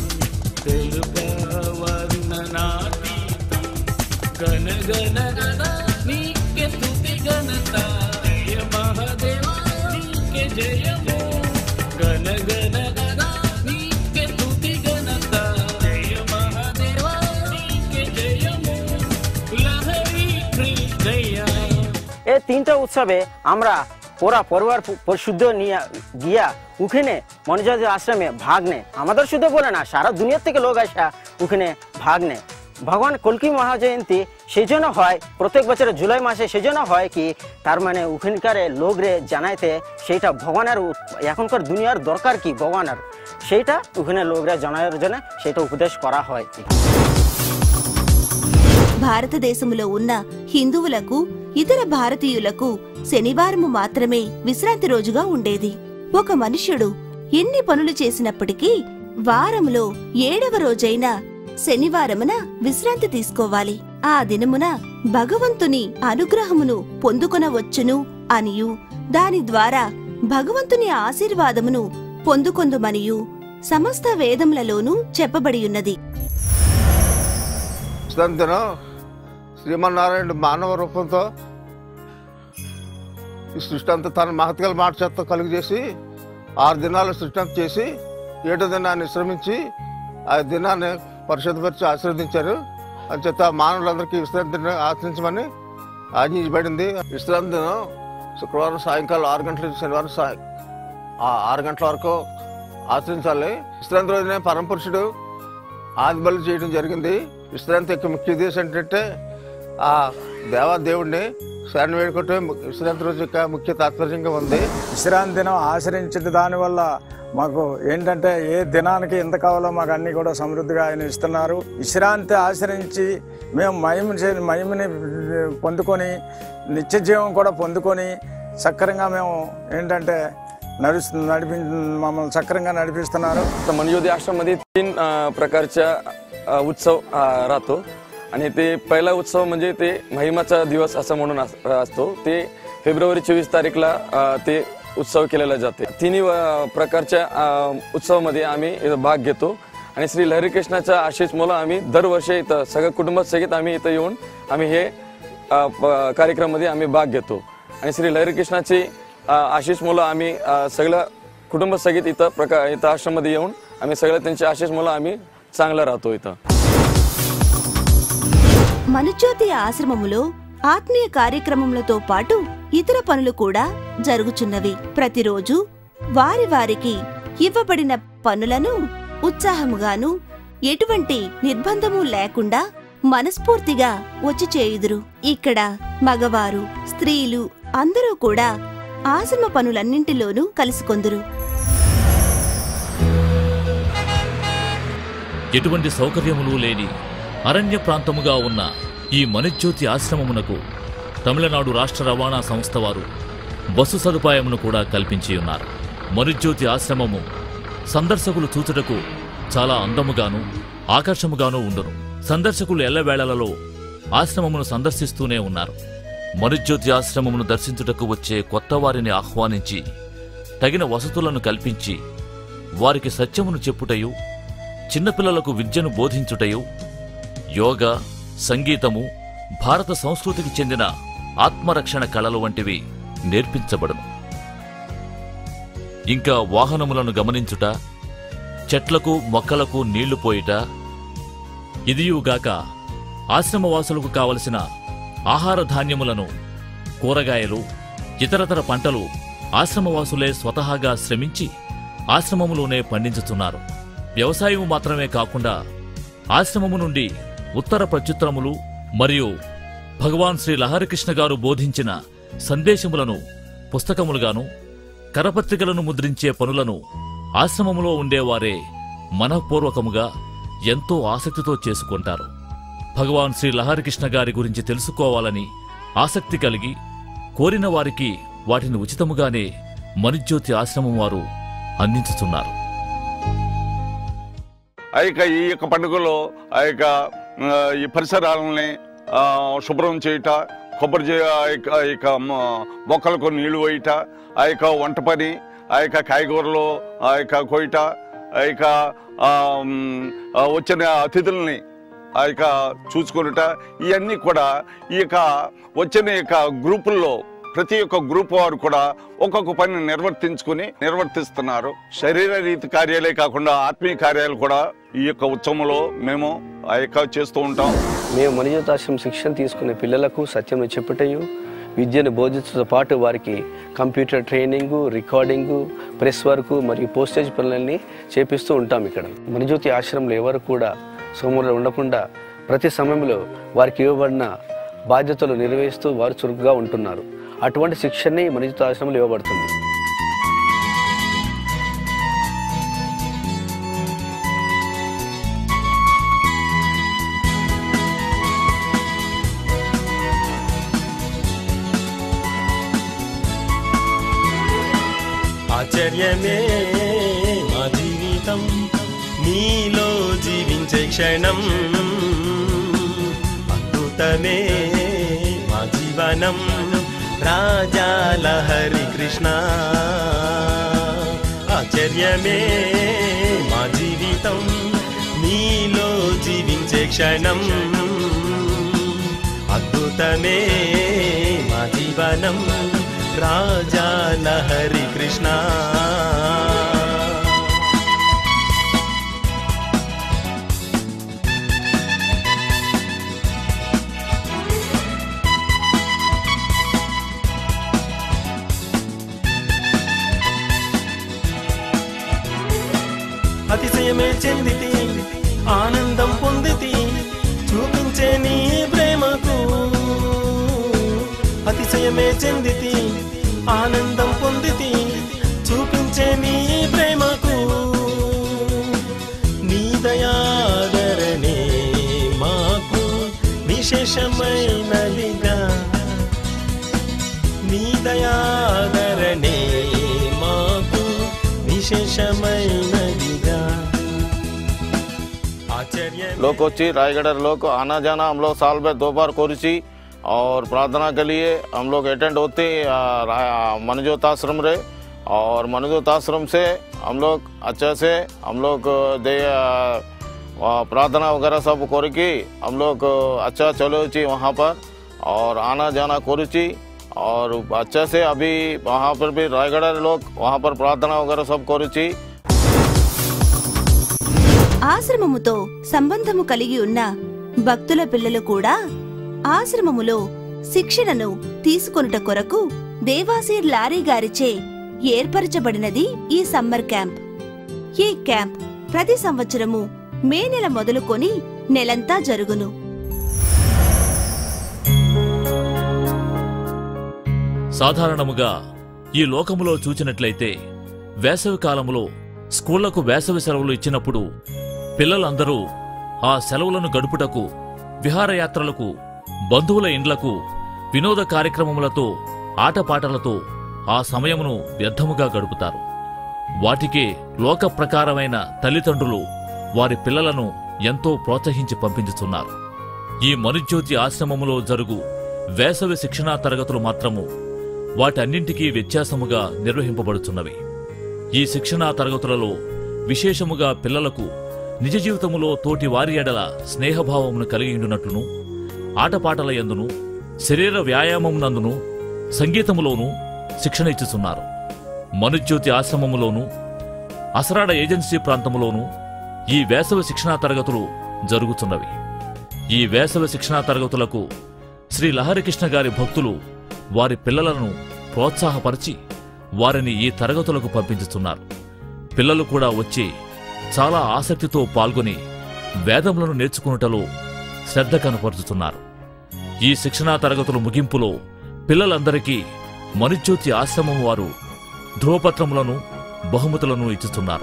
తెలుపవర్ణనాతీతం గణ గణ గణ నీకే స్తుతి ఘనత జయ మహాదేవా నీకే జయము గణ గణ గణ నీకే స్తుతి ఘనత జయ మహాదేవా నీకే జయము লহরি কৃষ্ণয়া এই তিনটা উৎসবে আমরা পুরা পরিবার পু- শুদ্ধ নিয়ে গিয়া ওখানে মনোজাতি আশ্রমে ভাগ নেয় আমাদের শুধু বলে না সারা দুনিয়ার থেকে লোক আসা ওখানে ভাগ নেয় ভগবান কলকি মহাজয়ন্তী সেই জন্য হয় প্রত্যেক বছর জুলাই মাসে সেই জন্য হয় কি তার মানে ওখানকার লোকরে জানাইতে সেইটা ভগবানের উৎ- এখনকার দুনিয়ার দরকার কি ভগবানের সেইটা ওখানে লোকরা জানার জন্য সেটা উপদেশ করা হয় భారతదేశములో ఉన్న హిందువులకు ఇతర భారతీయులకు శనివారము మాత్రమే విశ్రాంతి రోజుగా ఉండేది ఒక మనుష్యుడు ఎన్ని పనులు చేసినప్పటికీ వారములో ఏడవ రోజైన శనివారమున విశ్రాంతి తీసుకోవాలి ఆ దినమున భగవంతుని అనుగ్రహమును పొందుకొనవచ్చును అనియు దాని ద్వారా భగవంతుని ఆశీర్వాదమును పొందుకొందుమనియు సమస్త వేదములలోనూ చెప్పబడియున్నది దిన శ్రీమన్నారాయణుడు మానవ రూపంతో ఈ సృష్టి అంతా తన మహత్గల మాట చేత కలుగు చేసి ఆరు దినాలు సృష్టి అంతా చేసి ఏడో దినాన్ని విశ్రమించి ఆ దినాన్ని పరిశుద్ధపరిచి ఆశీర్వదించారు అంచేత మానవులందరికీ విశ్రాంతి దినం ఆచరించమని ఆజ్ఞించబడింది విశ్రాంతి దినం శుక్రవారం సాయంకాలం ఆరు గంటల నుంచి శనివారం సాయ ఆ ఆరు గంటల వరకు ఆచరించాలి విశ్రాంతి రోజునే పరమపురుషుడు ఆది బలి చేయడం జరిగింది విశ్రాంతి యొక్క ముఖ్య ఉద్దేశం ఏంటంటే ఆ దేవా దేవుడిని శరణ వేడుకోవటం విశ్రాంతి రోజు యొక్క ముఖ్య తాత్పర్యంగా ఉంది విశ్రాంతి దినం ఆచరించే దానివల్ల మాకు ఏంటంటే ఏ దినానికి ఎంత కావాలో మాకు అన్ని కూడా సమృద్ధిగా ఆయన ఇస్తున్నారు విశ్రాంతి ఆచరించి మేము మహిమ చే- మహిమని పొందుకొని నిత్య జీవం కూడా పొందుకొని సక్రంగా మేము ఏంటంటే నడుస్తు నడిపి మమ్మల్ని సక్రంగా నడిపిస్తున్నారు तर मनयोधी आश्रममध्ये तीन अ, प्रकारच्या अ, उत्सव अ, राहतो आणि ते पहिला उत्सव म्हणजे ते महिमाचा दिवस असं म्हणून अस- असतो ते फेब्रुवारी चोवीस तारीखला अ, ते उत्सव केलेला जाते तिन्ही अ, प्रकारच्या अ, उत्सवामध्ये आम्ही इथं भाग घेतो आणि श्री लहरीकृष्णाच्या आशिष मुलं आम्ही दरवर्षी इथं सगळं कुटुंबासहित आम्ही इथं येऊन आम्ही हे अ, प- कार्यक्रमामध्ये आम्ही भाग घेतो आणि श्री लहरीकृष्णाची अ, आशिष मुलं आम्ही अ, सगळं कुटुंबासहित इथं प्रकार इथं आश्रममध्ये येऊन आम्ही सगळं त्यांची आशिष मुलं आम्ही चांगलं राहतो इथं మనుజ్యోతి ఆశ్రమములో ఆత్మీయ కార్యక్రమములతో పాటు ఇతర పనులు కూడా జరుగుచున్నవి ప్రతిరోజు వారి వారికి ఇవ్వబడిన పనులను ఉత్సాహముగాను ఎటువంటి నిర్బంధము లేకుండా మనస్ఫూర్తిగా వచ్చి చేయుదురు ఇక్కడ మగవారు స్త్రీలు అందరూ కూడా ఆశ్రమ పనులన్నింటిలోనూ కలుసుకొందురు ఎటువంటి సౌకర్యములు లేని అరణ్య ప్రాంతముగా ఉన్న ఈ మణిజ్యోతి ఆశ్రమమునకు తమిళనాడు రాష్ట్ర రవాణా సంస్థ వారు బస్సు సదుపాయమును కూడా కల్పించి ఉన్నారు మణిజ్యోతి ఆశ్రమము సందర్శకులు చూచుటకు చాలా అందముగాను ఆకర్షముగాను ఉండును సందర్శకులు ఎల్లవేళలలో ఆశ్రమమును సందర్శిస్తూనే ఉన్నారు మణిజ్యోతి ఆశ్రమమును దర్శించుటకు వచ్చే కొత్త వారిని ఆహ్వానించి తగిన వసతులను కల్పించి వారికి సత్యమును చెప్పుటయు చిన్నపిల్లలకు విద్యను బోధించుటయు యోగా సంగీతము భారత సంస్కృతికి చెందిన ఆత్మరక్షణ కళలు వంటివి నేర్పించబడును ఇంకా వాహనములను గమనించుట చెట్లకు మొక్కలకు నీళ్లు పోయిట ఇదియుగాక ఆశ్రమవాసులకు కావలసిన ఆహార ధాన్యములను కూరగాయలు ఇతరతర పంటలు ఆశ్రమవాసులే స్వతహాగా శ్రమించి ఆశ్రమములోనే పండించుతున్నారు వ్యవసాయం మాత్రమే కాకుండా ఆశ్రమము నుండి ఉత్తర ప్రత్యుత్తరములు మరియు భగవాన్ శ్రీ లహరికృష్ణ గారు బోధించిన సందేశములను పుస్తకములుగాను కరపత్రికలను ముద్రించే పనులను ఆశ్రమములో ఉండేవారే మనఃపూర్వకముగా ఎంతో ఆసక్తితో చేసుకుంటారు భగవాన్ శ్రీ లహరికృష్ణ గారి గురించి తెలుసుకోవాలని ఆసక్తి కలిగి కోరిన వారికి వాటిని ఉచితముగానే మణిజ్యోతి ఆశ్రమం వారు అందించుతున్నారు ఆ యొక్క ఈ యొక్క పండుగలో ఆ యొక్క ఆ, ఈ పరిసరాలని ఆ, శుభ్రం చేయట కొబ్బరి చే- ఆ యొక్క ఆ యొక్క మ- మొక్కలకు నీళ్లు వేయట ఆ యొక్క వంట పని ఆ యొక్క కాయగూరలు ఆ యొక్క కోయట ఆ యొక్క ఆ, మ్, ఆ, వచ్చిన అతిథుల్ని ఆ యొక్క చూసుకునుట ఇవన్నీ కూడా ఈ యొక్క వచ్చిన యొక్క గ్రూపుల్లో ప్రతి ఒక్క గ్రూప్ వారు కూడా ఒక్కొక్క పని నిర్వర్తించుకుని నిర్వర్తిస్తున్నారు శరీర రీతి కార్యాలే కాకుండా ఆత్మీయ కార్యాలు కూడా ఈ యొక్క ఉత్సవంలో మేము ఆ యొక్క చేస్తూ ఉంటాం మేము మణిజ్యోతాశ్రమం శిక్షణ తీసుకునే పిల్లలకు సత్యం చెప్పుటయు విద్యను బోధించడంతో పాటు వారికి computer training recording press work మరియు పోస్టేజ్ పనులన్నీ చేపిస్తూ ఉంటాం ఇక్కడ మణిజ్యోతి ఆశ్రమంలో ఎవరు కూడా సోమవారం ఉండకుండా ప్రతి సమయంలో వారికి ఇవ్వబడిన బాధ్యతలు నిర్వహిస్తూ వారు చురుకుగా ఉంటున్నారు అటువంటి శిక్షణని మణిజ్యోతి ఆశ్రమంలో ఇవ్వబడుతుంది ఆశ్చర్యమే మా జీవితం నీలో జీవించే క్షణం అద్భుతమే మా జీవనం రాజాల హరి కృష్ణ ఆశ్చర్యమే మా జీవితం నీలో జీవించే క్షణం అద్భుతమే మా జీవనం రాజాల హరి కృష్ణ అతిశయమే చెందితి ఆనందం పొందితి చూపించే నీ ప్రేమకు అతిశయమే చెందితి ఆనందం పొందితి చూపించే నీ ప్రేమకు నీ దయాదరణే మాకు విశేషమైనదిగా నీ దయాదరణే మాకు విశేషమైనదిగా ఆశ్చర్య लोग कोची रायगढ़ लोग आना जाना हम लोग साल में दो बार कोरची और प्रार्थना के लिए हम लोग अटेंड होते आ, रा- मनजोत आश्रम रे और मनजोत आश्रम से हम लोग अच्छे से हम लोग दे आ, आ, प्रार्थना वगैरह सब कोरकी हम लोग अच्छा चलो ची वहाँ पर और आना जाना कोरची और अच्छे से अभी वहाँ पर भी रायगढ़ लोग वहाँ पर प्रार्थना वगैरह सब कोरची ఆశ్రమముతో సంబంధము కలిగి ఉన్న భక్తుల పిల్లలు కూడా ఆశ్రమములో శిక్షణను తీసుకొనుట కొరకు దేవాసీర్ లారీ గారిచే ఏర్పరచబడినది ఈ సమ్మర్ క్యాంప్ ఈ క్యాంప్ ప్రతి సంవత్సరము మే నెల మొదలుకొని నెలంతా జరుగును సాధారణముగా ఈ లోకములో చూచినట్లయితే వేసవి కాలములో స్కూళ్లకు వేసవి సెలవులు ఇచ్చినప్పుడు పిల్లలందరూ ఆ సెలవులను గడుపుటకు విహారయాత్రలకు బంధువుల ఇండ్లకు వినోద కార్యక్రమములతో ఆటపాటలతో ఆ సమయమును వ్యర్థముగా గడుపుతారు వాటికే లోక ప్రకారమైన తల్లిదండ్రులు వారి పిల్లలను ఎంతో ప్రోత్సహించి పంపించుతున్నారు ఈ మనుజ్యోతి ఆశ్రమములో జరుగు వేసవి శిక్షణా తరగతులు మాత్రము వాటన్నింటికీ వ్యత్యాసముగా నిర్వహింపబడుతున్నవి ఈ శిక్షణా తరగతులలో విశేషముగా పిల్లలకు నిజ జీవితములో తోటి వారి ఎడల స్నేహభావమును కలిగి ఉండునట్లును ఆటపాటల యందును శరీర వ్యాయామమునందును సంగీతములోనూ శిక్షణ ఇచ్చుచున్నారు మనుజ్యోతి ఆశ్రమములోను అసరాడ ఏజెన్సీ ప్రాంతములోను ఈ వేసవి శిక్షణా తరగతులు జరుగుతున్నవి ఈ వేసవి శిక్షణా తరగతులకు శ్రీ లహరికృష్ణ గారి భక్తులు వారి పిల్లలను ప్రోత్సాహపరిచి వారిని ఈ తరగతులకు పంపించుతున్నారు పిల్లలు కూడా వచ్చి చాలా ఆసక్తితో పాల్గొని వేదములను నేర్చుకున్నటలో శ్రద్ధ కనపరుచుతున్నారు ఈ శిక్షణా తరగతుల ముగింపులో పిల్లలందరికీ మనుజ్యోతి ఆశ్రమం వారు ధ్రువపత్రములను బహుమతులను ఇచ్చుతున్నారు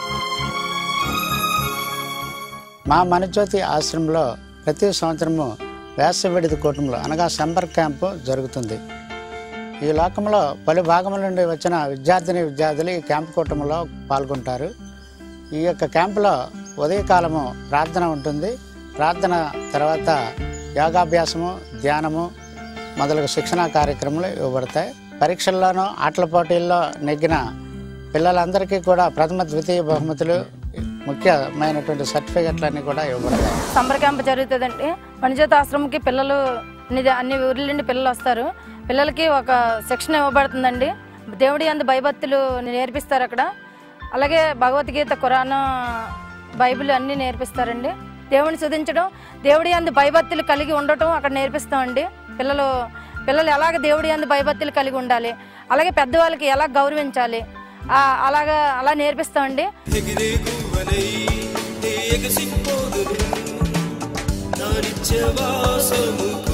మా మనజ్యోతి ఆశ్రమంలో ప్రతి సంవత్సరము వేసవి విడిది కూటంలో అనగా సెంబర్ క్యాంపు జరుగుతుంది ఈ లోకంలో పలు భాగముల నుండి వచ్చిన విద్యార్థిని విద్యార్థులు ఈ క్యాంపు కూటంలో పాల్గొంటారు ఈ యొక్క క్యాంపులో ఉదయకాలము ప్రార్థన ఉంటుంది ప్రార్థన తర్వాత యోగాభ్యాసము ధ్యానము మొదలగు శిక్షణా కార్యక్రమాలు ఇవ్వబడతాయి పరీక్షల్లోనూ ఆటల పోటీల్లో నెగ్గిన పిల్లలందరికీ కూడా ప్రథమ ద్వితీయ బహుమతులు ముఖ్యమైనటువంటి సర్టిఫికెట్లన్నీ కూడా ఇవ్వబడతాయి సమ్మర్ క్యాంప్ జరుగుతుందండి వనజ్యోతి ఆశ్రమంకి పిల్లలు అన్ని అన్ని ఊర్ల నుండి పిల్లలు వస్తారు పిల్లలకి ఒక శిక్షణ ఇవ్వబడుతుందండి దేవుడి అందు భయభక్తులు నేర్పిస్తారు అక్కడ అలాగే భగవద్గీత ఖురాన్ బైబిల్ అన్నీ నేర్పిస్తారండి దేవుడిని శుధించడం దేవుడి అందు భయభక్తులు కలిగి ఉండటం అక్కడ నేర్పిస్తామండి పిల్లలు పిల్లలు ఎలాగ దేవుడి అందు భయభక్తులు కలిగి ఉండాలి అలాగే పెద్దవాళ్ళకి ఎలా గౌరవించాలి ఆ, అలాగా అలా నేర్పిస్తామండి ఎగిరే గువ్వనై ఎగసిపోదును నా నిత్యవాసముకు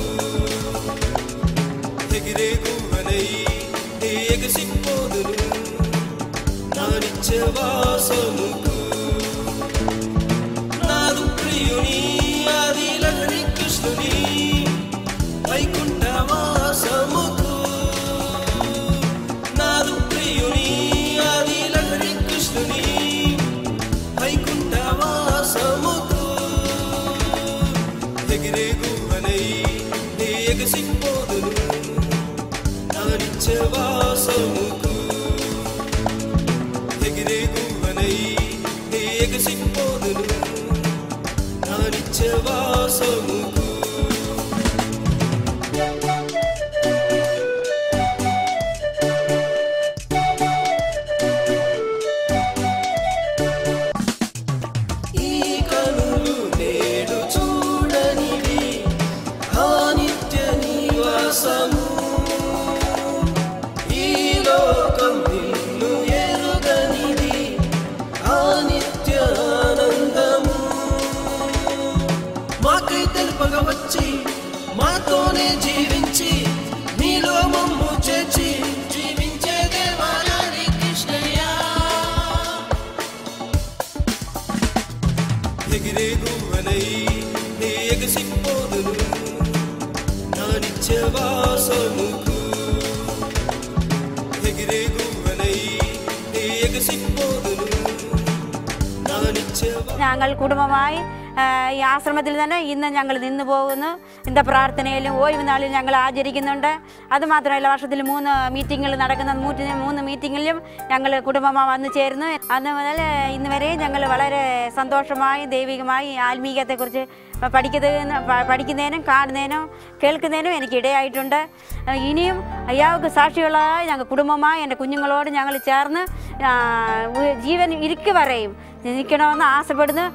ఎగిరే గువ్వనై ఎగసిపోదును నా నిత్యవాసముకు నాదు ప్రియుని ఆది లహరి కృష్ణుని వైకుంఠవాసముకు నాదు ప్రియుని ఆది లహరి కృష్ణుని వైకుంఠవాసముకు ఎగిరే గువ్వనై ఎగసిపోదును నా నిత్యవాసముకు ఎగిరే గువ్వనై ఎగసిపోదును నా నిత్యవాసముకు ఈ కనులు నేడు చూడనివి ఆ నిత్య నివాసము ఈ లోకం నిన్ను ఎరుగనిది ఆ నిత్య ఆనందము మాకై తెలుపగా వచ్చి మాతోనే జీవించి నీలో మమ్ము చేర్చి జీవించే దేవాలయ కృష్ణయ్య ఎగిరే గువ్వనై నీ ఎగసిపోదును నా నిత్యవాసముకు ఎగిరే గువ్వనై నీ എകസിപ്പോതുന്നു നാണിച്ചവ ഞങ്ങൾ കുടുംബമായി ആ, ഈ ആശ്രമത്തിൽ തന്നെ ഇന്ന് ഞങ്ങൾ നിന്ന് പോകുന്നു ഇന്ന പ്രാർത്ഥനയിലും ഒഴിവ് നാളിൽ ഞങ്ങൾ ആചരിക്കുന്നുണ്ട് അതുമാത്രമല്ല വർഷത്തിൽ മൂന്ന് മീറ്റിങ്ങുകൾ നടക്കുന്ന മൂന്ന് മൂന്ന് മീറ്റിങ്ങിലും ഞങ്ങൾ കുടുംബമായി വന്നു ചേരുന്നു അന്ന് മുതൽ ഇന്ന് വരെ ഞങ്ങൾ വളരെ സന്തോഷമായി ദൈവികമായി ആത്മീയത്തെക്കുറിച്ച് പഠിക്കുന്നതിന് പ- പഠിക്കുന്നതിനും കാണുന്നതിനും കേൾക്കുന്നതിനും എനിക്ക് ഇടയായിട്ടുണ്ട് ഇനിയും അയാൾക്ക് സാക്ഷികളായി ഞങ്ങൾ കുടുംബമായി എൻ്റെ കുഞ്ഞുങ്ങളോട് ഞങ്ങൾ ചേർന്ന് ആ, ഉ- ജീവൻ ഇരിക്കു വരെയും നിൽക്കണമെന്ന് ആശപ്പെടുന്നു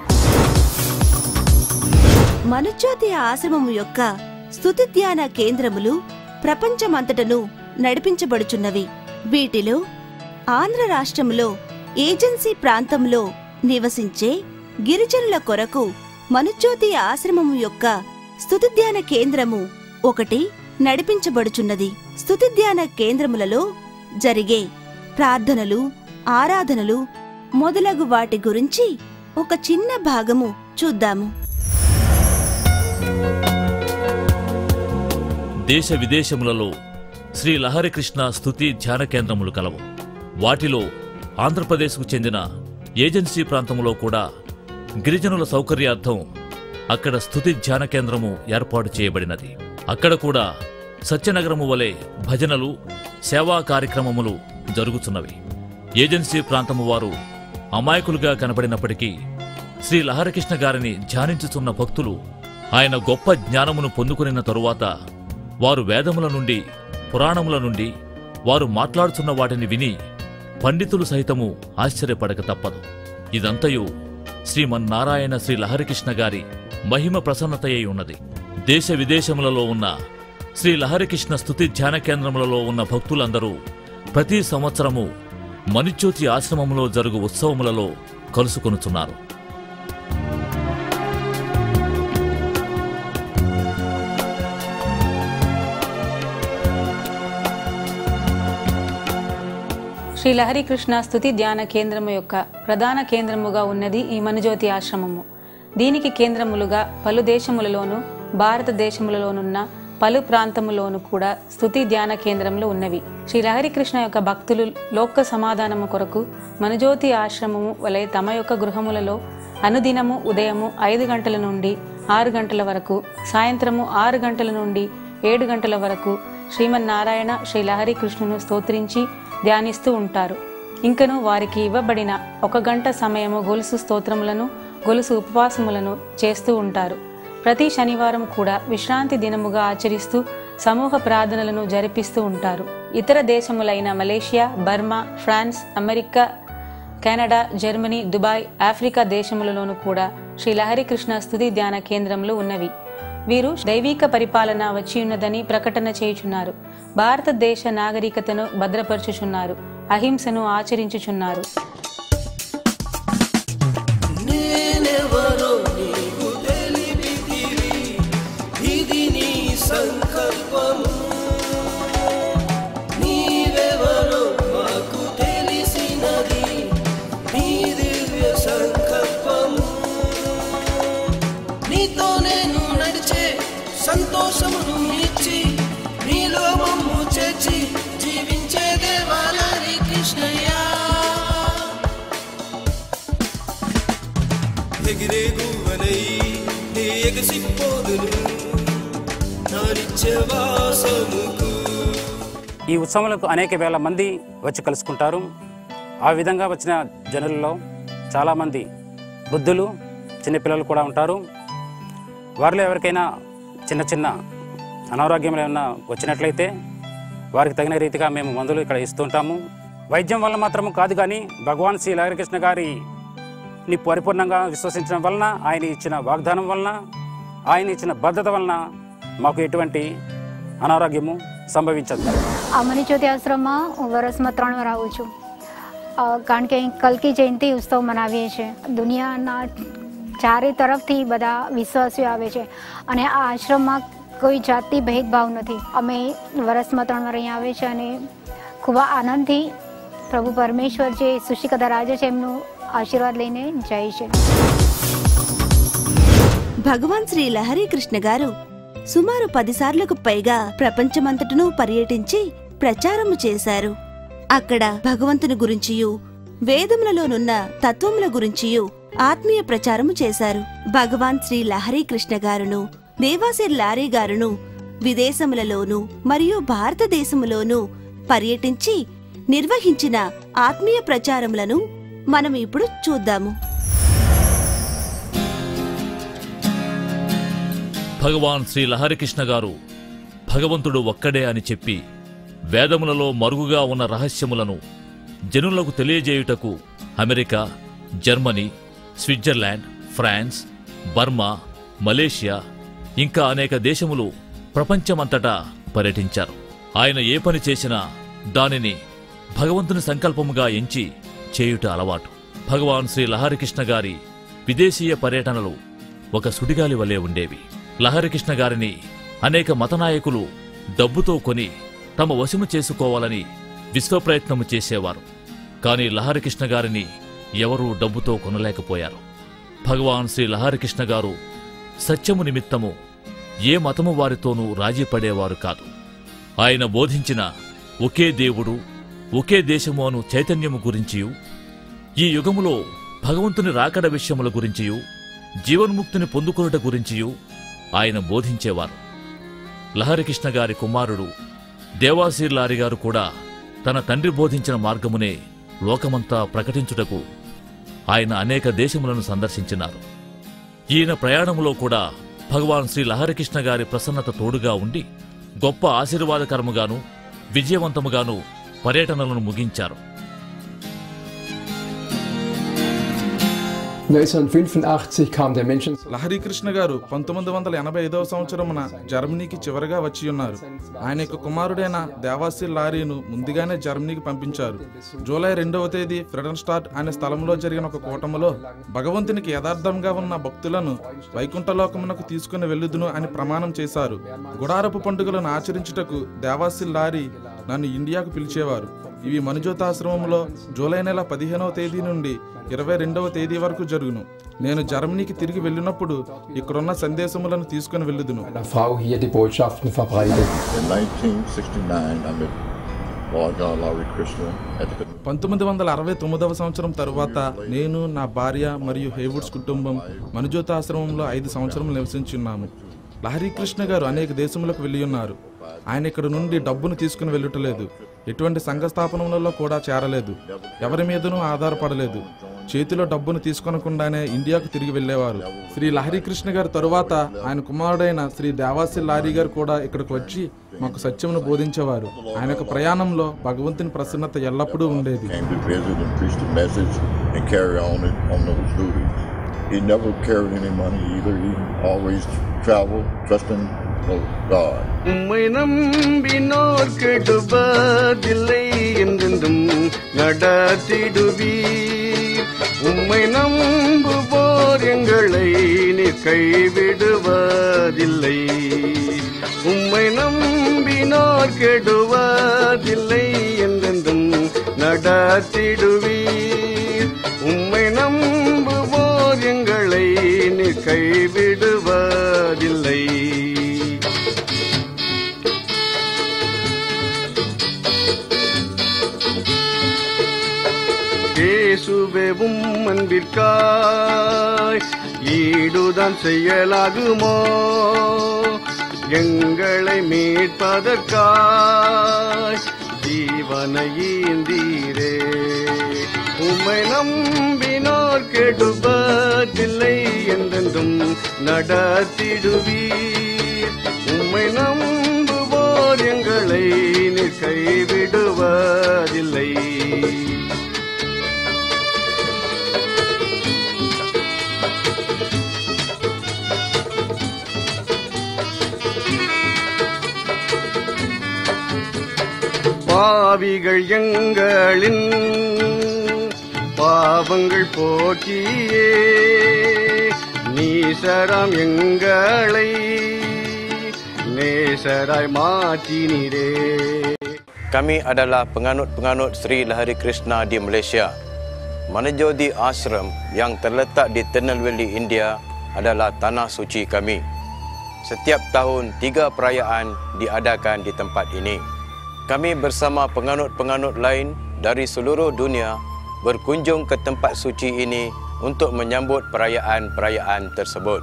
మనుజ్యోతి ఆశ్రమము యొక్క స్తుతి ధ్యాన కేంద్రములు ప్రపంచమంతటను నడిపించబడుచున్నవి వీటిలో ఆంధ్ర రాష్ట్రములో ఏజెన్సీ ప్రాంతంలో నివసించే గిరిజనుల కొరకు మనుజ్యోతి ఆశ్రమము యొక్క స్తుతి ధ్యాన కేంద్రము ఒకటి నడిపించబడుచున్నది స్తుతి ధ్యాన కేంద్రములలో జరిగే ప్రార్థనలు ఆరాధనలు మొదలగు వాటి గురించి ఒక చిన్న భాగము చూద్దాము దేశ విదేశములలో శ్రీ లహరికృష్ణ స్తుతి ధ్యాన కేంద్రములు కలవు వాటిలో ఆంధ్రప్రదేశ్కు చెందిన ఏజెన్సీ ప్రాంతములో కూడా గిరిజనుల సౌకర్యార్థం అక్కడ స్తుతి ధ్యాన కేంద్రము ఏర్పాటు చేయబడినది అక్కడ కూడా సత్యనగరము వలె భజనలు సేవా కార్యక్రమములు జరుగుతున్నవి ఏజెన్సీ ప్రాంతము వారు అమాయకులుగా కనబడినప్పటికీ శ్రీ లహరకృష్ణ గారిని ధ్యానించుతున్న భక్తులు ఆయన గొప్ప జ్ఞానమును పొందుకునిన తరువాత వారు వేదముల నుండి పురాణముల నుండి వారు మాట్లాడుతున్న వాటిని విని పండితులు సైతము ఆశ్చర్యపడక తప్పదు ఇదంతయు శ్రీమన్నారాయణ శ్రీ లహరికృష్ణ గారి మహిమ ప్రసన్నతయ్యి ఉన్నది దేశ విదేశములలో ఉన్న శ్రీ లహరికృష్ణ స్తుతి ధ్యాన కేంద్రములలో ఉన్న భక్తులందరూ ప్రతి సంవత్సరము మణిజ్యోతి ఆశ్రమంలో జరుగు ఉత్సవములలో కలుసుకొనుచున్నారు శ్రీ లహరి కృష్ణ స్థుతి ధ్యాన కేంద్రము యొక్క ప్రధాన కేంద్రముగా ఉన్నది ఈ మనుజ్యోతి ఆశ్రమము దీనికి కేంద్రములుగా పలు దేశములలోను భారతదేశములలోనున్న పలు ప్రాంతములోను కూడా స్థుతి ధ్యాన కేంద్రములు ఉన్నవి శ్రీ లహరి కృష్ణ యొక్క భక్తులు లోక సమాధానము కొరకు మనుజ్యోతి ఆశ్రమము వలె తమ యొక్క గృహములలో అనుదినము ఉదయము ఐదు గంటల నుండి ఆరు గంటల వరకు సాయంత్రము ఆరు గంటల నుండి ఏడు గంటల వరకు శ్రీమన్నారాయణ శ్రీ లహరి కృష్ణును స్తోత్రించి ధ్యానిస్తూ ఉంటారు ఇంకను వారికి ఇవ్వబడిన ఒక గంట సమయము గొలుసు స్తోత్రములను గొలుసు ఉపవాసములను చేస్తూ ఉంటారు ప్రతి శనివారం కూడా విశ్రాంతి దినముగా ఆచరిస్తూ సమూహ ప్రార్థనలను జరిపిస్తూ ఉంటారు ఇతర దేశములైన Malaysia Burma France America Canada Germany Dubai Africa దేశములలోనూ కూడా శ్రీ లహరి కృష్ణ స్థుతి ధ్యాన కేంద్రములు ఉన్నవి వీరు దైవిక పరిపాలన వచ్చి ఉన్నదని ప్రకటన చేయుచున్నారు భారతదేశ నాగరికతను భద్రపరచుచున్నారు అహింసను ఆచరించుచున్నారు నేనెవరో నీకు తెలిపితివి ఇది నీ సంకల్పము నీవెవరో మాకు తెలిసినది నీ దివ్య సంకల్పము నీతో నేను నడిచే సంతోషమును ఇచ్చి నీలో మమ్ము చేర్చి జీవించే దేవాలరి కృష్ణయ్యా ఎగిరే గువ్వనై నీ ఎగసిపోదును నా నిత్యవాసముకు ఈ ఉత్సవాలకు అనేక వేల మంది వచ్చి కలుసుకుంటారు ఆ విధంగా వచ్చిన జనులలో చాలామంది వృద్ధులు చిన్నపిల్లలు కూడా ఉంటారు వారిలో ఎవరికైనా చిన్న చిన్న అనారోగ్యములు ఏమైనా వచ్చినట్లయితే వారికి తగిన రీతిగా మేము మందులు ఇక్కడ ఇస్తుంటాము వైద్యం వల్ల మాత్రము కాదు కానీ భగవాన్ శ్రీ లహరికృష్ణ గారి ని పరిపూర్ణంగా విశ్వసించడం వలన ఆయన ఇచ్చిన వాగ్దానం వలన ఆయన ఇచ్చిన భద్రత వలన మాకు ఎటువంటి అనారోగ్యము సంభవించదు આ મની જ્યોતિ આશ્રમમાં હું વરસમાં ત્રણ વાર આવું છું અ, કારણ કે અહીં કલ્કી જયંતિ ઉત્સવ મનાવીએ છીએ દુનિયાના ચારે તરફથી બધા વિશ્વાસીઓ આવે છે અને આ આશ્રમમાં કોઈ જાતિ ભેદભાવ નથી અમે વરસમાં ત્રણ વાર અહીંયા આવે છે અને ખૂબ આનંદથી પ્રભુ પરમેશ્વર જે સુશિકદા રાજા છે એમનું આશીર્વાદ લઈને જાય છે భగవాన్ శ్రీ లహరీ కృష్ణ గారు సుమారు పదిసార్లకు పైగా ప్రపంచమంతటను పర్యటించి ప్రచారము చేశారు అక్కడ భగవంతుని గురించియు వేదములలోనున్న తత్వముల గురించియు ఆత్మీయ ప్రచారము చేశారు భగవాన్ శ్రీ లహరీ కృష్ణ గారును దేవాసిర్ లారీ గారును విదేశములలోను మరియు భారతదేశములోను పర్యటించి నిర్వహించిన ఆత్మీయ ప్రచారములను మనం ఇప్పుడు చూద్దాము భగవాన్ శ్రీ లహరికృష్ణ గారు భగవంతుడు ఒక్కడే అని చెప్పి వేదములలో మరుగుగా ఉన్న రహస్యములను జనులకు తెలియజేయుటకు America Germany Switzerland France Burma Malaysia ఇంకా అనేక దేశములు ప్రపంచమంతటా పర్యటించారు ఆయన ఏ పని చేసినా దానిని భగవంతుని సంకల్పముగా ఎంచి చేయుట అలవాటు భగవాన్ శ్రీ లహరికృష్ణ గారి విదేశీయ పర్యటనలు ఒక సుడిగాలి వలె ఉండేవి లహరికృష్ణ గారిని అనేక మతనాయకులు డబ్బుతో కొని తమ వశము చేసుకోవాలని విశ్వప్రయత్నము చేసేవారు కాని లహరికృష్ణ గారిని ఎవరూ డబ్బుతో కొనలేకపోయారు భగవాన్ శ్రీ లహరికృష్ణ గారు సత్యము నిమిత్తము ఏ మతము వారితోనూ రాజీ పడేవారు కాదు ఆయన బోధించిన ఒకే దేవుడు ఒకే దేశము అను చైతన్యము గురించియు ఈ యుగములో భగవంతుని రాకడ విషయముల గురించియు జీవన్ముక్తిని పొందుకొనుట గురించియు ఆయన బోధించేవారు లహరికృష్ణ గారి కుమారుడు దేవాసీర్ లారి గారు కూడా తన తండ్రి బోధించిన మార్గమునే లోకమంతా ప్రకటించుటకు ఆయన అనేక దేశములను సందర్శించినారు ఈయన ప్రయాణములో కూడా భగవాన్ శ్రీ లహరికృష్ణ గారి ప్రసన్నత తోడుగా ఉండి గొప్ప ఆశీర్వాదకరముగాను విజయవంతముగాను పర్యటనలను ముగించారు 1985 kam der Menschen Lahari Krishna గారు పంతొమ్మిది వందల ఎనభై ఐదవ సంవత్సరమున జర్మనీకి చివరగా వచ్చి ఉన్నారు ఆయన యొక్క కుమారుడైన దేవాసి లారీను ముందుగానే జర్మనీకి పంపించారు జూలై రెండవ తేదీ ఫ్రెడన్స్టార్ట్ అనే స్థలంలో జరిగిన ఒక కూటములో భగవంతునికి యథార్థంగా ఉన్న భక్తులను వైకుంఠలోకమునకు తీసుకుని వెళ్ళుదును అని ప్రమాణం చేశారు గుడారపు పండుగలను ఆచరించుటకు దేవాసి లారీ నన్ను ఇండియాకు పిలిచేవారు ఇవి మనుజోతాశ్రమంలో జూలై నెల పదిహేనవ తేదీ నుండి ఇరవై రెండవ తేదీ వరకు జరుగును నేను జర్మనీకి తిరిగి వెళ్ళినప్పుడు ఇక్కడున్న సందేశములను తీసుకుని వెళ్ళుదును Frau hier die Botschaften verbreitet. In 1969, I met Lord Larry Krishna at the పంతొమ్మిది వందల అరవై తొమ్మిదవ సంవత్సరం తరువాత నేను నా భార్య మరియు హేవుడ్స్ కుటుంబం మనుజోతాశ్రమంలో ఐదు సంవత్సరం నివసించున్నాము లహరీ కృష్ణ గారు అనేక దేశములకు వెళ్ళి ఉన్నారు ఆయన ఇక్కడ నుండి డబ్బును తీసుకుని వెళ్ళటలేదు ఎటువంటి సంఘ స్థాపనలలో కూడా చేరలేదు ఎవరి మీదనూ ఆధారపడలేదు చేతిలో డబ్బును తీసుకొనకుండానే ఇండియాకు తిరిగి వెళ్ళేవారు శ్రీ లహరీ కృష్ణ గారి తరువాత ఆయన కుమారుడైన శ్రీ దేవాసి లారీ గారు కూడా ఇక్కడికి వచ్చి మాకు సత్యమును బోధించేవారు ఆయన యొక్క ప్రయాణంలో భగవంతుని ప్రసన్నత ఎల్లప్పుడూ ఉండేది came to visit and preach the message and carry on it on those duties. He never carried any money either. He always traveled trusting the God. உம்மை நம்பினோர் கெடுவதில்லை என்றென்றும் நடத்திடுவீர் உம்மை நம்புவோர் எங்களை நீர் கைவிடுவதில்லை உம்மை நம்பினோர் கெடுவதில்லை என்றென்றும் நடத்திடுவீர் உம்மை நம்புவோர் எங்களை நீர் கைவிடுவதில்லை இயேசுவே உம் அன்பிற்காய் ஈடுதான் செய்யலாகுமோ எங்களை மீட்பதற்காய் ஜீவனை ஈந்தீரே உம்மை நம்பினோர் கெடுவதில்லை என்றென்றும் நடத்திடுவீர் உம்மை நம்புவோர் எங்களை நீர் கைவிடுவதில்லை பாவிகள் எங்களின் பாவங்கள் போக்கியே நீசராம் எங்களை நேசராய் மாற்றினீரே Kami adalah penganut-penganut Sri Lahari Krishna di Malaysia. Manajodi Ashram yang terletak di Ternelweli, India adalah tanah suci kami. Setiap tahun tiga perayaan diadakan di tempat ini. Kami bersama penganut-penganut lain dari seluruh dunia berkunjung ke tempat suci ini untuk menyambut perayaan-perayaan tersebut.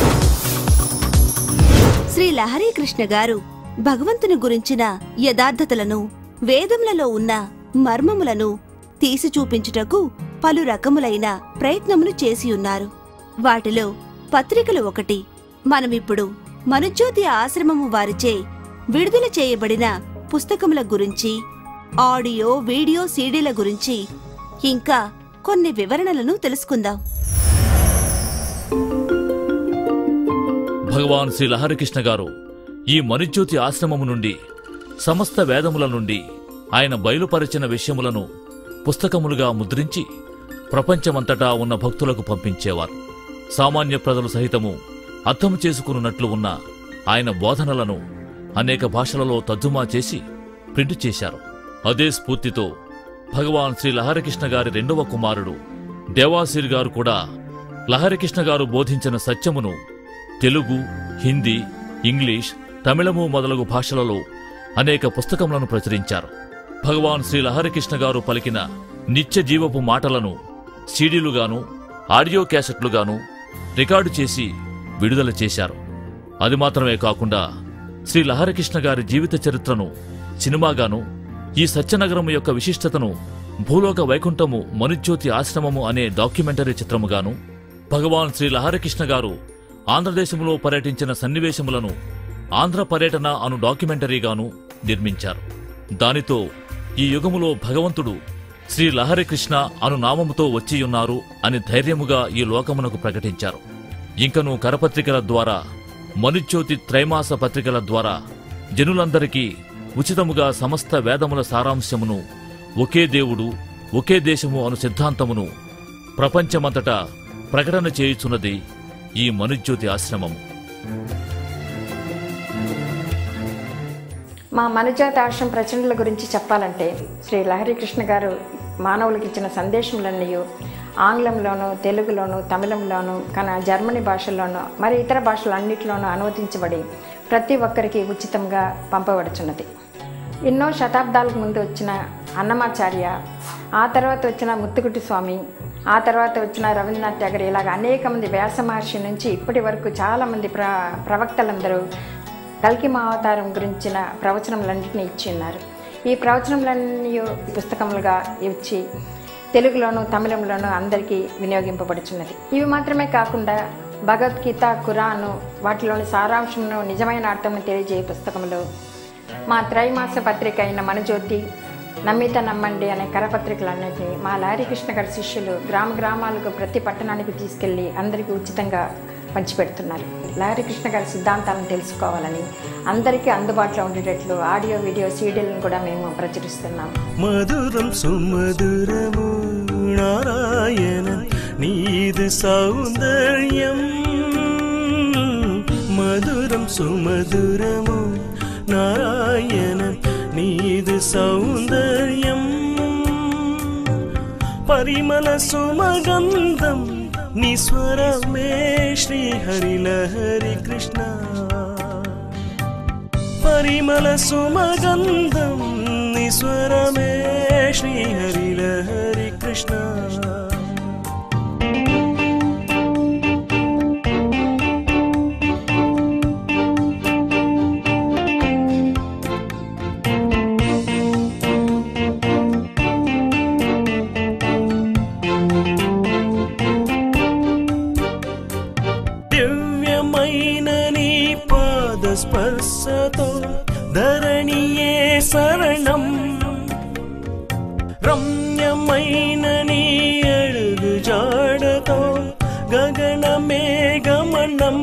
Shri Lahari Krishna గారు భగవంతుని గురించిన యథార్థతలను వేదములలో ఉన్న మర్మములను తీసి చూపించుటకు పలు రకములైన ప్రయత్నములు చేసి ఉన్నారు వాటిలో పత్రికలు ఒకటి మనమిప్పుడు మనుజ్యోతి ఆశ్రమము వారిచే విడుదల చేయబడిన పుస్తకముల గురించి ఆడియో వీడియో సీడీల గురించి ఇంకా కొన్ని వివరణలను తెలుసుకుందాం భగవాన్ శ్రీ లహరికృష్ణ గారు ఈ మనుజ్యోతి ఆశ్రమము నుండి సమస్త వేదముల నుండి ఆయన బయలుపరిచిన విషయములను పుస్తకములుగా ముద్రించి ప్రపంచమంతటా ఉన్న భక్తులకు పంపించేవారు సామాన్య ప్రజలు సహితము అర్థం చేసుకున్నట్లు ఉన్న ఆయన బోధనలను అనేక భాషలలో తర్జుమా చేసి ప్రింట్ చేశారు అదే స్ఫూర్తితో భగవాన్ శ్రీ లహరికృష్ణ గారి రెండవ కుమారుడు దేవాసిర్ గారు కూడా లహరికృష్ణ గారు బోధించిన సత్యమును తెలుగు హిందీ ఇంగ్లీష్ తమిళము మొదలగు భాషలలో అనేక పుస్తకములను ప్రచురించారు భగవాన్ శ్రీ లహరికృష్ణ గారు పలికిన నిత్య జీవపు మాటలను సీడీలుగాను ఆడియో క్యాసెట్లుగాను రికార్డు చేసి విడుదల చేశారు అది మాత్రమే కాకుండా శ్రీ లహరికృష్ణ గారి జీవిత చరిత్రను సినిమాగాను ఈ సత్యనగరం యొక్క విశిష్టతను భూలోక వైకుంఠము మనుజ్యోతి ఆశ్రమము అనే డాక్యుమెంటరీ చిత్రముగాను భగవాన్ శ్రీ లహరికృష్ణ గారు ఆంధ్రదేశంలో పర్యటించిన సన్నివేశములను ఆంధ్ర పర్యటన అను డాక్యుమెంటరీగాను నిర్మించారు దానితో ఈ యుగములో భగవంతుడు శ్రీ లహరికృష్ణ అను నామముతో వచ్చియున్నారు అని ధైర్యముగా ఈ లోకమునకు ప్రకటించారు ఇంకను కరపత్రికల ద్వారా మనుజ్యోతి త్రైమాస పత్రికల ద్వారా జనులందరికీ ఉచితముగా సమస్త వేదముల సారాంశమును ఒకే దేవుడు ఒకే దేశము అను సిద్ధాంతమును ప్రపంచమంతటా ప్రకటన చేయుచున్నది ఈ మనుజ్యోతి ఆశ్రమము మా మనజాత ఆశ్రమ ప్రచండల గురించి చెప్పాలంటే శ్రీ లహరికృష్ణ గారు మానవులకు ఇచ్చిన సందేశములన్నీ ఆంగ్లంలోను తెలుగులోను తమిళంలోను కన జర్మనీ భాషల్లోనూ మరి ఇతర భాషలన్నిటిలోనూ అనువదించబడి ప్రతి ఒక్కరికి ఉచితంగా పంపబడుచున్నది ఎన్నో శతాబ్దాలకు ముందు వచ్చిన అన్నమాచార్య ఆ తర్వాత వచ్చిన ముత్తుకుటి స్వామి ఆ తర్వాత వచ్చిన రవీంద్రనాథ్ ట్యాగర్ ఇలాగ అనేక మంది వ్యాస మహర్షి నుంచి ఇప్పటి వరకు చాలామంది ప్ర ప్రవక్తలందరూ కల్కి మహావతారం గురించిన ప్రవచనములన్నింటినీ ఇచ్చి ఉన్నారు ఈ ప్రవచనములన్నీ పుస్తకములుగా ఇచ్చి తెలుగులోను తమిళంలోను అందరికీ వినియోగింపబడుచున్నది ఇవి మాత్రమే కాకుండా భగవద్గీత ఖురాను వాటిలోని సారాంశమును నిజమైన అర్థమును తెలియజేయ పుస్తకములు మా త్రైమాస పత్రిక అయిన మనజ్యోతి నమ్మిత నమ్మండి అనే కరపత్రికలన్నింటినీ మా లారీకృష్ణ గారి శిష్యులు గ్రామ గ్రామాలకు ప్రతి పట్టణానికి తీసుకెళ్లి అందరికీ ఉచితంగా పంచిపెడుతున్నారు లారీకృష్ణ గారి సిద్ధాంతాలను తెలుసుకోవాలని అందరికీ అందుబాటులో ఉండేటట్లు ఆడియో వీడియో సీడీలను కూడా మేము ప్రచురిస్తున్నాం మధురం సుమధురము నారాయణ నీదు సౌందర్యం మధురం సుమధురము నారాయణ నీదు సౌందర్యం పరిమళ సుమగంధం నిస్వరమే శ్రీ హరిలహరి కృష్ణ పరిమళ సుమగంధం నిస్వరమే శ్రీ హరిలహరి కృష్ణ దివ్యమైన నీ పాద స్పర్శతో ధరణియే శరణం రమ్యమైన నీ అడుగు జాడతో గగనమే గమనం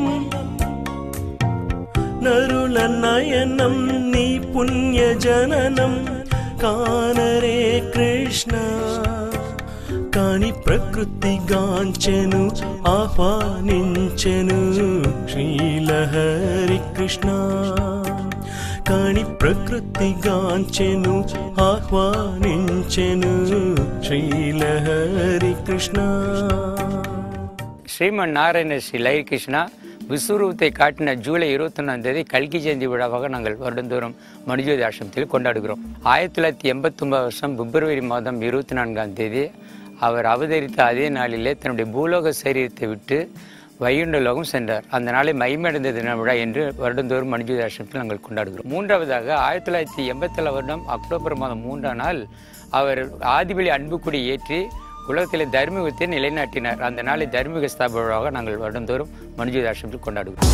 నరుల నయనం నీ పుణ్య జననం కానరే కృష్ణ కాని ప్రకృతి గాంచెను ఆహ్వానించెను శ్రీలహరి కృష్ణ కాని ప్రకృతి గాంచెను ఆహ్వానించెను శ్రీలహరి కృష్ణ ஸ்ரீமன்னாராயண ஸ்ரீ லயகிருஷ்ணா விஸ்வரூபத்தை காட்டின ஜூலை இருபத்தொன்னாம் தேதி கல்கி ஜெயந்தி விழாவாக நாங்கள் வருடந்தோறும் மனுஜோதி ஆசிரமத்தில் கொண்டாடுகிறோம் ஆயிரத்தி தொள்ளாயிரத்தி எண்பத்தொன்பது வருஷம் பிப்ரவரி மாதம் இருபத்தி நான்காம் தேதி அவர் அவதரித்த அதே நாளிலே தன்னுடைய பூலோக சரீரத்தை விட்டு வைகுண்ட லோகம் சென்றார் அந்த நாளை மைமடைந்த தின விழா என்று வருடந்தோறும் மனுஜோதி ஆசிரமத்தில் நாங்கள் கொண்டாடுகிறோம் மூன்றாவதாக ஆயிரத்தி தொள்ளாயிரத்தி எண்பத்தேழு வருடம் அக்டோபர் மாதம் மூன்றாம் நாள் அவர் ஆதிபலி அன்புக்குடி ஏற்றி உலகத்திலே தர்மயுகத்தை நிலைநாட்டினார் அந்த நாளை தர்மிக ஸ்தாபன விழாவாக நாங்கள் வருடந்தோறும் மனுஜோதி ஆசிரமத்தில் கொண்டாடுகிறோம்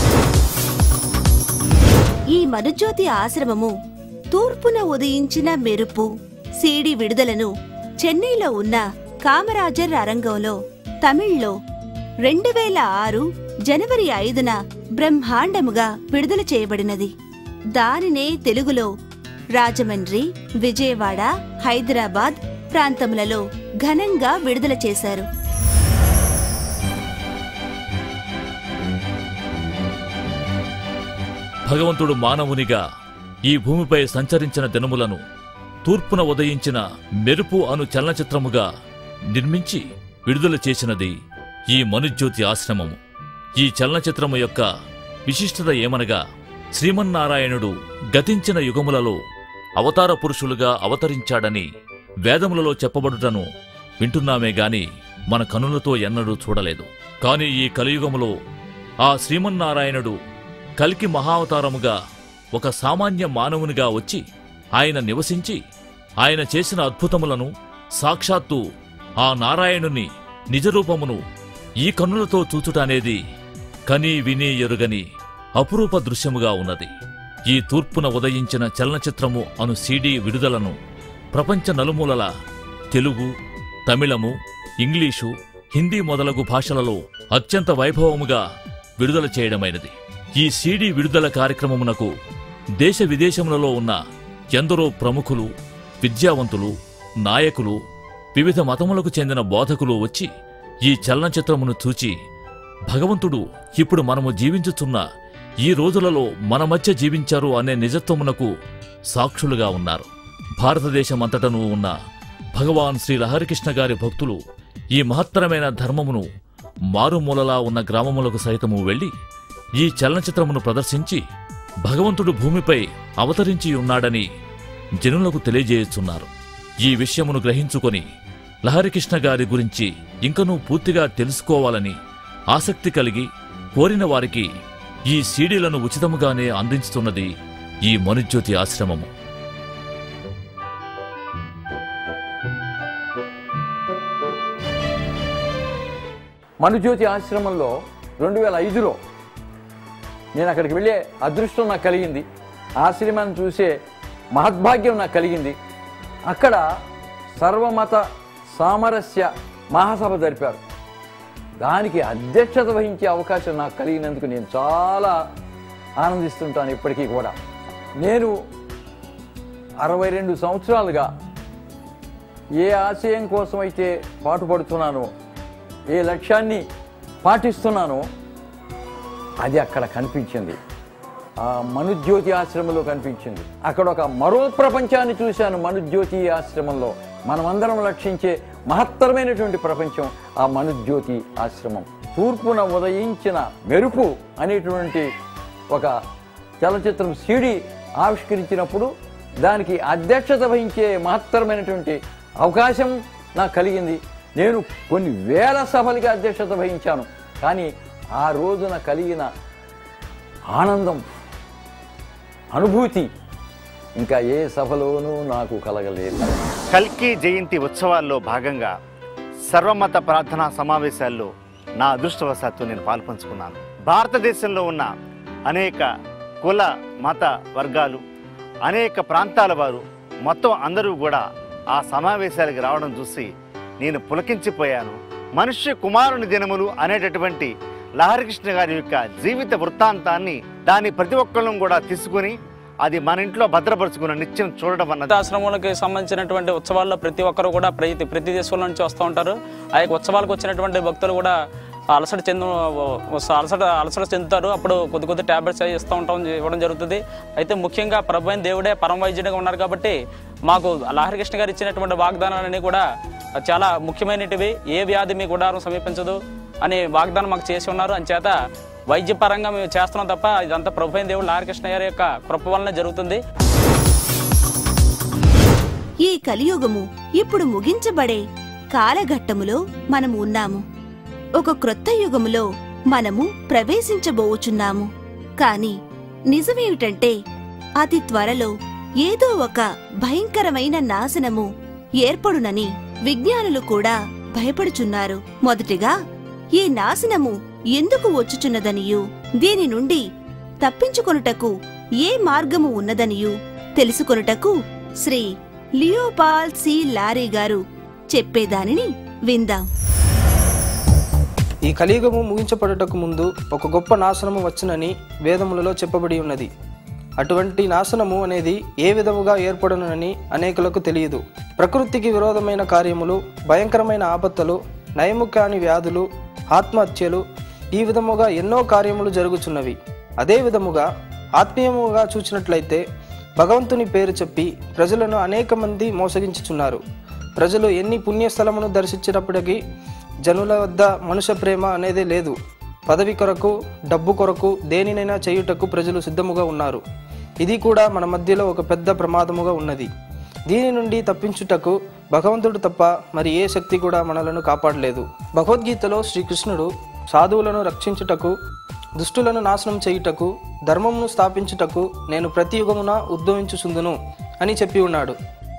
ఈ మనుజ్యోతి ఆశ్రమము తూర్పున ఉదయించిన మెరుపు సీడి విడుదలను చెన్నైలో ఉన్న కామరాజర్ అరంగంలో తమిళ్లో రెండు వేల ఆరు జనవరి ఐదున బ్రహ్మాండముగా విడుదల చేయబడినది దానినే తెలుగులో రాజమండ్రి విజయవాడ హైదరాబాద్ ప్రాంతములలో ఘనంగా విడుదల చేశారు భగవంతుడు మానవునిగా ఈ భూమిపై సంచరించిన దినములను తూర్పున ఉదయించిన మెరుపు అను చలనచిత్రముగా నిర్మించి విడుదల చేసినది ఈ మనుజ్యోతి ఆశ్రమము ఈ చలనచిత్రము యొక్క విశిష్టత ఏమనగా శ్రీమన్నారాయణుడు గతించిన యుగములలో అవతార పురుషులుగా అవతరించాడని వేదములలో చెప్పబడుటను వింటున్నామే గాని మన కనులతో ఎన్నడూ చూడలేదు కాని ఈ కలియుగములో ఆ శ్రీమన్నారాయణుడు కల్కి మహావతారముగా ఒక సామాన్య మానవునిగా వచ్చి ఆయన నివసించి ఆయన చేసిన అద్భుతములను సాక్షాత్తు ఆ నారాయణుని నిజరూపమును ఈ కన్నులతో చూచుట అనేది కని విని ఎరుగని అపురూప దృశ్యముగా ఉన్నది ఈ తూర్పున ఉదయించిన చలనచిత్రము అను సీడీ విడుదలను ప్రపంచ నలుమూలల తెలుగు తమిళము ఇంగ్లీషు హిందీ మొదలగు భాషలలో అత్యంత వైభవముగా విడుదల చేయడమైనది ఈ సీడీ విడుదల కార్యక్రమమునకు దేశ విదేశములలో ఉన్న ఎందరో ప్రముఖులు విద్యావంతులు నాయకులు వివిధ మతములకు చెందిన బోధకులు వచ్చి ఈ చలనచిత్రమును చూచి భగవంతుడు ఇప్పుడు మనము జీవించుచున్న ఈ రోజులలో మన మధ్య జీవించారు అనే నిజత్వమునకు సాక్షులుగా ఉన్నారు భారతదేశమంతటను ఉన్న భగవాన్ శ్రీ లహరికృష్ణ గారి భక్తులు ఈ మహత్తరమైన ధర్మమును మారుమూలలా ఉన్న గ్రామములకు సైతము వెళ్లి ఈ చలనచిత్రమును ప్రదర్శించి భగవంతుడు భూమిపై అవతరించి ఉన్నాడని జనులకు తెలియజేయుచున్నారు ఈ విషయమును గ్రహించుకొని లహరికృష్ణ గారి గురించి ఇంకనూ పూర్తిగా తెలుసుకోవాలని ఆసక్తి కలిగి కోరిన వారికి ఈ సీడీలను ఉచితముగానే అందించుతున్నది ఈ మనుజ్యోతి ఆశ్రమము మనుజ్యోతి ఆశ్రమంలో రెండు వేల ఐదులో నేను అక్కడికి వెళ్ళే అదృష్టం నాకు కలిగింది ఆశ్రమాన్ని చూసే మహద్భాగ్యం నాకు కలిగింది అక్కడ సర్వమత సామరస్య మహాసభ జరిపారు దానికి అధ్యక్షత వహించే అవకాశం నాకు కలిగినందుకు నేను చాలా ఆనందిస్తుంటాను ఇప్పటికీ కూడా నేను అరవై రెండు సంవత్సరాలుగా ఏ ఆశయం కోసం అయితే పాటుపడుతున్నానో ఏ లక్ష్యాన్ని పాటిస్తున్నానో అది అక్కడ కనిపించింది ఆ మనుజ్యోతి ఆశ్రమంలో కనిపించింది అక్కడ ఒక మరో ప్రపంచాన్ని చూశాను మనుజ్యోతి ఆశ్రమంలో మనమందరం లక్షించే మహత్తరమైనటువంటి ప్రపంచం ఆ మనుజ్యోతి ఆశ్రమం తూర్పున ఉదయించిన మెరుపు అనేటువంటి ఒక చలచిత్రం సీడీ ఆవిష్కరించినప్పుడు దానికి అధ్యక్షత వహించే మహత్తరమైనటువంటి అవకాశం నాకు కలిగింది నేను కొన్ని వేల సభలకి అధ్యక్షత వహించాను కానీ ఆ రోజున కలిగిన ఆనందం అనుభూతి ఇంకా ఏ సభలోనూ నాకు కలగలేదు కల్కి జయంతి ఉత్సవాల్లో భాగంగా సర్వమత ప్రార్థనా సమావేశాల్లో నా అదృష్టవశాత్తు నేను పాల్పంచుకున్నాను భారతదేశంలో ఉన్న అనేక కుల మత వర్గాలు అనేక ప్రాంతాల వారు మొత్తం అందరూ కూడా ఆ సమావేశాలకు రావడం చూసి నేను పులకించిపోయాను మనుష్య కుమారుని దినములు అనేటటువంటి లహరికృష్ణ గారి యొక్క జీవిత వృత్తాంతాన్ని దాన్ని ప్రతి ఒక్కళ్ళం కూడా తీసుకుని అది మన ఇంట్లో భద్రపరుచుకున్న నిత్యం చూడడం అన్నది ఆశ్రమాలకు సంబంధించినటువంటి ఉత్సవాల్లో ప్రతి ఒక్కరు కూడా ప్రతి ప్రతి దేశంలో నుంచి వస్తూ ఉంటారు ఆ యొక్క ఉత్సవాలకు వచ్చినటువంటి భక్తులు కూడా అలసట చెందు అలసట అలసట చెందుతారు అప్పుడు కొద్ది కొద్ది ట్యాబ్లెట్స్ అవి ఇస్తూ ఉంటాం ఇవ్వడం జరుగుతుంది అయితే ముఖ్యంగా ప్రభు అయిన దేవుడే పరమ వైద్యుడిగా ఉన్నారు కాబట్టి మాకు లహరికృష్ణ గారు ఇచ్చినటువంటి వాగ్దానాలన్నీ కూడా చాలా ముఖ్యమైనటివి ఏ వ్యాధి మీ గుడారం సమీపించదు అనే వాగ్దానం మాకు చేసి ఉన్నారు అంచేత వైద్యపరంగా మేము చేస్తున్నాం తప్ప ఇదంతా ప్రభు అయిన దేవుడు లహరికృష్ణ గారి యొక్క కృప వలన జరుగుతుంది ఈ కలియుగము ఇప్పుడు ముగించబడే కాలఘట్టములో మనము ఉన్నాము ఒక క్రొత్త యుగములో మనము ప్రవేశించబోచున్నాము కాని నిజమేమిటంటే అతి త్వరలో ఏదో ఒక భయంకరమైన నాశనము ఏర్పడునని విజ్ఞానులు కూడా భయపడుచున్నారు మొదటిగా ఈ నాశనము ఎందుకు వచ్చుచున్నదనియు దీని నుండి తప్పించుకొనుటకు ఏ మార్గము ఉన్నదనియు తెలుసుకొనుటకు శ్రీ లియోపాల్ సి లారీ గారు చెప్పేదానిని విందాం ఈ కలియుగము ముగించబడుటకు ముందు ఒక గొప్ప నాశనము వచ్చునని వేదములలో చెప్పబడి ఉన్నది అటువంటి నాశనము అనేది ఏ విధముగా ఏర్పడునని అనేకులకు తెలియదు ప్రకృతికి విరోధమైన కార్యములు భయంకరమైన ఆపత్తులు నయము కాని వ్యాధులు ఆత్మహత్యలు ఈ విధముగా ఎన్నో కార్యములు జరుగుచున్నవి అదే విధముగా ఆత్మీయముగా చూచినట్లయితే భగవంతుని పేరు చెప్పి ప్రజలను అనేక మంది మోసగించుచున్నారు ప్రజలు ఎన్ని పుణ్యస్థలమును దర్శించినప్పటికీ జనుల వద్ద మనుష్య ప్రేమ అనేది లేదు పదవి కొరకు డబ్బు కొరకు దేనినైనా చేయుటకు ప్రజలు సిద్ధముగా ఉన్నారు ఇది కూడా మన మధ్యలో ఒక పెద్ద ప్రమాదముగా ఉన్నది దీని నుండి తప్పించుటకు భగవంతుడు తప్ప మరి ఏ శక్తి కూడా మనలను కాపాడలేదు భగవద్గీతలో శ్రీకృష్ణుడు సాధువులను రక్షించుటకు దుష్టులను నాశనం చేయుటకు ధర్మమును స్థాపించుటకు నేను ప్రతి యుగమున ఉద్భవించుచుందును అని చెప్పి ఉన్నాడు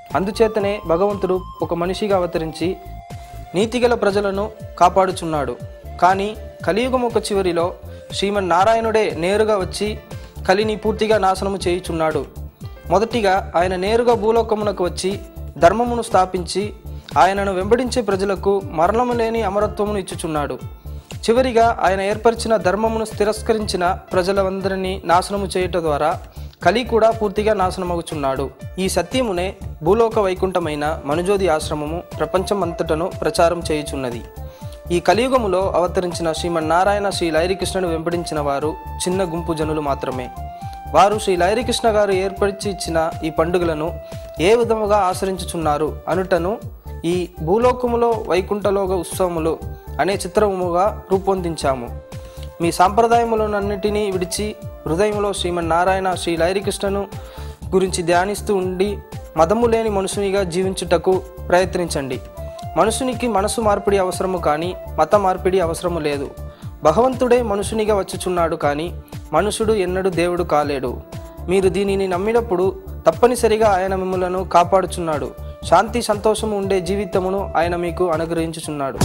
అందుచేతనే భగవంతుడు ఒక మనిషిగా అవతరించి నీతిగల ప్రజలను కాపాడుచున్నాడు కానీ కలియుగం ఒక చివరిలో శ్రీమన్ నారాయణుడే నేరుగా వచ్చి కలిని పూర్తిగా నాశనము చేయుచున్నాడు మొదటిగా ఆయన నేరుగా భూలోకమునకు వచ్చి ధర్మమును స్థాపించి ఆయనను వెంబడించే ప్రజలకు మరణము లేని అమరత్వమును ఇచ్చుచున్నాడు చివరిగా ఆయన ఏర్పరిచిన ధర్మమును తిరస్కరించిన ప్రజలందరినీ నాశనము చేయుట ద్వారా కలి కూడా పూర్తిగా నాశనమగుచున్నాడు ఈ సత్యమునే భూలోక వైకుంఠమైన మనుజోది ఆశ్రమము ప్రపంచం అంతటను ప్రచారం చేయుచున్నది ఈ కలియుగములో అవతరించిన శ్రీమన్నారాయణ శ్రీ లైరికృష్ణను వెంబడించిన వారు చిన్న గుంపు జనులు మాత్రమే వారు శ్రీ లైరికృష్ణ గారు ఏర్పరిచి ఇచ్చిన ఈ పండుగలను ఏ విధముగా ఆచరించుచున్నారు అనుటను ఈ భూలోకములో వైకుంఠలోక ఉత్సవములు అనే చిత్రముగా రూపొందించాము మీ సాంప్రదాయములనన్నిటినీ విడిచి హృదయంలో శ్రీమన్నారాయణ శ్రీ లైరికృష్ణను గురించి ధ్యానిస్తూ ఉండి మదము లేని మనుషునిగా జీవించుటకు ప్రయత్నించండి మనుషునికి మనసు మార్పిడి అవసరము కానీ మత మార్పిడి అవసరము లేదు భగవంతుడే మనుషునిగా వచ్చుచున్నాడు కానీ మనుషుడు ఎన్నడూ దేవుడు కాలేడు మీరు దీనిని నమ్మినప్పుడు తప్పనిసరిగా ఆయన మిమ్మలను కాపాడుచున్నాడు శాంతి సంతోషము ఉండే జీవితమును ఆయన మీకు అనుగ్రహించుచున్నాడు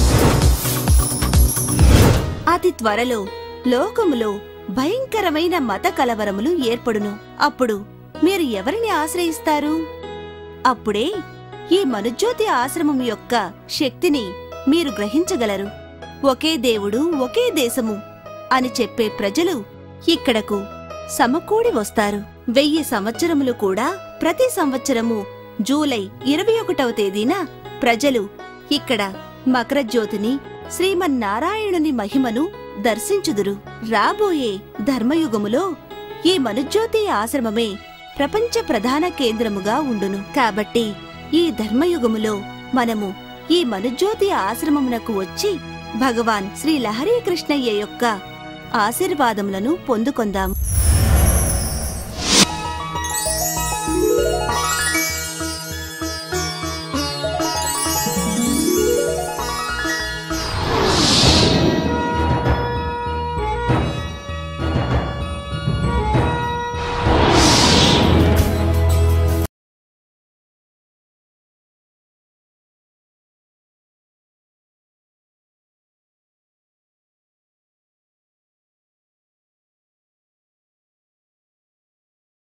అతి త్వరలో లోకములో భయంకరమైన మత కలవరములు ఏర్పడును అప్పుడు మీరు ఎవరిని ఆశ్రయిస్తారు అప్పుడే ఈ మనుజ్యోతి ఆశ్రమం యొక్క శక్తిని మీరు గ్రహించగలరు ఒకే దేవుడు ఒకే దేశము అని చెప్పే ప్రజలు ఇక్కడకు సమకూడి వస్తారు వెయ్యి సంవత్సరములు కూడా ప్రతి సంవత్సరము జూలై ఇరవై ఒకటవ తేదీన ప్రజలు ఇక్కడ మకరజ్యోతిని శ్రీమన్నారాయణుని మహిమను దర్శించుదురు రాబోయే ధర్మయుగములో ఈ మనుజ్యోతి ఆశ్రమమే ప్రపంచ ప్రధాన కేంద్రముగా ఉండును కాబట్టి ఈ ధర్మయుగములో మనము ఈ మనుజ్యోతి ఆశ్రమమునకు వచ్చి భగవాన్ శ్రీ లహరీ కృష్ణయ్య యొక్క ఆశీర్వాదములను పొందుకొందాం